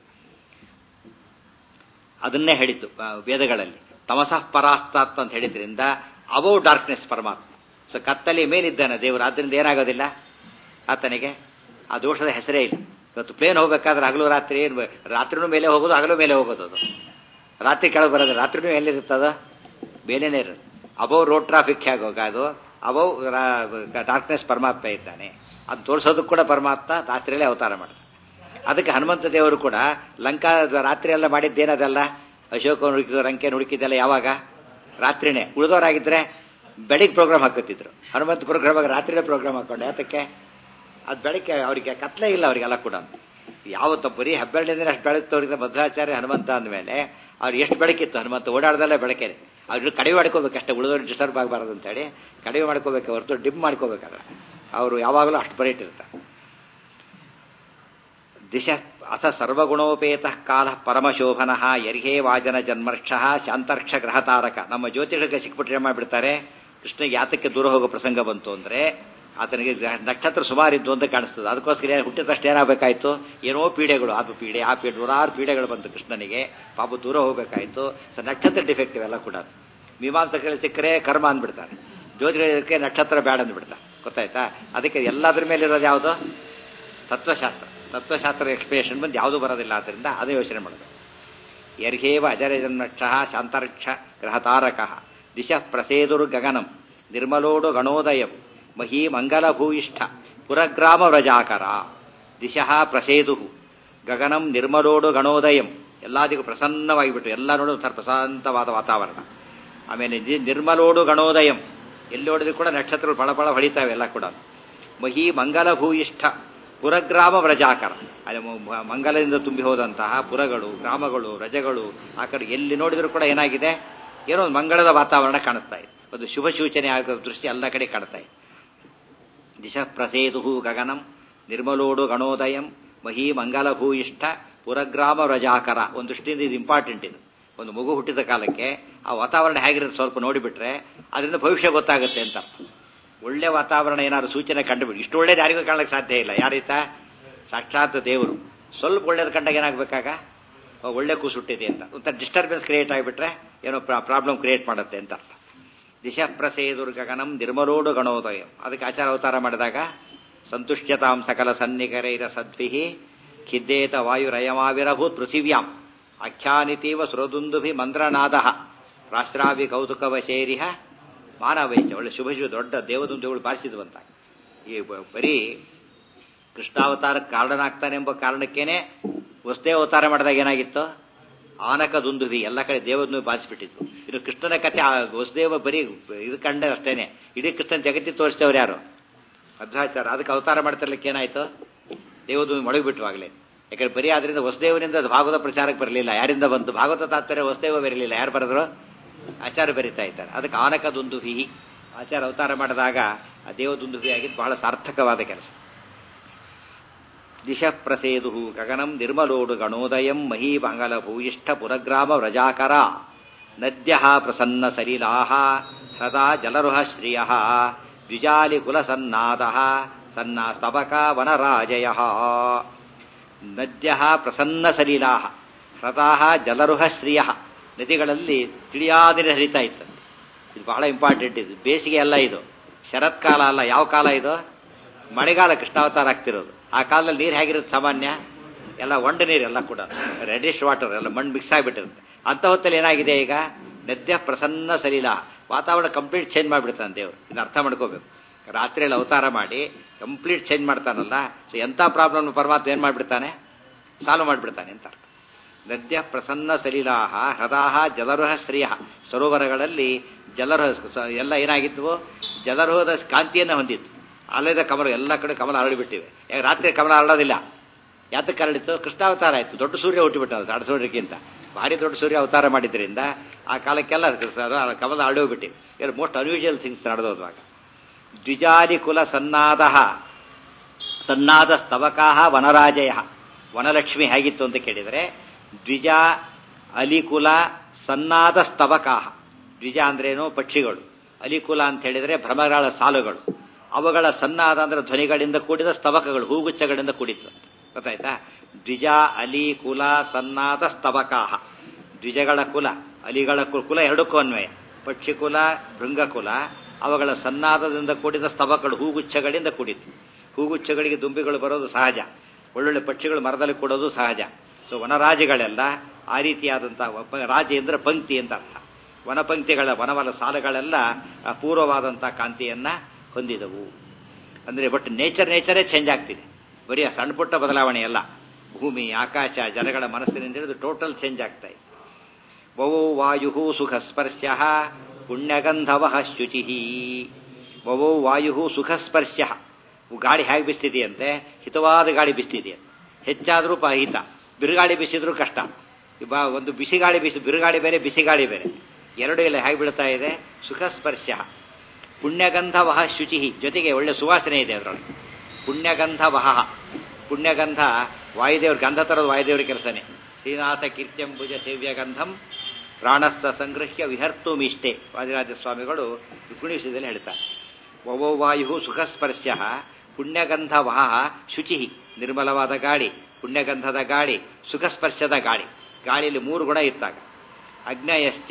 ಅದನ್ನೇ ಹೇಳಿದ್ದು ಆ, ವೇದಗಳಲ್ಲಿ ತಮಸಃ ಪರಾಸ್ತಾತ್ ಅಂತ ಹೇಳಿದ್ರಿಂದ ಅಬೌ ಡಾರ್ಕ್ನೆಸ್ ಪರಮಾತ್ಮ ಸೊ ಕತ್ತಲೆ ಮೇಲಿದ್ದಾನೆ ದೇವರು ಆದ್ರಿಂದ ಏನಾಗೋದಿಲ್ಲ ಆತನಿಗೆ ಆ ದೋಷದ ಹೆಸರೇ ಇಲ್ಲ ಇವತ್ತು ಪ್ಲೇನ್ ಹೋಗ್ಬೇಕಾದ್ರೆ ಹಗಲು ರಾತ್ರಿ ಏನು ರಾತ್ರಿನೂ ಮೇಲೆ ಹೋಗೋದು ಹಗಲು ಮೇಲೆ ಹೋಗೋದು ಅದು ರಾತ್ರಿ ಕೆಳಗೆ ಬರೋದು ರಾತ್ರಿನೂ ಎಲ್ಲಿರುತ್ತದ ಮೇಲೇನೆ ಇರೋದು ಅಬೌವ್ ರೋಡ್ ಟ್ರಾಫಿಕ್ ಹೇಗೆ ಹೋಗೋದು ಅಬೌವ್ ಡಾರ್ಕ್ನೆಸ್ ಪರಮಾತ್ಮ ಇದ್ದಾನೆ ಅದು ತೋರಿಸೋದಕ್ಕೆ ಕೂಡ ಪರಮಾತ್ಮ ರಾತ್ರಿಯಲ್ಲೇ ಅವತಾರ ಮಾಡ್ತಾನೆ ಅದಕ್ಕೆ ಹನುಮಂತ ದೇವರು ಕೂಡ ಲಂಕಾ ರಾತ್ರಿ ಎಲ್ಲ ಮಾಡಿದ್ದೇನದಲ್ಲ ಅಶೋಕ ಹುಡುಕಿದ ಲಂಕೆ ಹುಡುಕಿದ್ದೆಲ್ಲ ಯಾವಾಗ ರಾತ್ರಿನೇ ಉಳಿದವರಾಗಿದ್ರೆ ಬೆಳಿಗ್ಗೆ ಪ್ರೋಗ್ರಾಮ್ ಹಾಕುತ್ತಿದ್ರು ಹನುಮಂತ ಪ್ರೋಗ್ರಾಮ್ ಆಗ ರಾತ್ರಿನೇ ಪ್ರೋಗ್ರಾಮ್ ಹಾಕೊಂಡೆ ಅದಕ್ಕೆ ಅದು ಬೆಳಗ್ಗೆ ಅವರಿಗೆ ಕತ್ಲೇ ಇಲ್ಲ ಅವರಿಗೆಲ್ಲ ಕೂಡ ಯಾವತ್ತ ಬರೀ ಹೆಬ್ಬೆಳ್ಳಿಂದ ಅಷ್ಟು ಬೆಳಕು ತೋರಿದ ಮಧ್ವಾಚಾರ್ಯ ಹನುಮಂತ ಅಂದಮೇಲೆ ಅವ್ರು ಎಷ್ಟು ಬೆಳಕಿತ್ತು ಹನುಮಂತ ಓಡಾಡ್ದಲ್ಲೇ ಬೆಳಕೇನೆ ಅವ್ರು ಕಡಿಮೆ ಮಾಡ್ಕೋಬೇಕು ಅಷ್ಟೇ ಉಳಿದವ್ರು ಡಿಸ್ಟರ್ಬ್ ಆಗಬಾರದು ಅಂತೇಳಿ ಕಡಿಮೆ ಮಾಡ್ಕೋಬೇಕು ಹೊರತು ಡಿಮ್ ಮಾಡ್ಕೋಬೇಕಾದ್ರೆ ಅವರು ಯಾವಾಗಲೂ ಅಷ್ಟು ಬ್ರೈಟ್ ಇರ್ತಾರೆ ದಿಶ ಅಥ ಸರ್ವಗುಣೋಪೇತ ಕಾಲ ಪರಮಶೋಭನ ಯರ್ಹೇ ವಾಜನ ಜನ್ಮರ್ಕ್ಷ ಶಾಂತರ್ಕ್ಷ ಗ್ರಹತಾರಕ ನಮ್ಮ ಜ್ಯೋತಿಷಕ್ಕೆ ಸಿಕ್ಬಿಟ್ರೆ ಮಾಡಿಬಿಡ್ತಾರೆ ಕೃಷ್ಣಗೆ ಯಾತಕ್ಕೆ ದೂರ ಹೋಗೋ ಪ್ರಸಂಗ ಬಂತು ಅಂದ್ರೆ ಆತನಿಗೆ ಗ್ರಹ- ನಕ್ಷತ್ರ ಸುಮಾರಿದ್ದು ಅಂತ ಕಾಣಿಸ್ತದೆ ಅದಕ್ಕೋಸ್ಕರ ಏನ್- ಹುಟ್ಟಿದ ತಕ್ಷಣ ಏನಾಗಬೇಕಾಯ್ತು ಏನೋ ಪೀಡೆಗಳು ಅದು ಪೀಡೆ ಆ ಪೀಡೆ ನೂರಾರು ಪೀಡೆಗಳು ಬಂತು ಕೃಷ್ಣನಿಗೆ ಪಾಪ ದೂರ ಹೋಗಬೇಕಾಯ್ತು ಸೊ ನಕ್ಷತ್ರ ಡಿಫೆಕ್ಟಿವ್ ಎಲ್ಲ ಕೂಡ ಮೀಮಾಂಸಕರಲ್ಲಿ ಸಿಕ್ಕರೆ ಕರ್ಮ ಅಂದ್ಬಿಡ್ತಾರೆ ಜ್ಯೋತಿಷಕ್ಕೆ ನಕ್ಷತ್ರ ಬೇಡ ಅಂದ್ಬಿಡ್ತಾರೆ ಗೊತ್ತಾಯ್ತಾ ಅದಕ್ಕೆ ಎಲ್ಲದ್ರ ಮೇಲೆ ಇರೋದು ಯಾವುದು ತತ್ವಶಾಸ್ತ್ರ ತತ್ವಶಾಸ್ತ್ರದ ಎಕ್ಸ್ಪ್ಲೇಷನ್ ಬಂದು ಯಾವುದೂ ಬರೋದಿಲ್ಲ ಆದ್ದರಿಂದ ಅದೇ ಯೋಚನೆ ಮಾಡೋದು ಯರ್ಹೇವ ಅಜರಜನ್ಮಕ್ಷ ಶಾಂತರ್ಕ್ಷ ಗ್ರಹತಾರಕ ದಿಶ ಪ್ರಸೇದುರ್ಗಗನಂ ನಿರ್ಮಲೋಡು ಗಣೋದಯಂ ಮಹೀ ಮಂಗಲಭೂಯಿಷ್ಠ ಪುರಗ್ರಾಮ ವ್ರಜಾಕರ ದಿಶಃ ಪ್ರಸೇದು ಗಗನಂ ನಿರ್ಮಲೋಡು ಗಣೋದಯಂ ಎಲ್ಲದಕ್ಕೂ ಪ್ರಸನ್ನವಾಗಿಬಿಟ್ಟು ಎಲ್ಲ ನೋಡೋದು ಒಂಥರ ಪ್ರಶಾಂತವಾದ ವಾತಾವರಣ ಆಮೇಲೆ ನಿ- ನಿರ್ಮಲೋಡು ಗಣೋದಯಂ ಎಲ್ಲಿ ನೋಡಿದ್ರು ಕೂಡ ನಕ್ಷತ್ರಗಳು ಫಳಫಳ ಹೊಳಿತಾವೆ ಎಲ್ಲ ಕೂಡ ಮಹಿ ಮಂಗಲ ಭೂಯಿಷ್ಠ ಪುರಗ್ರಾಮ ವ್ರಜಾಕರ ಅಲ್ಲಿ ಮ- ಮ- ಮಂಗಲದಿಂದ ತುಂಬಿ ಹೋದಂತಹ ಪುರಗಳು ಗ್ರಾಮಗಳು ರಜಗಳು ಆ ಕಡೆ ಎಲ್ಲಿ ನೋಡಿದ್ರು ಕೂಡ ಏನಾಗಿದೆ ಏನೋ ಒಂದು ಮಂಗಳದ ವಾತಾವರಣ ಕಾಣಿಸ್ತಾ ಇದೆ ಒಂದು ಶುಭ ಸೂಚನೆ ಆಗದ ದೃಷ್ಟಿ ಎಲ್ಲ ಕಡೆ ಕಾಣ್ತಾ ಇದೆ ದಿಶಃ ಪ್ರಸೇದು ಗಗನಂ ನಿರ್ಮಲೋಡು ಗಣೋದಯಂ ಮಹಿ ಮಂಗಲ ಭೂಯಿಷ್ಠ ಪುರಗ್ರಾಮ ವ್ರಜಾಕರ ಒಂದು ದೃಷ್ಟಿಯಿಂದ ಇದು ಇಂಪಾರ್ಟೆಂಟ್ ಇದು ಒಂದು ಮಗು ಹುಟ್ಟಿದ ಕಾಲಕ್ಕೆ ಆ ವಾತಾವರಣ ಹೇಗಿರುತ್ತೆ ಸ್ವಲ್ಪ ನೋಡಿಬಿಟ್ರೆ ಅದರಿಂದ ಭವಿಷ್ಯ ಗೊತ್ತಾಗುತ್ತೆ ಅಂತ ಅರ್ಥ. ಒಳ್ಳೆ ವಾತಾವರಣ ಏನಾದ್ರು ಸೂಚನೆ ಕಂಡುಬಿಡಿ ಇಷ್ಟು ಒಳ್ಳೇದು ಯಾರಿಗೂ ಕಾಣಕ್ಕೆ ಸಾಧ್ಯ ಇಲ್ಲ ಯಾರೀತ ಸಾಕ್ಷಾತ್ ದೇವರು ಸ್ವಲ್ಪ ಒಳ್ಳೇದು ಕಂಡಾಗ ಏನಾಗಬೇಕಾಗ ಒಳ್ಳೆ ಕೂಸು ಹುಟ್ಟಿದೆ ಅಂತ ಒಂಥರ ಡಿಸ್ಟರ್ಬೆನ್ಸ್ ಕ್ರಿಯೇಟ್ ಆಗಿಬಿಟ್ರೆ ಏನೋ ಪ್ರಾಬ್ಲಮ್ ಕ್ರಿಯೇಟ್ ಮಾಡುತ್ತೆ ಅಂತ ಅರ್ಥ ದಿಶ ಪ್ರಸೇದುರ್ ಗಗನಂ ನಿರ್ಮಲೋಡು ಗಣೋದಯ ಅದಕ್ಕೆ ಆಚಾರ ಅವತಾರ ಮಾಡಿದಾಗ ಸಂತುಷ್ಟ್ಯತಾಂ ಸಕಲ ಸನ್ನಿಕರೈರ ಸದ್ಭಿ ಖಿದ್ದೇತ ವಾಯುರಯಮಾವಿರಭೂತ್ ಪೃಥಿವ್ಯಾಂ ಆಖ್ಯಾನಿತೀವ ಸುರದುಂದುಭಿ ಮಂತ್ರನಾದ ರಾಷ್ಟ್ರಾಭಿ ಕೌತುಕವಶೇರಿಹ ಮಾನವೈಶ್ಯ ಒಳ್ಳೆ ಶುಭ ಶುಭ ದೊಡ್ಡ ದೇವದುಂದುಗಳು ಬಾರಿಸಿದ್ವಂತ ಈ ಬ- ಬರೀ ಕೃಷ್ಣಾವತಾರಕ್ಕೆ ಕಾರಣನಾಗ್ತಾನೆ ಎಂಬ ಕಾರಣಕ್ಕೇನೆ ವಸ್ತೇ ಅವತಾರ ಮಾಡಿದಾಗ ಏನಾಗಿತ್ತು ಆನಕ ದುಂದುಭಿ ಎಲ್ಲ ಕಡೆ ದೇವದನ್ನು ಬಾಧಿಸ್ಬಿಟ್ಟಿದ್ರು ಇನ್ನು ಕೃಷ್ಣನ ಕಥೆ ಆ ವಸುದೇವ ಬರೀ ಇದು ಕಂಡ ಅಷ್ಟೇನೆ ಇಡೀ ಕೃಷ್ಣನ ಜಗತ್ತಿ ತೋರಿಸ್ತವ್ರು ಯಾರು ಮಧ್ವಾಚಾರ ಅದಕ್ಕೆ ಅವತಾರ ಮಾಡ್ತಿರ್ಲಿಕ್ಕೆ ಏನಾಯ್ತು ದೇವದೂಮಿ ಮೊಳಗಿಬಿಟ್ರು ಆಗಲೇ ಯಾಕಂದ್ರೆ ಬರೀ ಆದ್ರಿಂದ ವಸುದೇವನಿಂದ ಅದು ಭಾಗವತ ಪ್ರಚಾರಕ್ಕೆ ಬರಲಿಲ್ಲ ಯಾರಿಂದ ಬಂತು ಭಾಗವತ ತಾತ್ಪರ್ಯ ವಸುದೇವ ಬರಲಿಲ್ಲ ಯಾರು ಬರೆದ್ರು ಆಚಾರ ಬರಿತಾ ಇದ್ದಾರೆ ಅದಕ್ಕೆ ಆನಕ ದುಂದುಭಿ ಆಚಾರ ಅವತಾರ ಮಾಡಿದಾಗ ಆ ದೇವದುಂದುಭಿ ಆಗಿದ್ದು ಬಹಳ ಸಾರ್ಥಕವಾದ ಕೆಲಸ ದಿಶ ಪ್ರಸೇದು ಗಗನಂ ನಿರ್ಮಲೋಡು ಗಣೋದಯಂ ಮಹೀ ಮಂಗಲ ಭೂಯಿಷ್ಠ ಪುರಗ್ರಾಮ ವ್ರಜಾಕರ ನದ್ಯ ಪ್ರಸನ್ನ ಸಲಿಲಾ ಹೃದಾ ಜಲರುಹ ಶ್ರಿಯ ದ್ವಿಜಾಲಿ ಕುಲಸನ್ನಾದ ಸನ್ನ ಸ್ತಬಕ ವನರಾಜಯ ನದ್ಯ ಪ್ರಸನ್ನ ಸಲಿಲಾ ಹೃದಾ ಜಲರುಹ ಶ್ರಿಯ ನದಿಗಳಲ್ಲಿ ತಿಳಿಯಾದಿನ ಹರಿತಾ ಇತ್ತು ಇದು ಬಹಳ ಇಂಪಾರ್ಟೆಂಟ್ ಇದು ಬೇಸಿಗೆ ಅಲ್ಲ ಇದು ಶರತ್ಕಾಲ ಅಲ್ಲ ಯಾವ ಕಾಲ ಇದು ಮಳೆಗಾಲ ಕೃಷ್ಣಾವತಾರ ಆಗ್ತಿರೋದು ಆ ಕಾಲದಲ್ಲಿ ನೀರು ಹೇಗಿರುತ್ತೆ ಸಾಮಾನ್ಯ ಎಲ್ಲ ಒಂಡ ನೀರು ಎಲ್ಲ ಕೂಡ ರೆಡಿಶ್ ವಾಟರ್ ಎಲ್ಲ ಮಣ್ಣು ಮಿಕ್ಸ್ ಆಗಿಬಿಟ್ಟಿರುತ್ತೆ ಅಂತ ಹೊತ್ತಲ್ಲಿ ಏನಾಗಿದೆ ಈಗ ನದ್ಯ ಪ್ರಸನ್ನ ಸಲಿಲ ವಾತಾವರಣ ಕಂಪ್ಲೀಟ್ ಚೇಂಜ್ ಮಾಡಿಬಿಡ್ತಾನೆ ದೇವರು ಇದನ್ನ ಅರ್ಥ ಮಾಡ್ಕೋಬೇಕು ರಾತ್ರಿಯಲ್ಲಿ ಅವತಾರ ಮಾಡಿ ಕಂಪ್ಲೀಟ್ ಚೇಂಜ್ ಮಾಡ್ತಾನಲ್ಲ ಸೊ ಎಂಥ ಪ್ರಾಬ್ಲಮ್ ಪರಮಾತ್ಮ ಏನು ಮಾಡಿಬಿಡ್ತಾನೆ ಸಾಲ್ವ್ ಮಾಡಿಬಿಡ್ತಾನೆ ಅಂತ ಅರ್ಥ ನದ್ಯ ಪ್ರಸನ್ನ ಸಲಿಲಾಹ ಹೃದಾಹ ಜಲರುಹ ಶ್ರೇಯ ಸರೋವರಗಳಲ್ಲಿ ಜಲರುಹ ಸ- ಎಲ್ಲ ಏನಾಗಿದ್ವು ಜಲರುಹದ ಕಾಂತಿಯನ್ನು ಹೊಂದಿತ್ತು ಅಲೆದ ಕಮಲ ಎಲ್ಲ ಕಡೆ ಕಮಲ ಹರಡಿಬಿಟ್ಟಿವೆ ಯಾಕೆ ರಾತ್ರಿ ಕಮಲ ಹರಡೋದಿಲ್ಲ ಯಾತಕ್ಕೆ ಹರಡಿತ್ತು ಕೃಷ್ಣಾವತಾರ ಆಯ್ತು ದೊಡ್ಡ ಸೂರ್ಯ ಹುಟ್ಟಿಬಿಟ್ಟ ಸಣ್ಣ ಸೂರ್ಯಕ್ಕಿಂತ ಭಾರಿ ದೊಡ್ಡ ಸೂರ್ಯ ಅವತಾರ ಮಾಡಿದ್ರಿಂದ ಆ ಕಾಲಕ್ಕೆಲ್ಲ ಅದು ಆ ಕಮಲ ಹರಡೋಗ್ಬಿಟ್ಟಿವೆ ಇವರು ಮೋಸ್ಟ್ ಅನ್ಯೂಜುವಲ್ ಥಿಂಗ್ಸ್ ನಡೆದೋದ್ವಾಗ ದ್ವಿಜಾಲಿ ಕುಲ ಸನ್ನಾದ ಸನ್ನಾದ ಸ್ತವಕಾಹ ವನರಾಜಯ ವನಲಕ್ಷ್ಮಿ ಹೇಗಿತ್ತು ಅಂತ ಕೇಳಿದರೆ ದ್ವಿಜ ಅಲಿಕುಲ ಸನ್ನಾದ ಸ್ತವಕಾಹ ದ್ವಿಜ ಅಂದ್ರೇನು ಪಕ್ಷಿಗಳು ಅಲಿಕುಲ ಅಂತ ಹೇಳಿದರೆ ಭ್ರಮರಾಳ ಸಾಲುಗಳು ಅವುಗಳ ಸನ್ನಾದ ಅಂದ್ರೆ ಧ್ವನಿಗಳಿಂದ ಕೂಡಿದ ಸ್ತವಕಗಳು ಹೂಗುಚ್ಛಗಳಿಂದ ಕೂಡಿತ್ತು ಗೊತ್ತಾಯ್ತಾ ದ್ವಿಜ ಅಲಿ ಕುಲ ಸನ್ನಾದ ಸ್ತವಕಾಹ ದ್ವಿಜಗಳ ಕುಲ ಅಲಿಗಳ ಕು- ಕುಲ ಎರಡಕ್ಕೂ ಅನ್ವಯ ಪಕ್ಷಿಕುಲ ಭೃಂಗಕುಲ ಅವುಗಳ ಸನ್ನಾದದಿಂದ ಕೂಡಿದ ಸ್ತವಗಳು ಹೂಗುಚ್ಛಗಳಿಂದ ಕೂಡಿತ್ತು ಹೂಗುಚ್ಛಗಳಿಗೆ ದುಂಬಿಗಳು ಬರೋದು ಸಹಜ ಒಳ್ಳೊಳ್ಳೆ ಪಕ್ಷಿಗಳು ಮರದಲ್ಲಿ ಕೂಡೋದು ಸಹಜ ಸೊ ವನರಾಜಿಗಳೆಲ್ಲ ಆ ರೀತಿಯಾದಂತಹ ರಾಜ ಅಂದ್ರೆ ಪಂಕ್ತಿ ಅಂತ ಅರ್ಥ ವನಪಂಕ್ತಿಗಳ ವನವನ ಸಾಲುಗಳೆಲ್ಲ ಅಪೂರ್ವವಾದಂತಹ ಕಾಂತಿಯನ್ನ ಹೊಂದಿದವು ಅಂದ್ರೆ ಬಟ್ ನೇಚರ್ ನೇಚರೇ ಚೇಂಜ್ ಆಗ್ತಿದೆ ಬರೀ ಆ ಸಣ್ಣ ಪುಟ್ಟ ಬದಲಾವಣೆ ಅಲ್ಲ ಭೂಮಿ ಆಕಾಶ ಜನಗಳ ಮನಸ್ಸಿನಿಂದ ಹಿಡಿದು ಟೋಟಲ್ ಚೇಂಜ್ ಆಗ್ತಾ ಇದೆ ವವೋ ವಾಯು ಸುಖ ಸ್ಪರ್ಶ ಪುಣ್ಯಗಂಧವ ಶುಚಿ ವವೋ ವಾಯು ಸುಖ ಸ್ಪರ್ಶ ಗಾಳಿ ಹೇಗೆ ಬಿಸ್ತಿದೆಯಂತೆ ಹಿತವಾದ ಗಾಳಿ ಬಿಸ್ತಿದೆ ಹೆಚ್ಚಾದರೂ ಹಿತ ಬಿರುಗಾಳಿ ಬಿಸಿದ್ರೂ ಕಷ್ಟ ಬಾ ಒಂದು ಬಿಸಿ ಗಾಳಿ ಬಿಸಿ ಬಿರುಗಾಳಿ ಬೇರೆ ಬಿಸಿ ಗಾಳಿ ಬೇರೆ ಎರಡು ಇಲ್ಲ ಹೇಗೆ ಬೀಳ್ತಾ ಇದೆ ಸುಖ ಸ್ಪರ್ಶ ಪುಣ್ಯಗಂಧ ವಹ ಶುಚಿ ಜೊತೆಗೆ ಒಳ್ಳೆ ಸುವಾಸನೆ ಇದೆ ಅದರೊಳಗೆ ಪುಣ್ಯಗಂಧ ವಹ ಪುಣ್ಯಗಂಧ ವಾಯುದೇವ್ರ ಗಂಧ ತರೋದು ವಾಯುದೇವ್ರ ಕೆಲಸನೇ ಶ್ರೀನಾಥ ಕೀರ್ತ್ಯಂಬುಜ ಸೇವ್ಯ ಗಂಧಂ ಪ್ರಾಣಸ್ಥ ಸಂಗೃಹ್ಯ ವಿಹರ್ತು ಮೀಷ್ಟೆ ವಾದಿರಾಜ ಸ್ವಾಮಿಗಳು ರುಕ್ಮಿಣೀಶದಲ್ಲಿ ಹೇಳ್ತಾರೆ ವವೋ ವಾಯು ಸುಖ ಸ್ಪರ್ಶ ಪುಣ್ಯಗಂಧ ವಹ ಶುಚಿ ನಿರ್ಮಲವಾದ ಗಾಳಿ ಪುಣ್ಯಗಂಧದ ಗಾಳಿ ಸುಖ ಸ್ಪರ್ಶದ ಗಾಳಿ ಗಾಳಿಯಲ್ಲಿ ಮೂರು ಗುಣ ಇತ್ತಾಗ ಅಗ್ನಯಶ್ಚ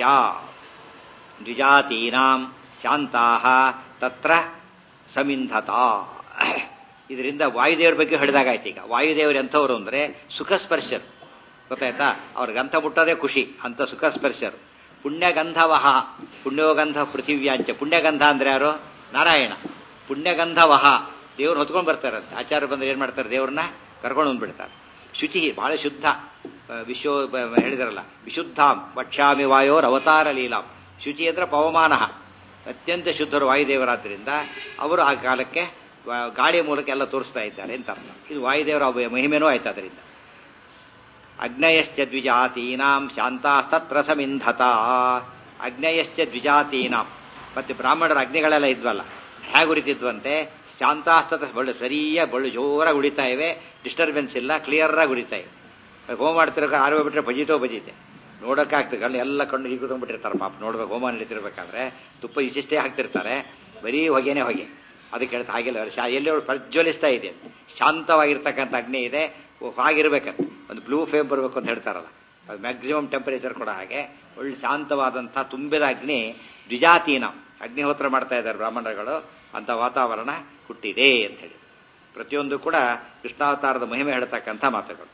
ದ್ವಿಜಾತೀನಾಂ ಶಾಂತಾಹ ತತ್ರ ಸಮಿಂಧತಾ ಇದರಿಂದ ವಾಯುದೇವರ ಬಗ್ಗೆ ಹೇಳಿದಾಗಾಯ್ತು ಈಗ ವಾಯುದೇವರು ಎಂಥವ್ರು ಅಂದ್ರೆ ಸುಖ ಸ್ಪರ್ಶರು ಗೊತ್ತಾಯ್ತಾ ಅವ್ರಿಗೆ ಗಂಧ ಮುಟ್ಟೋದೇ ಖುಷಿ ಅಂತ ಸುಖ ಸ್ಪರ್ಶರು ಪುಣ್ಯಗಂಧವಹ ಪುಣ್ಯೋಗಂಧ ಪೃಥಿವ್ಯಾಂಚ ಪುಣ್ಯಗಂಧ ಅಂದ್ರೆ ಯಾರು ನಾರಾಯಣ ಪುಣ್ಯಗಂಧವಹ ದೇವ್ರು ಹೊತ್ಕೊಂಡು ಬರ್ತಾರಂತೆ ಆಚಾರ್ಯ ಬಂದ್ರೆ ಏನ್ ಮಾಡ್ತಾರೆ ದೇವ್ರನ್ನ ಕರ್ಕೊಂಡು ಬಂದ್ಬಿಡ್ತಾರೆ ಶುಚಿ ಬಹಳ ಶುದ್ಧ ಆ, ವಿಶ್ವ ಬ- ಬ- ಹೇಳಿದಾರಲ್ಲ ವಿಶುದ್ಧಾಂ ವಕ್ಷ್ಯಾಮಿ ವಾಯೋರ್ ಅವತಾರ ಲೀಲಾಂ ಶುಚಿ ಅಂದ್ರೆ ಪವಮಾನ ಅತ್ಯಂತ ಶುದ್ಧರು ವಾಯುದೇವರಾದ್ರಿಂದ ಅವರು ಆ ಕಾಲಕ್ಕೆ ವ- ಗಾಳಿಯ ಮೂಲಕ ಎಲ್ಲ ತೋರಿಸ್ತಾ ಇದ್ದಾರೆ ಅಂತ ಅರ್ಥ ಇದು ವಾಯುದೇವರ ಅಭಯ- ಮಹಿಮೆನೂ ಆಯ್ತು ಅದರಿಂದ ಅಗ್ನಯಶ್ಚ ದ್ವಿಜಾತೀನಾಂ ಶಾಂತಾಸ್ತತ್ರ ಸಮಿಂಧತ ಅಗ್ನಯಶ್ಚ ದ್ವಿಜಾತೀನಾಂ ಮತ್ತೆ ಬ್ರಾಹ್ಮಣರ ಅಗ್ನಿಗಳೆಲ್ಲ ಇದ್ವಲ್ಲ ಹೇಗೆ ಉರಿತಿದ್ವಂತೆ ಶಾಂತಾಸ್ತತ್ರ ಬಳ್ಳು ಸರಿಯ ಬಳ್ಳು ಜೋರಾಗಿ ಉಳಿತಾ ಇವೆ ಡಿಸ್ಟರ್ಬೆನ್ಸ್ ಇಲ್ಲ ಕ್ಲಿಯರ್ ಆಗಿ ಉರಿತಾ ಇವೆ ಹೋಮ ಮಾಡ್ತಿರೋ ಆರೋಗ್ಯ ಬಿಟ್ರೆ ಬಜಿತೋ ಬಜಿತೆ ನೋಡೋಕ್ಕಾಗ್ತದೆ ಕಣ್ಣು ಎಲ್ಲ ಕಣ್ಣು ಹೀಗೆ ಕುತ್ಕೊಂಡ್ಬಿಟ್ಟಿರ್ತಾರೆ ಪಾಪ ನೋಡ್ಬೇಕು ಹೋಮ ನಡೀತಿರ್ಬೇಕಾದ್ರೆ ತುಪ್ಪ ಇಷ್ಟಿಷ್ಟೇ ಹಾಕ್ತಿರ್ತಾರೆ ಬರೀ ಹೊಗೆನೇ ಹೊಗೆ ಅದಕ್ಕೆ ಹೇಳ್ತಾ ಹಾಗೆಲ್ಲ ಶಾ ಎಲ್ಲಿ ಅವ್ರು ಪ್ರಜ್ವಲಿಸ್ತಾ ಇದೆ ಶಾಂತವಾಗಿರ್ತಕ್ಕಂಥ ಅಗ್ನಿ ಇದೆ ಓ, ಹಾಗಿರ್ಬೇಕಂತ ಒಂದು ಬ್ಲೂ ಫೇಮ್ ಬರಬೇಕು ಅಂತ ಹೇಳ್ತಾರಲ್ಲ ಅದು ಮ್ಯಾಕ್ಸಿಮಮ್ ಟೆಂಪರೇಚರ್ ಕೂಡ ಹಾಗೆ ಒಳ್ಳೆ ಶಾಂತವಾದಂಥ ತುಂಬಿದ ಅಗ್ನಿ ದ್ವಿಜಾತೀನ ಅಗ್ನಿಹೋತ್ರ ಮಾಡ್ತಾ ಇದ್ದಾರೆ ಬ್ರಾಹ್ಮಣರುಗಳು ಅಂತ ವಾತಾವರಣ ಹುಟ್ಟಿದೆ ಅಂತ ಹೇಳಿ ಪ್ರತಿಯೊಂದು ಕೂಡ ಕೃಷ್ಣಾವತಾರದ ಮಹಿಮೆ ಹೇಳ್ತಕ್ಕಂಥ ಮಾತುಗಳು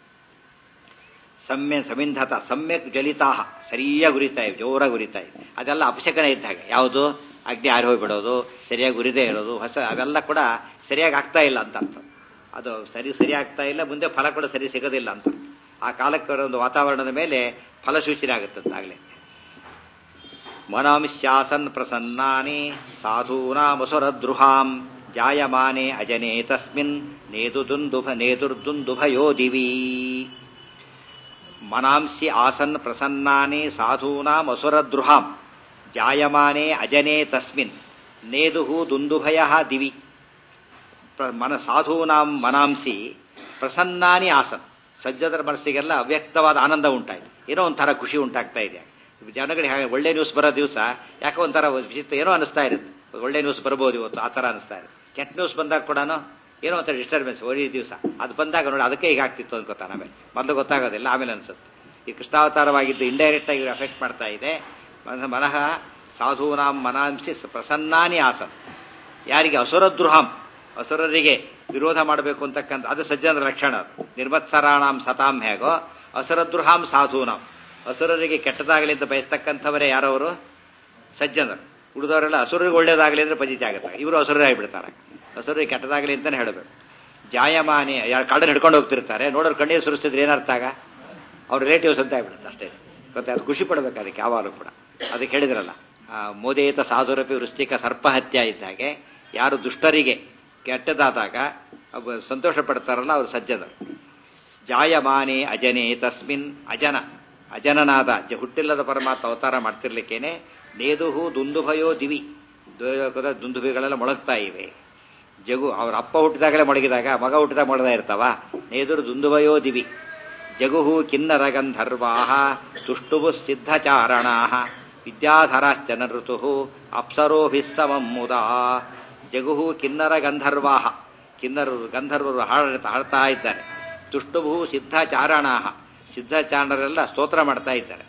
ಸಮ್ಯ ಸಮಿಂಧತ ಸಮ್ಯಕ್ ಜಲಿತಾಹ ಸರಿಯಾಗಿ ಉರಿತಾ ಇವೆ ಜೋರಾಗಿ ಉರಿತಾ ಇದೆ ಅದೆಲ್ಲ ಅಪಶಕನ ಇದ್ದ ಹಾಗೆ ಯಾವುದು ಅಗ್ನಿ ಆರಿ ಹೋಗ್ಬಿಡೋದು ಸರಿಯಾಗಿ ಉರಿದೇ ಇರೋದು ಹೊಸ ಅವೆಲ್ಲ ಕೂಡ ಸರಿಯಾಗಿ ಆಗ್ತಾ ಇಲ್ಲ ಅಂತ ಅರ್ಥ ಅದು ಸರಿ ಸರಿ ಆಗ್ತಾ ಇಲ್ಲ ಮುಂದೆ ಫಲ ಕೂಡ ಸರಿ ಸಿಗೋದಿಲ್ಲ ಅಂತ ಆ ಕಾಲಕ್ಕೆ ಬರೋ ಒಂದು ವಾತಾವರಣದ ಮೇಲೆ ಫಲಸೂಚನೆ ಆಗುತ್ತಂತಾಗಲೇ ಮನಾಂಶ್ಯಾಸನ್ ಪ್ರಸನ್ನಾನಿ ಸಾಧೂನಾಮಸುರದ್ರುಹಾಂ ಜಾಯಮಾನೆ ಅಜನೇ ತಸ್ಮಿನ್ ನೇದುದುಂದುಭ ನೇದುರ್ದುಂದುಭಯೋ ದಿವಿ ಮನಾಂಸಿ ಆಸನ್ ಪ್ರಸನ್ನಾನಿ ಸಾಧೂನಾಂ ಅಸುರದ್ರುಹಾಂ ಜಾಯಮಾನೆ ಅಜನೇ ತಸ್ಮಿನ್ ನೇದುಹು ದುಂದುಭಯ ದಿವಿ ಪ್ರ- ಮನ ಸಾಧೂನಾಂ ಮನಾಂಸಿ ಪ್ರಸನ್ನಾನಿ ಆಸನ್ ಸಜ್ಜದರ ಮನಸ್ಸಿಗೆಲ್ಲ ಅವ್ಯಕ್ತವಾದ ಆನಂದ ಉಂಟಾಯಿತು ಏನೋ ಒಂಥರ ಖುಷಿ ಉಂಟಾಗ್ತಾ ಇದೆ ಜನಗಳಿಗೆ ಹಾಗೆ ಒಳ್ಳೆ ನ್ಯೂಸ್ ಬರೋ ದಿವಸ ಯಾಕೋ ಒಂಥರ ವಿಚಿತ್ರ ಏನೋ ಅನಿಸ್ತಾ ಇರುತ್ತೆ ಒಳ್ಳೆ ನ್ಯೂಸ್ ಬರ್ಬೋದು ಇವತ್ತು ಆ ಥರ ಅನಿಸ್ತಾ ಇರುತ್ತೆ ಕೆಟ್ಟ ನ್ಯೂಸ್ ಬಂದಾಗ ಕೂಡ ಏನೋ ಒಂಥರ ಡಿಸ್ಟರ್ಬೆನ್ಸ್ ಒಳ್ಳೆ ದಿವಸ ಅದು ಬಂದಾಗ ನೋಡಿ ಅದಕ್ಕೆ ಈಗ ಆಗ್ತಿತ್ತು ಅನ್ಕೋತಾನೆ ಆಮೇಲೆ ಮೊದಲು ಗೊತ್ತಾಗೋದಿಲ್ಲ ಆಮೇಲೆ ಅನ್ಸುತ್ತೆ ಈ ಕೃಷ್ಣಾವತಾರವಾಗಿದ್ದು ಇಂಡೈರೆಕ್ಟ್ ಆಗಿ ಅಫೆಕ್ಟ್ ಮಾಡ್ತಾ ಇದೆ ಮನ- ಮನಃ ಸಾಧೂನಾಂ ಮನಾಂಸಿ ಸ- ಪ್ರಸನ್ನಾನಿ ಆಸನ್ ಯಾರಿಗೆ ಅಸುರದ್ರುಹಾಂ ಅಸುರರಿಗೆ ವಿರೋಧ ಮಾಡಬೇಕು ಅಂತಕ್ಕಂಥ ಅದು ಸಜ್ಜನರ ಲಕ್ಷಣ ಅದು. ನಿರ್ಮತ್ಸರಾಣಾಂ ಸತಾಂ ಹೇಗೋ ಅಸುರದ್ರುಹಾಂ ಸಾಧೂನಾಂ ಅಸುರರಿಗೆ ಕೆಟ್ಟದಾಗಲಿ ಅಂತ ಬಯಸ್ತಕ್ಕಂಥವರೇ ಯಾರವರು ಸಜ್ಜನರು ಉಳಿದವರೆಲ್ಲ ಅಸುರರಿಗೆ ಒಳ್ಳೇದಾಗಲಿ ಅಂದ್ರೆ ಪಜಿತಿ ಆಗುತ್ತೆ ಇವರು ಅಸುರರಾಗಿ ಬಿಡ್ತಾರೆ ಅಸುರರಿಗೆ ಕೆಟ್ಟದಾಗಲಿ ಅಂತಾನೆ ಹೇಳಬೇಕು ಜಾಯಮಾನಿ ಯಾರು ಕಳ್ಳನ ಹಿಡ್ಕೊಂಡು ಹೋಗ್ತಿರ್ತಾರೆ ನೋಡೋರು ಕಣ್ಣೀರು ಸುರಿಸ್ತಿದ್ರೆ ಏನರ್ಥ ಆಗ ಅವ್ರ ರಿಲೇಟಿವ್ಸ್ ಅಂತ ಆಗ್ಬಿಡುತ್ತೆ ಅಷ್ಟೇ ಮತ್ತೆ ಅದು ಖುಷಿ ಪಡ್ಬೇಕು ಅದಕ್ಕೆ ಯಾವಾಗಲೂ ಕೂಡ ಅದಕ್ಕೆ ಹೇಳಿದ್ರಲ್ಲ ಆ, ಮೋದೇತ ಸಾಧುರಪಿ ವೃಶ್ಚಿಕ ಸರ್ಪಹತ್ಯ ಇದ್ದ ಹಾಗೆ ಯಾರು ದುಷ್ಟರಿಗೆ ಕೆಟ್ಟದಾದಾಗ ಅವ ಸಂತೋಷ ಪಡ್ತಾರಲ್ಲ ಅವರು ಸಜ್ಜದರು ಜಾಯಮಾನೆ ಅಜನೇ ತಸ್ಮಿನ್ ಅಜನ ಅಜನನಾದ ಜ ಹುಟ್ಟಿಲ್ಲದ ಪರಮಾತ್ಮ ಅವತಾರ ಮಾಡ್ತಿರ್ಲಿಕ್ಕೇನೆ ನೇದುಹು ದುಂದುಭಯೋ ದಿವಿ ದ್ವಯೋಗದ ದುಂದುಭಿಗಳೆಲ್ಲ ಮೊಳಗ್ತಾ ಇವೆ ಜಗು ಅವ್ರ ಅಪ್ಪ ಹುಟ್ಟಿದಾಗಲೇ ಮೊಳಗಿದಾಗ ಮಗ ಹುಟ್ಟಿದಾಗ ಮೊಳದ ಇರ್ತಾವ ನೇದುರು ದುಂದುಭಯೋ ದಿವಿ ಜಗುಹು ಕಿನ್ನರ ಗಂಧರ್ವಾಹ ತುಷ್ಟುವು ಸಿದ್ಧಚಾರಣಾ ವಿದ್ಯಾಧರಾಶ್ಚ ನಋತು ಅಪ್ಸರೋಭಿಃ ಸಮಂ ಮುದಾ ಜಗುಹು ಕಿನ್ನರ ಗಂಧರ್ವಾಹ ಕಿನ್ನರರು ಗಂಧರ್ವರು ಹಾಡ್ತಾ ಹಾಡ್ತಾ ಇದ್ದಾರೆ ತುಷ್ಟುಭು ಸಿದ್ಧಚಾರಣಾ ಸಿದ್ಧಚಾರಣರೆಲ್ಲ ಸ್ತೋತ್ರ ಮಾಡ್ತಾ ಇದ್ದಾರೆ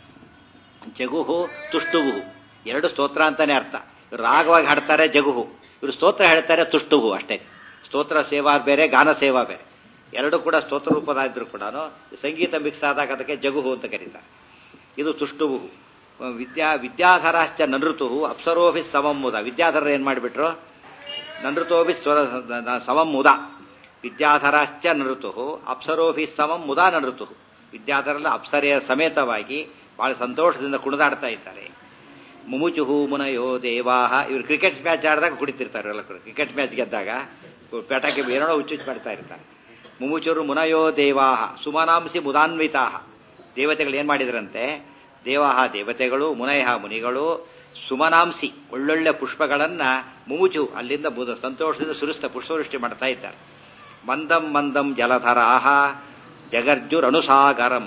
ಜಗುಹು ತುಷ್ಟುಭು ಎರಡು ಸ್ತೋತ್ರ ಅಂತಾನೆ ಅರ್ಥ ಇವ್ರು ರಾಗವಾಗಿ ಹಾಡ್ತಾರೆ ಜಗುಹು ಇವರು ಸ್ತೋತ್ರ ಹೇಳ್ತಾರೆ ತುಷ್ಟುಭು ಅಷ್ಟೇ ಸ್ತೋತ್ರ ಸೇವಾ ಬೇರೆ ಗಾನ ಸೇವಾ ಬೇರೆ ಎರಡು ಕೂಡ ಸ್ತೋತ್ರ ರೂಪದಾದ್ರು ಕೂಡ ಸಂಗೀತ ಮಿಕ್ಸ್ ಆದಾಗ ಅದಕ್ಕೆ ಜಗುಹು ಅಂತ ಕರೀತಾರೆ ಇದು ತುಷ್ಟುಭು ವಿದ್ಯಾ ವಿದ್ಯಾಧರಾಶ್ಚ ನನೃತು ಅಪ್ಸರೋಭಿ ಸಮಮ್ಮುದ ವಿದ್ಯಾಧರ ಏನ್ ಮಾಡಿಬಿಟ್ರು ನನೃತೋಭಿ ಸ್ವರ ಸಮಮ್ಮುದ ವಿದ್ಯಾಧರಾಶ್ಚ ನೃತು ಅಪ್ಸರೋಭಿ ಸಮಂ ಮುದ ನೃತು ವಿದ್ಯಾಧರೆಲ್ಲ ಅಪ್ಸರೆಯ ಸಮೇತವಾಗಿ ಬಹಳ ಸಂತೋಷದಿಂದ ಕುಣಿದಾಡ್ತಾ ಇದ್ದಾರೆ ಮುಮುಚುಹು ಮುನಯೋ ದೇವಾಹ ಇವರು ಕ್ರಿಕೆಟ್ ಮ್ಯಾಚ್ ಆಡಿದಾಗ ಕುಡಿತಿರ್ತಾರೆ ಎಲ್ಲ ಕ್ರಿಕೆಟ್ ಮ್ಯಾಚ್ ಗೆದ್ದಾಗ ಪೇಟಕ್ಕೆ ಏನೋ ಹುಚ್ಚುಚ್ಚು ಮಾಡ್ತಾ ಇರ್ತಾರೆ ಮುಮುಚುರು ಮುನಯೋ ದೇವಾಹ ಸುಮನಾಂಸಿ ಮುದಾನ್ವಿತಾಹ ದೇವತೆಗಳು ಏನ್ ಮಾಡಿದ್ರಂತೆ ದೇವಾಹ ದೇವತೆಗಳು ಮುನಯಃ ಮುನಿಗಳು ಸುಮನಾಂಸಿ ಒಳ್ಳೊಳ್ಳೆ ಪುಷ್ಪಗಳನ್ನ ಮುಮುಚು ಅಲ್ಲಿಂದ ಬುಧ ಸಂತೋಷದಿಂದ ಸುರಿಸ್ತಾ ಪುಷ್ಪವೃಷ್ಟಿ ಮಾಡ್ತಾ ಇದ್ದಾರೆ ಮಂದಂ ಮಂದಂ ಜಲಧರಾಹ ಜಗರ್ಜುರನುಸಾಗರಂ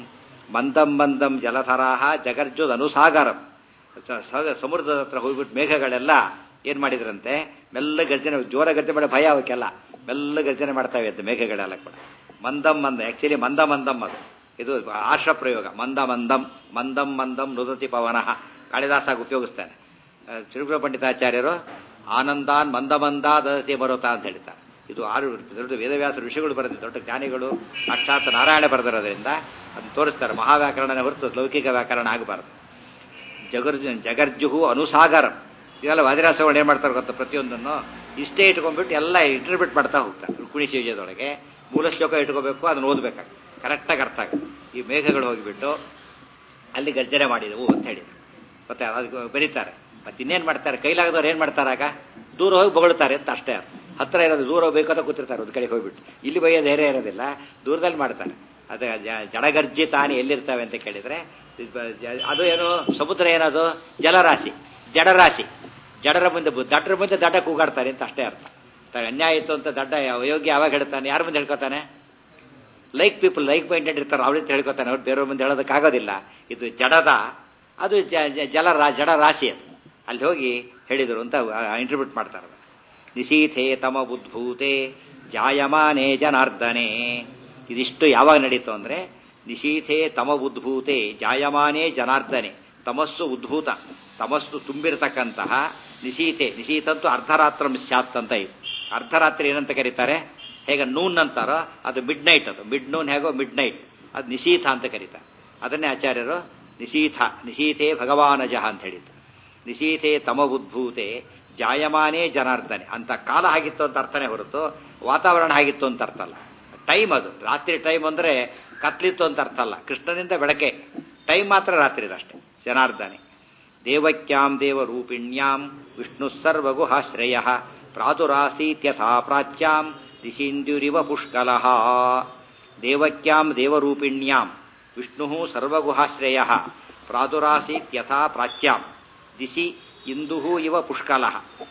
ಮಂದಂ ಮಂದಂ ಜಲಧರಾಹ ಜಗರ್ಜುರನುಸಾಗರಂ ಸ- ಸ- ಸಮುದ್ರದ ಹತ್ರ ಹೋಗ್ಬಿಟ್ಟು ಮೇಘಗಳೆಲ್ಲ ಏನ್ ಮಾಡಿದ್ರಂತೆ ಮೆಲ್ಲ ಗರ್ಜನೆ ಜೋರ ಗರ್ಜನೆ ಮಾಡಿ ಭಯ ಅವಕ್ಕೆಲ್ಲ ಮೆಲ್ಲ ಗರ್ಜನೆ ಮಾಡ್ತಾವೆ ಅಂತ ಮೇಘಗಳೆಲ್ಲ ಕೂಡ ಮಂದಂ ಮಂದ ಆಕ್ಚುಲಿ ಮಂದ ಮಂದಂ ಅದು ಇದು ಆರ್ಷ ಪ್ರಯೋಗ ಮಂದ ಮಂದಂ ಮಂದಂ ಮಂದಂ ನುದತಿ ಪವನಃ ಕಾಳಿದಾಸ ಉಪಯೋಗಿಸ್ತಾನೆ ಆ, ತಿರುಗುಳ ಪಂಡಿತಾಚಾರ್ಯರು ಆನಂದಾನ್ ಮಂದ ಮಂದ ದದತಿ ಬರೋತ ಅಂತ ಹೇಳ್ತಾರೆ ಇದು ಆರು ದೊಡ್ಡ ವೇದವ್ಯಾಸ ಋಷಿಗಳು ಬರೆದಿದ್ದು ದೊಡ್ಡ ಜ್ಞಾನಿಗಳು ಸಾಕ್ಷಾತ್ ನಾರಾಯಣ ಬರೆದಿರೋದ್ರಿಂದ ಅದನ್ನು ತೋರಿಸ್ತಾರೆ ಮಹಾವ್ಯಾಕರಣನೇ ಹೊರತು ಲೌಕಿಕ ವ್ಯಾಕರಣ ಆಗಬಾರದು ಜಗರ್ಜು ಜಗರ್ಜುಹು ಅನುಸಾಗರಂ ಇದೆಲ್ಲ ವಾದಿರಾಸಗಳು ಏನ್ ಮಾಡ್ತಾರೆ ಗೊತ್ತಾ ಪ್ರತಿಯೊಂದನ್ನು ಇಷ್ಟೇ ಇಟ್ಕೊಂಡ್ಬಿಟ್ಟು ಎಲ್ಲ ಇಂಟರ್ಪ್ರಿಟ್ ಮಾಡ್ತಾ ಹೋಗ್ತಾರೆ ರುಕ್ಮಿಣಿ ಶಿವಜಯದೊಳಗೆ ಮೂಲ ಶ್ಲೋಕ ಇಟ್ಕೋಬೇಕು ಅದನ್ನ ಓದಬೇಕಾಗ ಕರೆಕ್ಟಾಗಿ ಅರ್ಥ ಆಗುತ್ತೆ ಈ ಮೇಘಗಳು ಹೋಗಿಬಿಟ್ಟು ಅಲ್ಲಿ ಗರ್ಜನೆ ಮಾಡಿದವು ಅಂತ ಹೇಳಿದ್ರು ಮತ್ತೆ ಅದಕ್ಕೆ ಬರೀತಾರೆ ಮತ್ತೆ ಇನ್ನೇನು ಮಾಡ್ತಾರೆ ಕೈಲಾಗದವ್ರು ಏನು ಮಾಡ್ತಾರೆ ಆಗ ದೂರ ಹೋಗಿ ಬೊಗಳ್ತಾರೆ ಅಂತ ಅಷ್ಟೇ ಅರ್ಥ ಹತ್ರ ಇರೋದು ದೂರ ಹೋಗ್ಬೇಕಂತ ಕೂತಿರ್ತಾರೆ ಒಂದು ಕಡೆಗೆ ಹೋಗ್ಬಿಟ್ಟು ಇಲ್ಲಿ ಬೈಯೋ ಧೈರ್ಯ ಇರೋದಿಲ್ಲ ದೂರದಲ್ಲಿ ಮಾಡ್ತಾರೆ ಅದೇ ಜ- ಜಡಗರ್ಜಿ ತಾನಿ ಎಲ್ಲಿರ್ತವೆ ಅಂತ ಕೇಳಿದ್ರೆ ಇದು ಬ- ಜ- ಅದು ಏನು ಸಮುದ್ರ ಏನದು ಜಲರಾಶಿ ಜಡರಾಶಿ ಜಡರ ಮುಂದೆ ಬು- ದಡ್ಡರ ಮುಂದೆ ದಡ್ಡ ಕೂಗಾಡ್ತಾರೆ ಅಂತ ಅಷ್ಟೇ ಅರ್ಥ ತ- ಅನ್ಯಾಯ ಇತ್ತು ಅಂತ ದಡ್ಡ ಅಯೋಗ್ಯ ಯಾವಾಗ ಹೇಳ್ತಾನೆ ಯಾರ ಮುಂದೆ ಹೇಳ್ಕೊತಾನೆ ಲೈಕ್ ಪೀಪಲ್ ಲೈಕ್ ಮೈಂಡೆಡ್ ಇರ್ತಾರೆ ಅವ್ರಿಂದ ಹೇಳ್ಕೊತಾನೆ ಅವ್ರು ಬೇರೆಯವ್ರ ಮುಂದೆ ಹೇಳೋದಕ್ಕಾಗೋದಿಲ್ಲ ಇದು ಜಡದ ಅದು ಜ- ಜ- ಜಲರ ಜಡ ರಾಶಿ ಅದು ಅಲ್ಲಿ ಹೋಗಿ ಹೇಳಿದರು ಅಂತ ಇಂಟರ್ಪ್ರಿಟ್ ಮಾಡ್ತಾರೆ ಅದನ್ನ. ನಿಶೀಥೆ ತಮ ಉದ್ಭೂತೆ ಜಾಯಮಾನೇ ಜನಾರ್ದನೆ ಇದಿಷ್ಟು ಯಾವಾಗ ನಡೀತು ಅಂದ್ರೆ ನಿಶೀಥೆ ತಮ ಉದ್ಭೂತೆ ಜಾಯಮಾನೇ ಜನಾರ್ದನೆ ತಮಸ್ಸು ಉದ್ಭೂತ ತಮಸ್ಸು ತುಂಬಿರತಕ್ಕಂತಹ ನಿಶೀಥೆ ನಿಶೀಥಂತೂ ಅರ್ಧರಾತ್ರಂ ಸ್ಯಾತ್ ಅಂತ ಇದೆ ಅರ್ಧರಾತ್ರಿ ಏನಂತ ಕರೀತಾರೆ ಹೇಗೆ ನೂನ್ ಅಂತಾರೋ ಅದು ಮಿಡ್ ನೈಟ್ ಅದು ಮಿಡ್ ನೂನ್ ಹೇಗೋ ಮಿಡ್ ನೈಟ್ ಅದು ನಿಶೀಥ ಅಂತ ಕರೀತಾರೆ ಅದನ್ನೇ ಆಚಾರ್ಯರು ನಿಶೀಥ ನಿಶೀಥೆ ಭಗವಾನಜಃ ಅಂತ ಹೇಳಿದ್ದು ನಿಶೀಥೆ ತಮ ಉದ್ಭೂತೆ ಜಾಯಮಾನೇ ಜನಾರ್ದನೆ ಅಂತ ಕಾಲ ಆಗಿತ್ತು ಅಂತ ಅರ್ಥನೇ ಹೊರತು ವಾತಾವರಣ ಆಗಿತ್ತು ಅಂತ ಅರ್ಥ ಅಲ್ಲ ಟೈಮ್ ಅದು ರಾತ್ರಿ ಟೈಮ್ ಅಂದ್ರೆ ಕತ್ಲಿತ್ತು ಅಂತ ಅರ್ಥ ಅಲ್ಲ ಕೃಷ್ಣನಿಂದ ಬೆಳಕೆ ಟೈಮ್ ಮಾತ್ರ ರಾತ್ರಿ ಅಷ್ಟೇ ಜನಾರ್ದನೆ ದೇವಕ್ಯಾಂ ದೇವರೂಪಿಣ್ಯಾಂ ವಿಷ್ಣು ಸರ್ವಗುಹಾಶ್ರಯ ಪ್ರಾದುರಾಸೀತ್ಯಥಾ ಪ್ರಾಚ್ಯಾಂ ದಿಶೀಂದ್ಯುರಿವ ಪುಷ್ಕಲ ದೇವಕ್ಯಾಂ ದೇವರೂಪಿಣ್ಯಾಂ ವಿಷ್ಣು ಸರ್ವಗುಹಾಶ್ರಯ ಪ್ರಾದುರಾಸೀತ್ಯಥಾ ಪ್ರಾಚ್ಯಾಂ ದಿಶಿ ಇಂದು ಇವ ಪುಷ್ಕಲ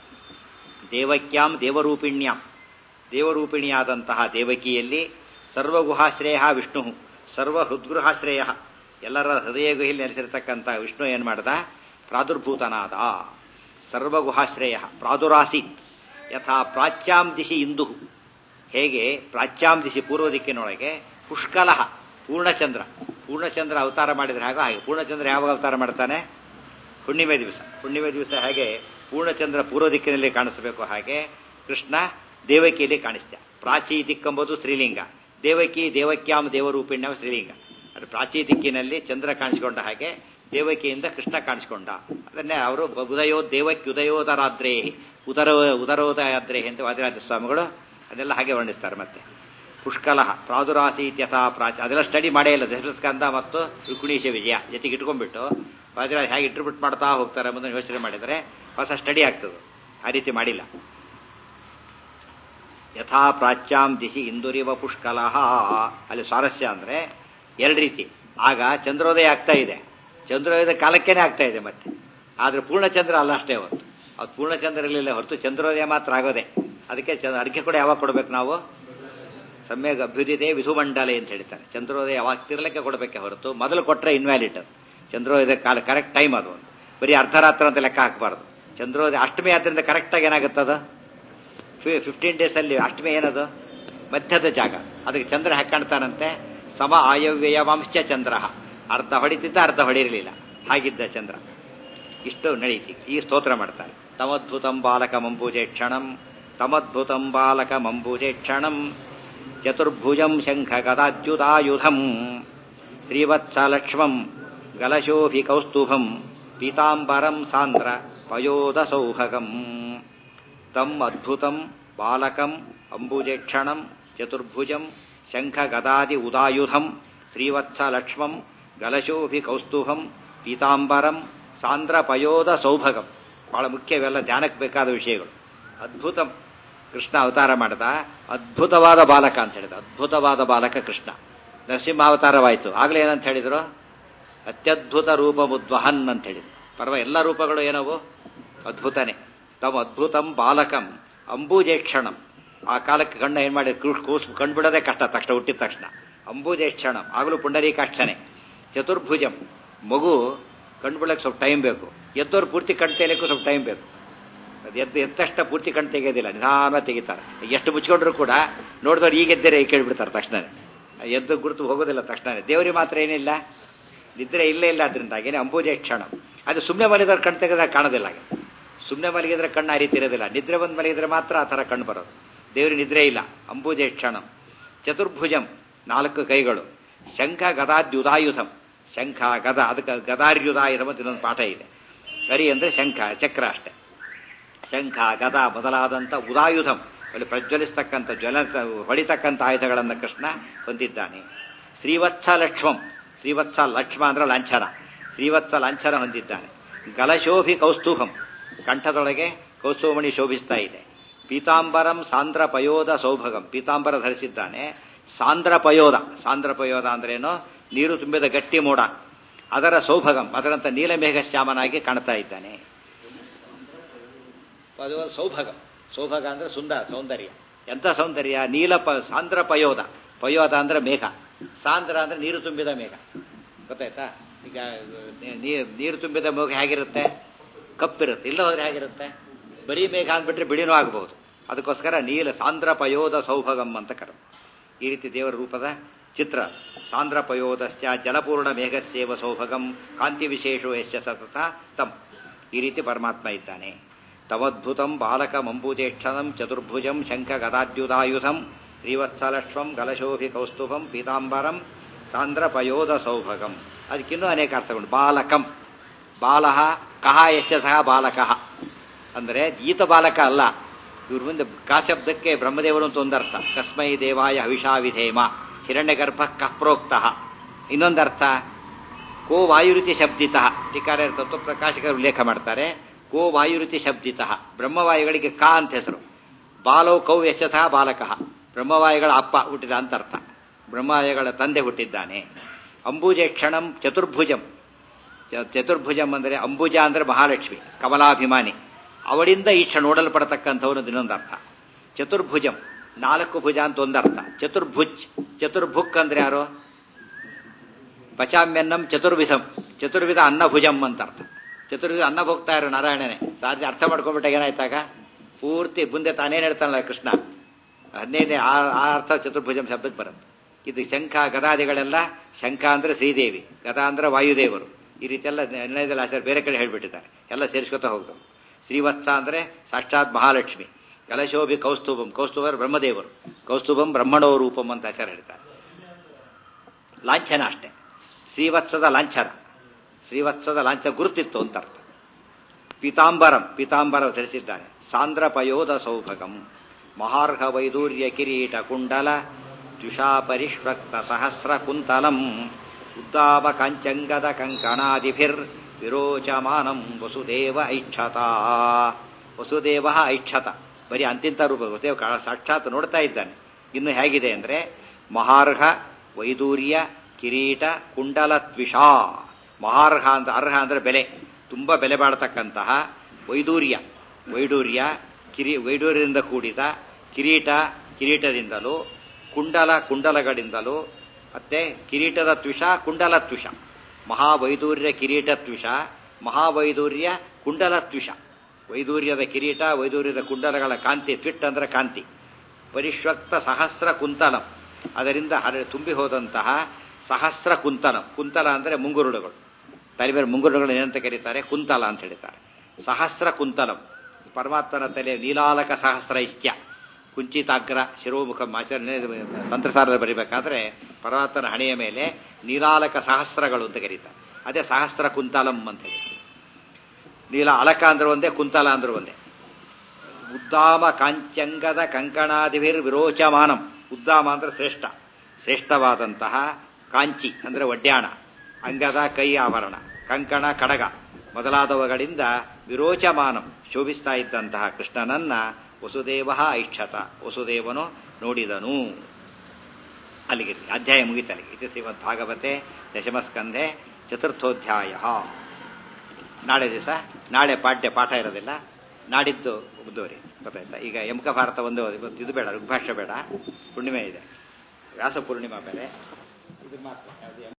ದೇವಕ್ಯಾಂ ದೇವರೂಪಿಣ್ಯಾಂ ದೇವರೂಪಿಣಿಯಾದಂತಹ ದೇವಕಿಯಲ್ಲಿ ಸರ್ವಗುಹಾಶ್ರಯ ವಿಷ್ಣು ಸರ್ವ ಹೃದ್ಗೃಹಾಶ್ರಯ ಎಲ್ಲರ ಹೃದಯ ಗುಹಿಲ್ ನೆಲೆಸಿರ್ತಕ್ಕಂಥ ವಿಷ್ಣು ಏನು ಮಾಡ್ದ ಪ್ರಾದುರ್ಭೂತನಾದ ಸರ್ವಗುಹಾಶ್ರಯ ಪ್ರಾದುರಾಸೀತ್ ಯಥಾ ಪ್ರಾಚ್ಯಾಂ ದಿಶಿ ಇಂದು ಹೇಗೆ ಪ್ರಾಚ್ಯಾಂ ದಿಶಿ ಪೂರ್ವ ದಿಕ್ಕಿನೊಳಗೆ ಪುಷ್ಕಲ ಪೂರ್ಣಚಂದ್ರ ಪೂರ್ಣಚಂದ್ರ ಅವತಾರ ಮಾಡಿದ್ರೆ ಹಾಗೆ ಹಾಗೆ ಪೂರ್ಣಚಂದ್ರ ಯಾವಾಗ ಅವತಾರ ಮಾಡ್ತಾನೆ ಹುಣ್ಣಿಮೆ ದಿವಸ ಹುಣ್ಣಿಮೆ ದಿವಸ ಹೇಗೆ ಪೂರ್ಣಚಂದ್ರ ಪೂರ್ವ ದಿಕ್ಕಿನಲ್ಲಿ ಕಾಣಿಸಬೇಕು ಹಾಗೆ ಕೃಷ್ಣ ದೇವಕಿಯಲ್ಲಿ ಕಾಣಿಸ್ತ ಪ್ರಾಚೀ ದಿಕ್ಕೆಂಬುದು ಸ್ತ್ರೀಲಿಂಗ ದೇವಕಿ ದೇವಕ್ಯಾಂ ದೇವರೂಪಿಣ್ಯಂ ಸ್ತ್ರೀಲಿಂಗ ಅದು ಪ್ರಾಚೀ ದಿಕ್ಕಿನಲ್ಲಿ ಚಂದ್ರ ಕಾಣಿಸಿಕೊಂಡ ಹಾಗೆ ದೇವಕಿಯಿಂದ ಕೃಷ್ಣ ಕಾಣಿಸಿಕೊಂಡ ಅದನ್ನೇ ಅವರು ಉದಯೋ ದೇವಕ್ಯುದಯೋದರಾದ್ರೇ ಉದರ ಉದರೋದಯಾದ್ರೇ ಅಂತ ವಾದಿರಾಜ ಸ್ವಾಮಿಗಳು ಅದೆಲ್ಲ ಹಾಗೆ ವರ್ಣಿಸ್ತಾರೆ ಮತ್ತೆ ಪುಷ್ಕಲ ಪ್ರಾದುರಾಸೀತ್ಯಥಾ ಪ್ರಾಚ ಅದೆಲ್ಲ ಸ್ಟಡಿ ಮಾಡೇ ಇಲ್ಲ ದಶಸ್ಕಂದ ಮತ್ತು ರುಕ್ಮಿಣೀಶ ವಿಜಯ ಜೊತೆಗೆ ಇಟ್ಕೊಂಡ್ಬಿಟ್ಟು ವಾದಿರಾಜ ಹೇಗೆ ಇಂಟರ್ಪ್ರಿಟ್ ಮಾಡ್ತಾ ಹೋಗ್ತಾರೆ ಮುಂದೆ ಯೋಚನೆ ಮಾಡಿದರೆ ಹೊಸ ಸ್ಟಡಿ ಆಗ್ತದೆ ಆ ರೀತಿ ಮಾಡಿಲ್ಲ ಯಥಾ ಪ್ರಾಚ್ಯಾಂ ದಿಶಿ ಇಂದುರಿವ ಪುಷ್ಕಲ ಅಲ್ಲಿ ಸ್ವಾರಸ್ಯ ಅಂದ್ರೆ ಎರಡು ರೀತಿ ಆಗ ಚಂದ್ರೋದಯ ಆಗ್ತಾ ಇದೆ ಚಂದ್ರೋದಯದ ಕಾಲಕ್ಕೇನೆ ಆಗ್ತಾ ಇದೆ ಮತ್ತೆ ಆದ್ರೆ ಪೂರ್ಣಚಂದ್ರ ಅಲ್ಲ ಅಷ್ಟೇ ಹೊತ್ತು ಅದು ಪೂರ್ಣಚಂದ್ರ ಇರಲಿಲ್ಲ ಹೊರತು ಚಂದ್ರೋದಯ ಮಾತ್ರ ಆಗೋದೆ ಅದಕ್ಕೆ ಚಂದ್ರ ಅರ್ಘ್ಯ ಕೂಡ ಯಾವಾಗ ಕೊಡ್ಬೇಕು ನಾವು ಸಮ್ಯಕ್ ಅಭ್ಯುದಿದೆ ವಿಧುಮಂಡಲೆ ಅಂತ ಹೇಳ್ತಾರೆ ಚಂದ್ರೋದಯ ಯಾವಾಗ ತಿರ್ಲಿಕ್ಕೆ ಕೊಡಬೇಕೆ ಹೊರತು ಮೊದಲು ಕೊಟ್ಟರೆ ಇನ್ವ್ಯಾಲಿಡ್ ಅದು ಚಂದ್ರೋದಯ ಕಾಲ ಕರೆಕ್ಟ್ ಟೈಮ್ ಅದು ಒಂದು ಬರೀ ಅರ್ಧರಾತ್ರ ಅಂತ ಲೆಕ್ಕ ಹಾಕಬಾರ್ದು ಚಂದ್ರೋದಯ ಅಷ್ಟಮಿ ಆದ್ರಿಂದ ಕರೆಕ್ಟಾಗಿ ಏನಾಗುತ್ತದ ಫಿಫ್ಟೀನ್ ಡೇಸ್ ಅಲ್ಲಿ ಅಷ್ಟಮಿ ಏನದು ಮಧ್ಯದ ಜಾಗ ಅದಕ್ಕೆ ಚಂದ್ರ ಹಾಕಾಣ್ತಾನಂತೆ ಸಮ ಆಯವ್ಯಯವಾಂಶ ಚಂದ್ರ ಅರ್ಧ ಹೊಡಿತಿದ್ದ ಅರ್ಧ ಹೊಡಿರಲಿಲ್ಲ ಹಾಗಿದ್ದ ಚಂದ್ರ ಇಷ್ಟು ನಡೀತಿ ಈ ಸ್ತೋತ್ರ ಮಾಡ್ತಾರೆ ತಮದ್ಭುತಂ ಬಾಲಕ ಮಂಬೂಜೆ ಕ್ಷಣಂ ತಮದ್ಭುತಂ ಬಾಲಕ ಮಂಬೂಜೆ ಕ್ಷಣಂ ಚತುರ್ಭುಜಂ ಶಂಖ ಗದಾದ್ಯುದಾಯುಧಂ ಶ್ರೀವತ್ಸಲಕ್ಷ್ಮಂ ಗಲಶೋಭಿ ಕೌಸ್ತುಭಂ ಪೀತಾಂಬರಂ ಸಾಂದ್ರ ಪಯೋದ ಸೌಭಗಂ ತಮ್ ಅದ್ಭುತಂ ಬಾಲಕಂ ಅಂಬುಜೇಕ್ಷಣಂ ಚತುರ್ಭುಜಂ ಶಂಖ ಗದಾದಿ ಉದಾಯುಧಂ ಶ್ರೀವತ್ಸಲಕ್ಷ್ಮಂ ಗಲಶೋಭಿ ಕೌಸ್ತುಭಂ ಪೀತಾಂಬರಂ ಸಾಂದ್ರ ಪಯೋದ ಸೌಭಗಂ ಬಹಳ ಮುಖ್ಯವೆಲ್ಲ ಧ್ಯಾನಕ್ಕೆ ಬೇಕಾದ ವಿಷಯಗಳು ಅದ್ಭುತಂ ಕೃಷ್ಣ ಅವತಾರ ಮಾಡಿದ ಅದ್ಭುತವಾದ ಬಾಲಕ ಅಂತ ಹೇಳಿದ ಅದ್ಭುತವಾದ ಬಾಲಕ ಕೃಷ್ಣ ನರಸಿಂಹ ಅವತಾರವಾಯಿತು ಆಗ್ಲೇ ಏನಂತ ಹೇಳಿದ್ರು ಅತ್ಯದ್ಭುತ ರೂಪ ಮುದ್ವಹನ್ ಅಂತ ಹೇಳಿದ್ರು ಪರ್ವ ಎಲ್ಲ ರೂಪಗಳು ಏನವು ಅದ್ಭುತನೇ ತಮ್ಮ ಅದ್ಭುತಂ ಬಾಲಕಂ ಅಂಬೂಜೇಕ್ಷಣಂ ಆ ಕಾಲಕ್ಕೆ ಗಂಡ ಏನ್ ಮಾಡಿ ಕೂಸ್ ಕಂಡುಬಿಡೋದೇ ಕಷ್ಟ ತಕ್ಷಣ ಹುಟ್ಟಿದ ತಕ್ಷಣ ಅಂಬೂಜೇಕ್ಷಣಂ ಆಗಲೂ ಪುಂಡರೀಕಾಕ್ಷನೇ ಚತುರ್ಭುಜಂ ಮಗು ಕಂಡುಬಿಡಕ್ಕೆ ಸ್ವಲ್ಪ ಟೈಮ್ ಬೇಕು ಎದ್ದವ್ರು ಪೂರ್ತಿ ಕಣ್ ತೆಗಿಲಿಕ್ಕೂ ಸ್ವಲ್ಪ ಟೈಮ್ ಬೇಕು ಅದು ಎದ್ದು ಎದ್ದ ತಕ್ಷಣ ಪೂರ್ತಿ ಕಣ್ ತೆಗೆಯೋದಿಲ್ಲ ನಿಧಾನ ತೆಗಿತಾರೆ ಎಷ್ಟು ಮುಚ್ಕೊಂಡ್ರು ಕೂಡ ನೋಡಿದವ್ರು ಈಗ ಎದ್ದರೆ ಕೇಳ್ಬಿಡ್ತಾರೆ ತಕ್ಷಣನೇ ಎದ್ದು ಗುರುತು ಹೋಗೋದಿಲ್ಲ ತಕ್ಷಣನೇ ದೇವರಿಗೆ ಮಾತ್ರ ಏನಿಲ್ಲ ನಿದ್ರೆ ಇಲ್ಲೇ ಇಲ್ಲ ಅದರಿಂದಾಗೇನೆ ಅಂಬೂಜೆ ಕ್ಷಣ ಅದು ಸುಮ್ಮನೆ ಮಲಗಿದ್ರೆ ಕಣ್ ತೆಗೆದಾಗ ಕಾಣೋದಿಲ್ಲ ಹಾಗೆ ಸುಮ್ಮನೆ ಮಲಗಿದ್ರೆ ಕಣ್ಣು ಆ ರೀತಿ ಇರೋದಿಲ್ಲ ನಿದ್ರೆ ಬಂದು ಮಲಗಿದ್ರೆ ಮಾತ್ರ ಆ ಥರ ಕಣ್ಣು ಬರೋದು ದೇವರಿಗೆ ನಿದ್ರೆ ಇಲ್ಲ ಅಂಬೂಜೆ ಕ್ಷಣಂ ಚತುರ್ಭುಜಂ ನಾಲ್ಕು ಕೈಗಳು ಶಂಖ ಗದಾದ್ಯುದಾಯುಧಂ ಶಂಖ ಗದ ಅದಕ್ಕೆ ಗದಾರ್ಯುದಾಯುಧಂ ಅಂತ ಇನ್ನೊಂದು ಪಾಠ ಇದೆ ಗರಿ ಅಂದರೆ ಶಂಖ ಚಕ್ರ ಅಷ್ಟೆ ಶಂಖ ಗದ ಮೊದಲಾದಂಥ ಉದಾಯುಧಂ ಅಲ್ಲಿ ಪ್ರಜ್ವಲಿಸ್ತಕ್ಕಂಥ ಜ್ವಲ ಹೊಡಿತಕ್ಕಂಥ ಆಯುಧಗಳನ್ನು ಕೃಷ್ಣ ಹೊಂದಿದ್ದಾನೆ ಶ್ರೀವತ್ಸ ಲಕ್ಷ್ಮಂ ಶ್ರೀವತ್ಸ ಲಕ್ಷ್ಮ ಅಂದ್ರೆ ಲಾಂಛನ ಶ್ರೀವತ್ಸ ಲಾಂಛನ ಹೊಂದಿದ್ದಾನೆ ಗಲಶೋಭಿ ಕೌಸ್ತುಭಂ ಕಂಠದೊಳಗೆ ಕೌಸ್ತುಭಮಣಿ ಶೋಭಿಸ್ತಾ ಇದೆ ಪೀತಾಂಬರಂ ಸಾಂದ್ರ ಪಯೋದ ಸೌಭಗಂ ಪೀತಾಂಬರ ಧರಿಸಿದ್ದಾನೆ ಸಾಂದ್ರ ಪಯೋದ ಸಾಂದ್ರ ಪಯೋದ ಅಂದ್ರೇನು ನೀರು ತುಂಬಿದ ಗಟ್ಟಿ ಮೋಡ ಅದರ ಸೌಭಗಂ ಅದರಂತ ನೀಲಮೇಘ ಶ್ಯಾಮನಾಗಿ ಕಾಣ್ತಾ ಇದ್ದಾನೆ ಅದು ಸೌಭಗ ಸೌಭಗ ಅಂದ್ರೆ ಸುಂದರ ಸೌಂದರ್ಯ ಎಂಥ ಸೌಂದರ್ಯ ನೀಲ ಪ ಸಾಂದ್ರ ಪಯೋದ ಪಯೋದ ಅಂದ್ರೆ ಮೇಘ ಸಾಂದ್ರ ಅಂದ್ರೆ ನೀರು ತುಂಬಿದ ಮೇಘ ಗೊತ್ತಾಯ್ತಾ ಈಗ ನೀ- ನೀರು ತುಂಬಿದ ಮೇಘ ಹೇಗಿರುತ್ತೆ ಕಪ್ಪಿರುತ್ತೆ ಇಲ್ಲ ಹೋದ್ರೆ ಹೇಗಿರುತ್ತೆ ಬರೀ ಮೇಘ ಅಂದ್ಬಿಟ್ರೆ ಬಿಳಿನೂ ಆಗಬಹುದು ಅದಕ್ಕೋಸ್ಕರ ನೀಲ ಸಾಂದ್ರ ಪಯೋದ ಸೌಭಗಂ ಅಂತ ಕರ ಈ ರೀತಿ ದೇವರ ರೂಪದ ಚಿತ್ರ ಸಾಂದ್ರ ಪಯೋದಶ್ಚ ಜಲಪೂರ್ಣ ಮೇಘಸ್ಯೇವ ಸೌಭಗಂ ಕಾಂತಿ ವಿಶೇಷೋ ಯಶ್ಚ ಸತತ ತಂ ಈ ರೀತಿ ಪರಮಾತ್ಮ ಇದ್ದಾನೆ ತವದ್ಭುತಂ ಬಾಲಕ ಮಂಬುಜೇಕ್ಷಣಂ ಚತುರ್ಭುಜಂ ಶಂಖ ಗದಾದ್ಯುಧಾಯುಧಂ ಶ್ರೀವತ್ಸಲಕ್ಷ್ಮಂ ಗಲಶೋಭಿ ಕೌಸ್ತುಭಂ ಪೀತಾಂಬರಂ ಸಾಂದ್ರ ಪಯೋದ ಸೌಭಗಂ ಅದಕ್ಕಿನ್ನೂ ಅನೇಕ ಅರ್ಥಗಳು ಬಾಲಕಂ ಬಾಲಃ ಕಹ ಯಶ್ಚ ಸಹ ಬಾಲಕಃ ಅಂದ್ರೆ ಈತ ಬಾಲಕ ಅಲ್ಲ ಇವ್ರ ಮುಂದೆ ಕಾ ಶಬ್ದಕ್ಕೆ ಬ್ರಹ್ಮದೇವರು ಅಂತ ಒಂದರ್ಥ ಕಸ್ಮೈ ದೇವಾಯ ಹವಿಷಾ ವಿಧೇಮ ಹಿರಣ್ಯಗರ್ಭ ಕಃ ಪ್ರೋಕ್ತಃ ಇನ್ನೊಂದರ್ಥ ಕೋ ವಾಯುರಿತಿ ಶಬ್ದಿತಃ ಟೀಕಾರ ತತ್ವಪ್ರಕಾಶಕರು ಉಲ್ಲೇಖ ಮಾಡ್ತಾರೆ ಕೋ ವಾಯುರಿತಿ ಶಬ್ದಿತಃ ಬ್ರಹ್ಮವಾಯುಗಳಿಗೆ ಕಾ ಅಂತ ಹೆಸರು ಬಾಲೋ ಕೌ ಯಶಸಃ ಬಾಲಕಃ ಬ್ರಹ್ಮವಾಯುಗಳ ಅಪ್ಪ ಹುಟ್ಟಿದ ಅಂತ ಅರ್ಥ ಬ್ರಹ್ಮವಾಯುಗಳ ತಂದೆ ಹುಟ್ಟಿದ್ದಾನೆ ಅಂಬುಜೆ ಕ್ಷಣಂ ಚತುರ್ಭುಜಂ ಚ- ಚತುರ್ಭುಜಂ ಅಂದರೆ ಅಂಬುಜ ಅಂದ್ರೆ ಮಹಾಲಕ್ಷ್ಮಿ ಕಮಲಾಭಿಮಾನಿ ಅವಳಿಂದ ಈಕ್ಷ ನೋಡಲ್ಪಡತಕ್ಕಂಥವನು ಇನ್ನೊಂದು ಅರ್ಥ ಚತುರ್ಭುಜಂ ನಾಲ್ಕು ಭುಜ ಅಂತ ಒಂದರ್ಥ ಚತುರ್ಭುಜ್ ಚತುರ್ಭುಕ್ ಅಂದ್ರೆ ಯಾರು ಪಚಾಮ್ಯನ್ನಂ ಚತುರ್ವಿಧಂ ಚತುರ್ವಿಧ ಅನ್ನಭುಜಂ ಅಂತ ಅರ್ಥ ಚತುರ್ವಿಧ ಅನ್ನ ಭೋಗ್ತಾ ಇರೋ ನಾರಾಯಣನೇ ಸಾಧ್ಯ ಅರ್ಥ ಮಾಡ್ಕೊಂಡ್ಬಿಟ್ಟಾಗ ಏನಾಯ್ತಾಗ ಪೂರ್ತಿ ಮುಂದೆ ತಾನೇನ್ ಹೇಳ್ತಾನಲ್ಲ ಕೃಷ್ಣ ಹದಿನೈದನೇ ಆ ಆ ಅರ್ಥ ಚತುರ್ಭುಜಂ ಶಬ್ದಕ್ಕೆ ಬರುತ್ತೆ ಇದು ಶಂಖ ಗದಾದಿಗಳೆಲ್ಲ ಶಂಖ ಅಂದ್ರೆ ಶ್ರೀದೇವಿ ಗದಾ ಅಂದ್ರೆ ವಾಯುದೇವರು ಈ ರೀತಿ ಎಲ್ಲ ನಿರ್ಣಯದಲ್ಲಿ ಆಚಾರ್ಯ ಬೇರೆ ಕಡೆ ಹೇಳ್ಬಿಟ್ಟಿದ್ದಾರೆ ಎಲ್ಲ ಸೇರಿಸ್ಕೊತಾ ಹೋಗ್ತವೆ ಶ್ರೀವತ್ಸ ಅಂದ್ರೆ ಸಾಕ್ಷಾತ್ ಮಹಾಲಕ್ಷ್ಮಿ ಕಲಶೋಭಿ ಕೌಸ್ತುಭಂ ಕೌಸ್ತುಭರ್ ಬ್ರಹ್ಮದೇವರು ಕೌಸ್ತುಭಂ ಬ್ರಹ್ಮಣೋ ರೂಪಂ ಅಂತ ಆಚಾರ್ಯ ಹೇಳ್ತಾರೆ ಲಾಂಛನ ಅಷ್ಟೇ ಶ್ರೀವತ್ಸದ ಲಾಂಛನ ಶ್ರೀವತ್ಸದ ಲಾಂಛನ ಗುರುತಿತ್ತು ಅಂತ ಅರ್ಥ ಪೀತಾಂಬರಂ ಪೀತಾಂಬರ ಧರಿಸಿದ್ದಾನೆ ಸಾಂದ್ರ ಪಯೋದ ಸೌಭಗಂ ಮಹಾರ್ಹ ವೈದೂರ್ಯ ಕಿರೀಟ ಕುಂಡಲ ದ್ವಿಷಾ ಪರಿಷ್ವಕ್ತ ಸಹಸ್ರ ಕುಂತಲಂ ಉದ್ದಾಮ ಕಾಂಚಂಗದ ಕಂಕಣಾದಿಭಿರ್ ವಿರೋಚಮಾನಂ ವಸುದೇವ ಐಕ್ಷತ ವಸುದೇವ ಐಕ್ಷತ ಬರೀ ಅಂತಿಂತ ರೂಪ ವಸುದೇವ ಕಾ- ಸಾಕ್ಷಾತ್ ನೋಡ್ತಾ ಇದ್ದಾನೆ ಇನ್ನು ಹೇಗಿದೆ ಅಂದ್ರೆ ಮಹಾರ್ಹ ವೈದೂರ್ಯ ಕಿರೀಟ ಕುಂಡಲ ದ್ವಿಷಾ ಮಹಾರ್ಹ ಅಂತ ಅರ್ಹ ಅಂದ್ರೆ ಬೆಲೆ ತುಂಬಾ ಬೆಲೆ ಬಾಳ್ತಕ್ಕಂತಹ ವೈಡೂರ್ಯ ವೈಡೂರ್ಯ ಕಿರಿ ವೈಡೂರ್ಯದಿಂದ ಕೂಡಿದ ಕಿರೀಟ ಕಿರೀಟದಿಂದಲೂ ಕುಂಡಲ ಕುಂಡಲಗಳಿಂದಲೂ ಮತ್ತೆ ಕಿರೀಟದ ತ್ವಿಷ ಕುಂಡಲ ತ್ವಿಷ ಮಹಾವೈದೂರ್ಯ ಕಿರೀಟ ತ್ವಿಷ ಮಹಾವೈದೂರ್ಯ ಕುಂಡಲ ತ್ವಿಷ ವೈದೂರ್ಯದ ಕಿರೀಟ ವೈದೂರ್ಯದ ಕುಂಡಲಗಳ ಕಾಂತಿ ತ್ವಿಟ್ ಅಂದ್ರೆ ಕಾಂತಿ ಪರಿಶ್ವಕ್ತ ಸಹಸ್ರ ಕುಂತಲಂ ಅದರಿಂದ ಹರ ತುಂಬಿ ಹೋದಂತಹ ಸಹಸ್ರ ಕುಂತಲಂ ಕುಂತಲ ಅಂದರೆ ಮುಂಗುರುಳುಗಳು ತಲೆ ಮೇಲೆ ಮುಂಗುರುಳುಗಳು ಏನಂತ ಕರೀತಾರೆ ಕುಂತಲ ಅಂತ ಹೇಳ್ತಾರೆ ಸಹಸ್ರ ಕುಂತಲಂ ಪರಮಾತ್ಮನ ತಲೆ ನೀಲಾಲಕ ಸಹಸ್ರ ಇಷ್ಟ್ಯ ಕುಂಚಿತಾಗ್ರ ಶಿರೋಮುಖ ಆಚರಣೆ ತಂತ್ರಸಾರದ ಬರಿಬೇಕಾದ್ರೆ ಪರಮಾತ್ಮನ ಹಣೆಯ ಮೇಲೆ ನೀಲಾಲಕ ಸಹಸ್ರಗಳು ಅಂತ ಕರೀತಾರೆ ಅದೇ ಸಹಸ್ರ ಕುಂತಲಂ ಅಂತ ಹೇಳಿ ನೀಲ ಅಲಕ ಅಂದ್ರೆ ಒಂದೇ ಕುಂತಲ ಅಂದ್ರೆ ಒಂದೇ ಉದ್ದಾಮ ಕಾಂಚಂಗದ ಕಂಕಣಾದಿಭಿರ್ ವಿರೋಚಮಾನಂ ಉದ್ದಾಮ ಅಂದ್ರೆ ಶ್ರೇಷ್ಠ ಶ್ರೇಷ್ಠವಾದಂತಹ ಕಾಂಚಿ ಅಂದ್ರೆ ಒಡ್ಯಾಣ ಅಂಗದ ಕೈ ಆಭರಣ ಕಂಕಣ ಕಡಗ ಮೊದಲಾದವುಗಳಿಂದ ವಿರೋಚಮಾನಂ ಶೋಭಿಸ್ತಾ ಇದ್ದಂತಹ ಕೃಷ್ಣನನ್ನ ವಸುದೇವ ಐಕ್ಷತ ವಸುದೇವನು ನೋಡಿದನು ಅಲ್ಲಿಗೆ ಅಧ್ಯಾಯ ಮುಗಿತಲ್ಲಿಗೆ ಇದು ಶ್ರೀಮದ್ ಭಾಗವತೆ ದಶಮಸ್ಕಂಧೆ ಚತುರ್ಥೋಧ್ಯಾಯ ನಾಳೆ ದಿವಸ ನಾಳೆ ಪಾಠ್ಯ ಪಾಠ ಇರೋದಿಲ್ಲ ನಾಡಿದ್ದು ಮುಂದುವರಿ ಗೊತ್ತಾಯ್ತಾ ಈಗ ಯಮಕ ಭಾರತ ಒಂದು ಇವತ್ತು ಇದು ಬೇಡ ಋಗ್ಭಾಷೆ ಬೇಡ ಪೂರ್ಣಿಮೆ ಇದೆ ವ್ಯಾಸ ಪೂರ್ಣಿಮಾ ಬೇರೆ ಇದು ಮಾತ್ರ ಯಾವ್ದು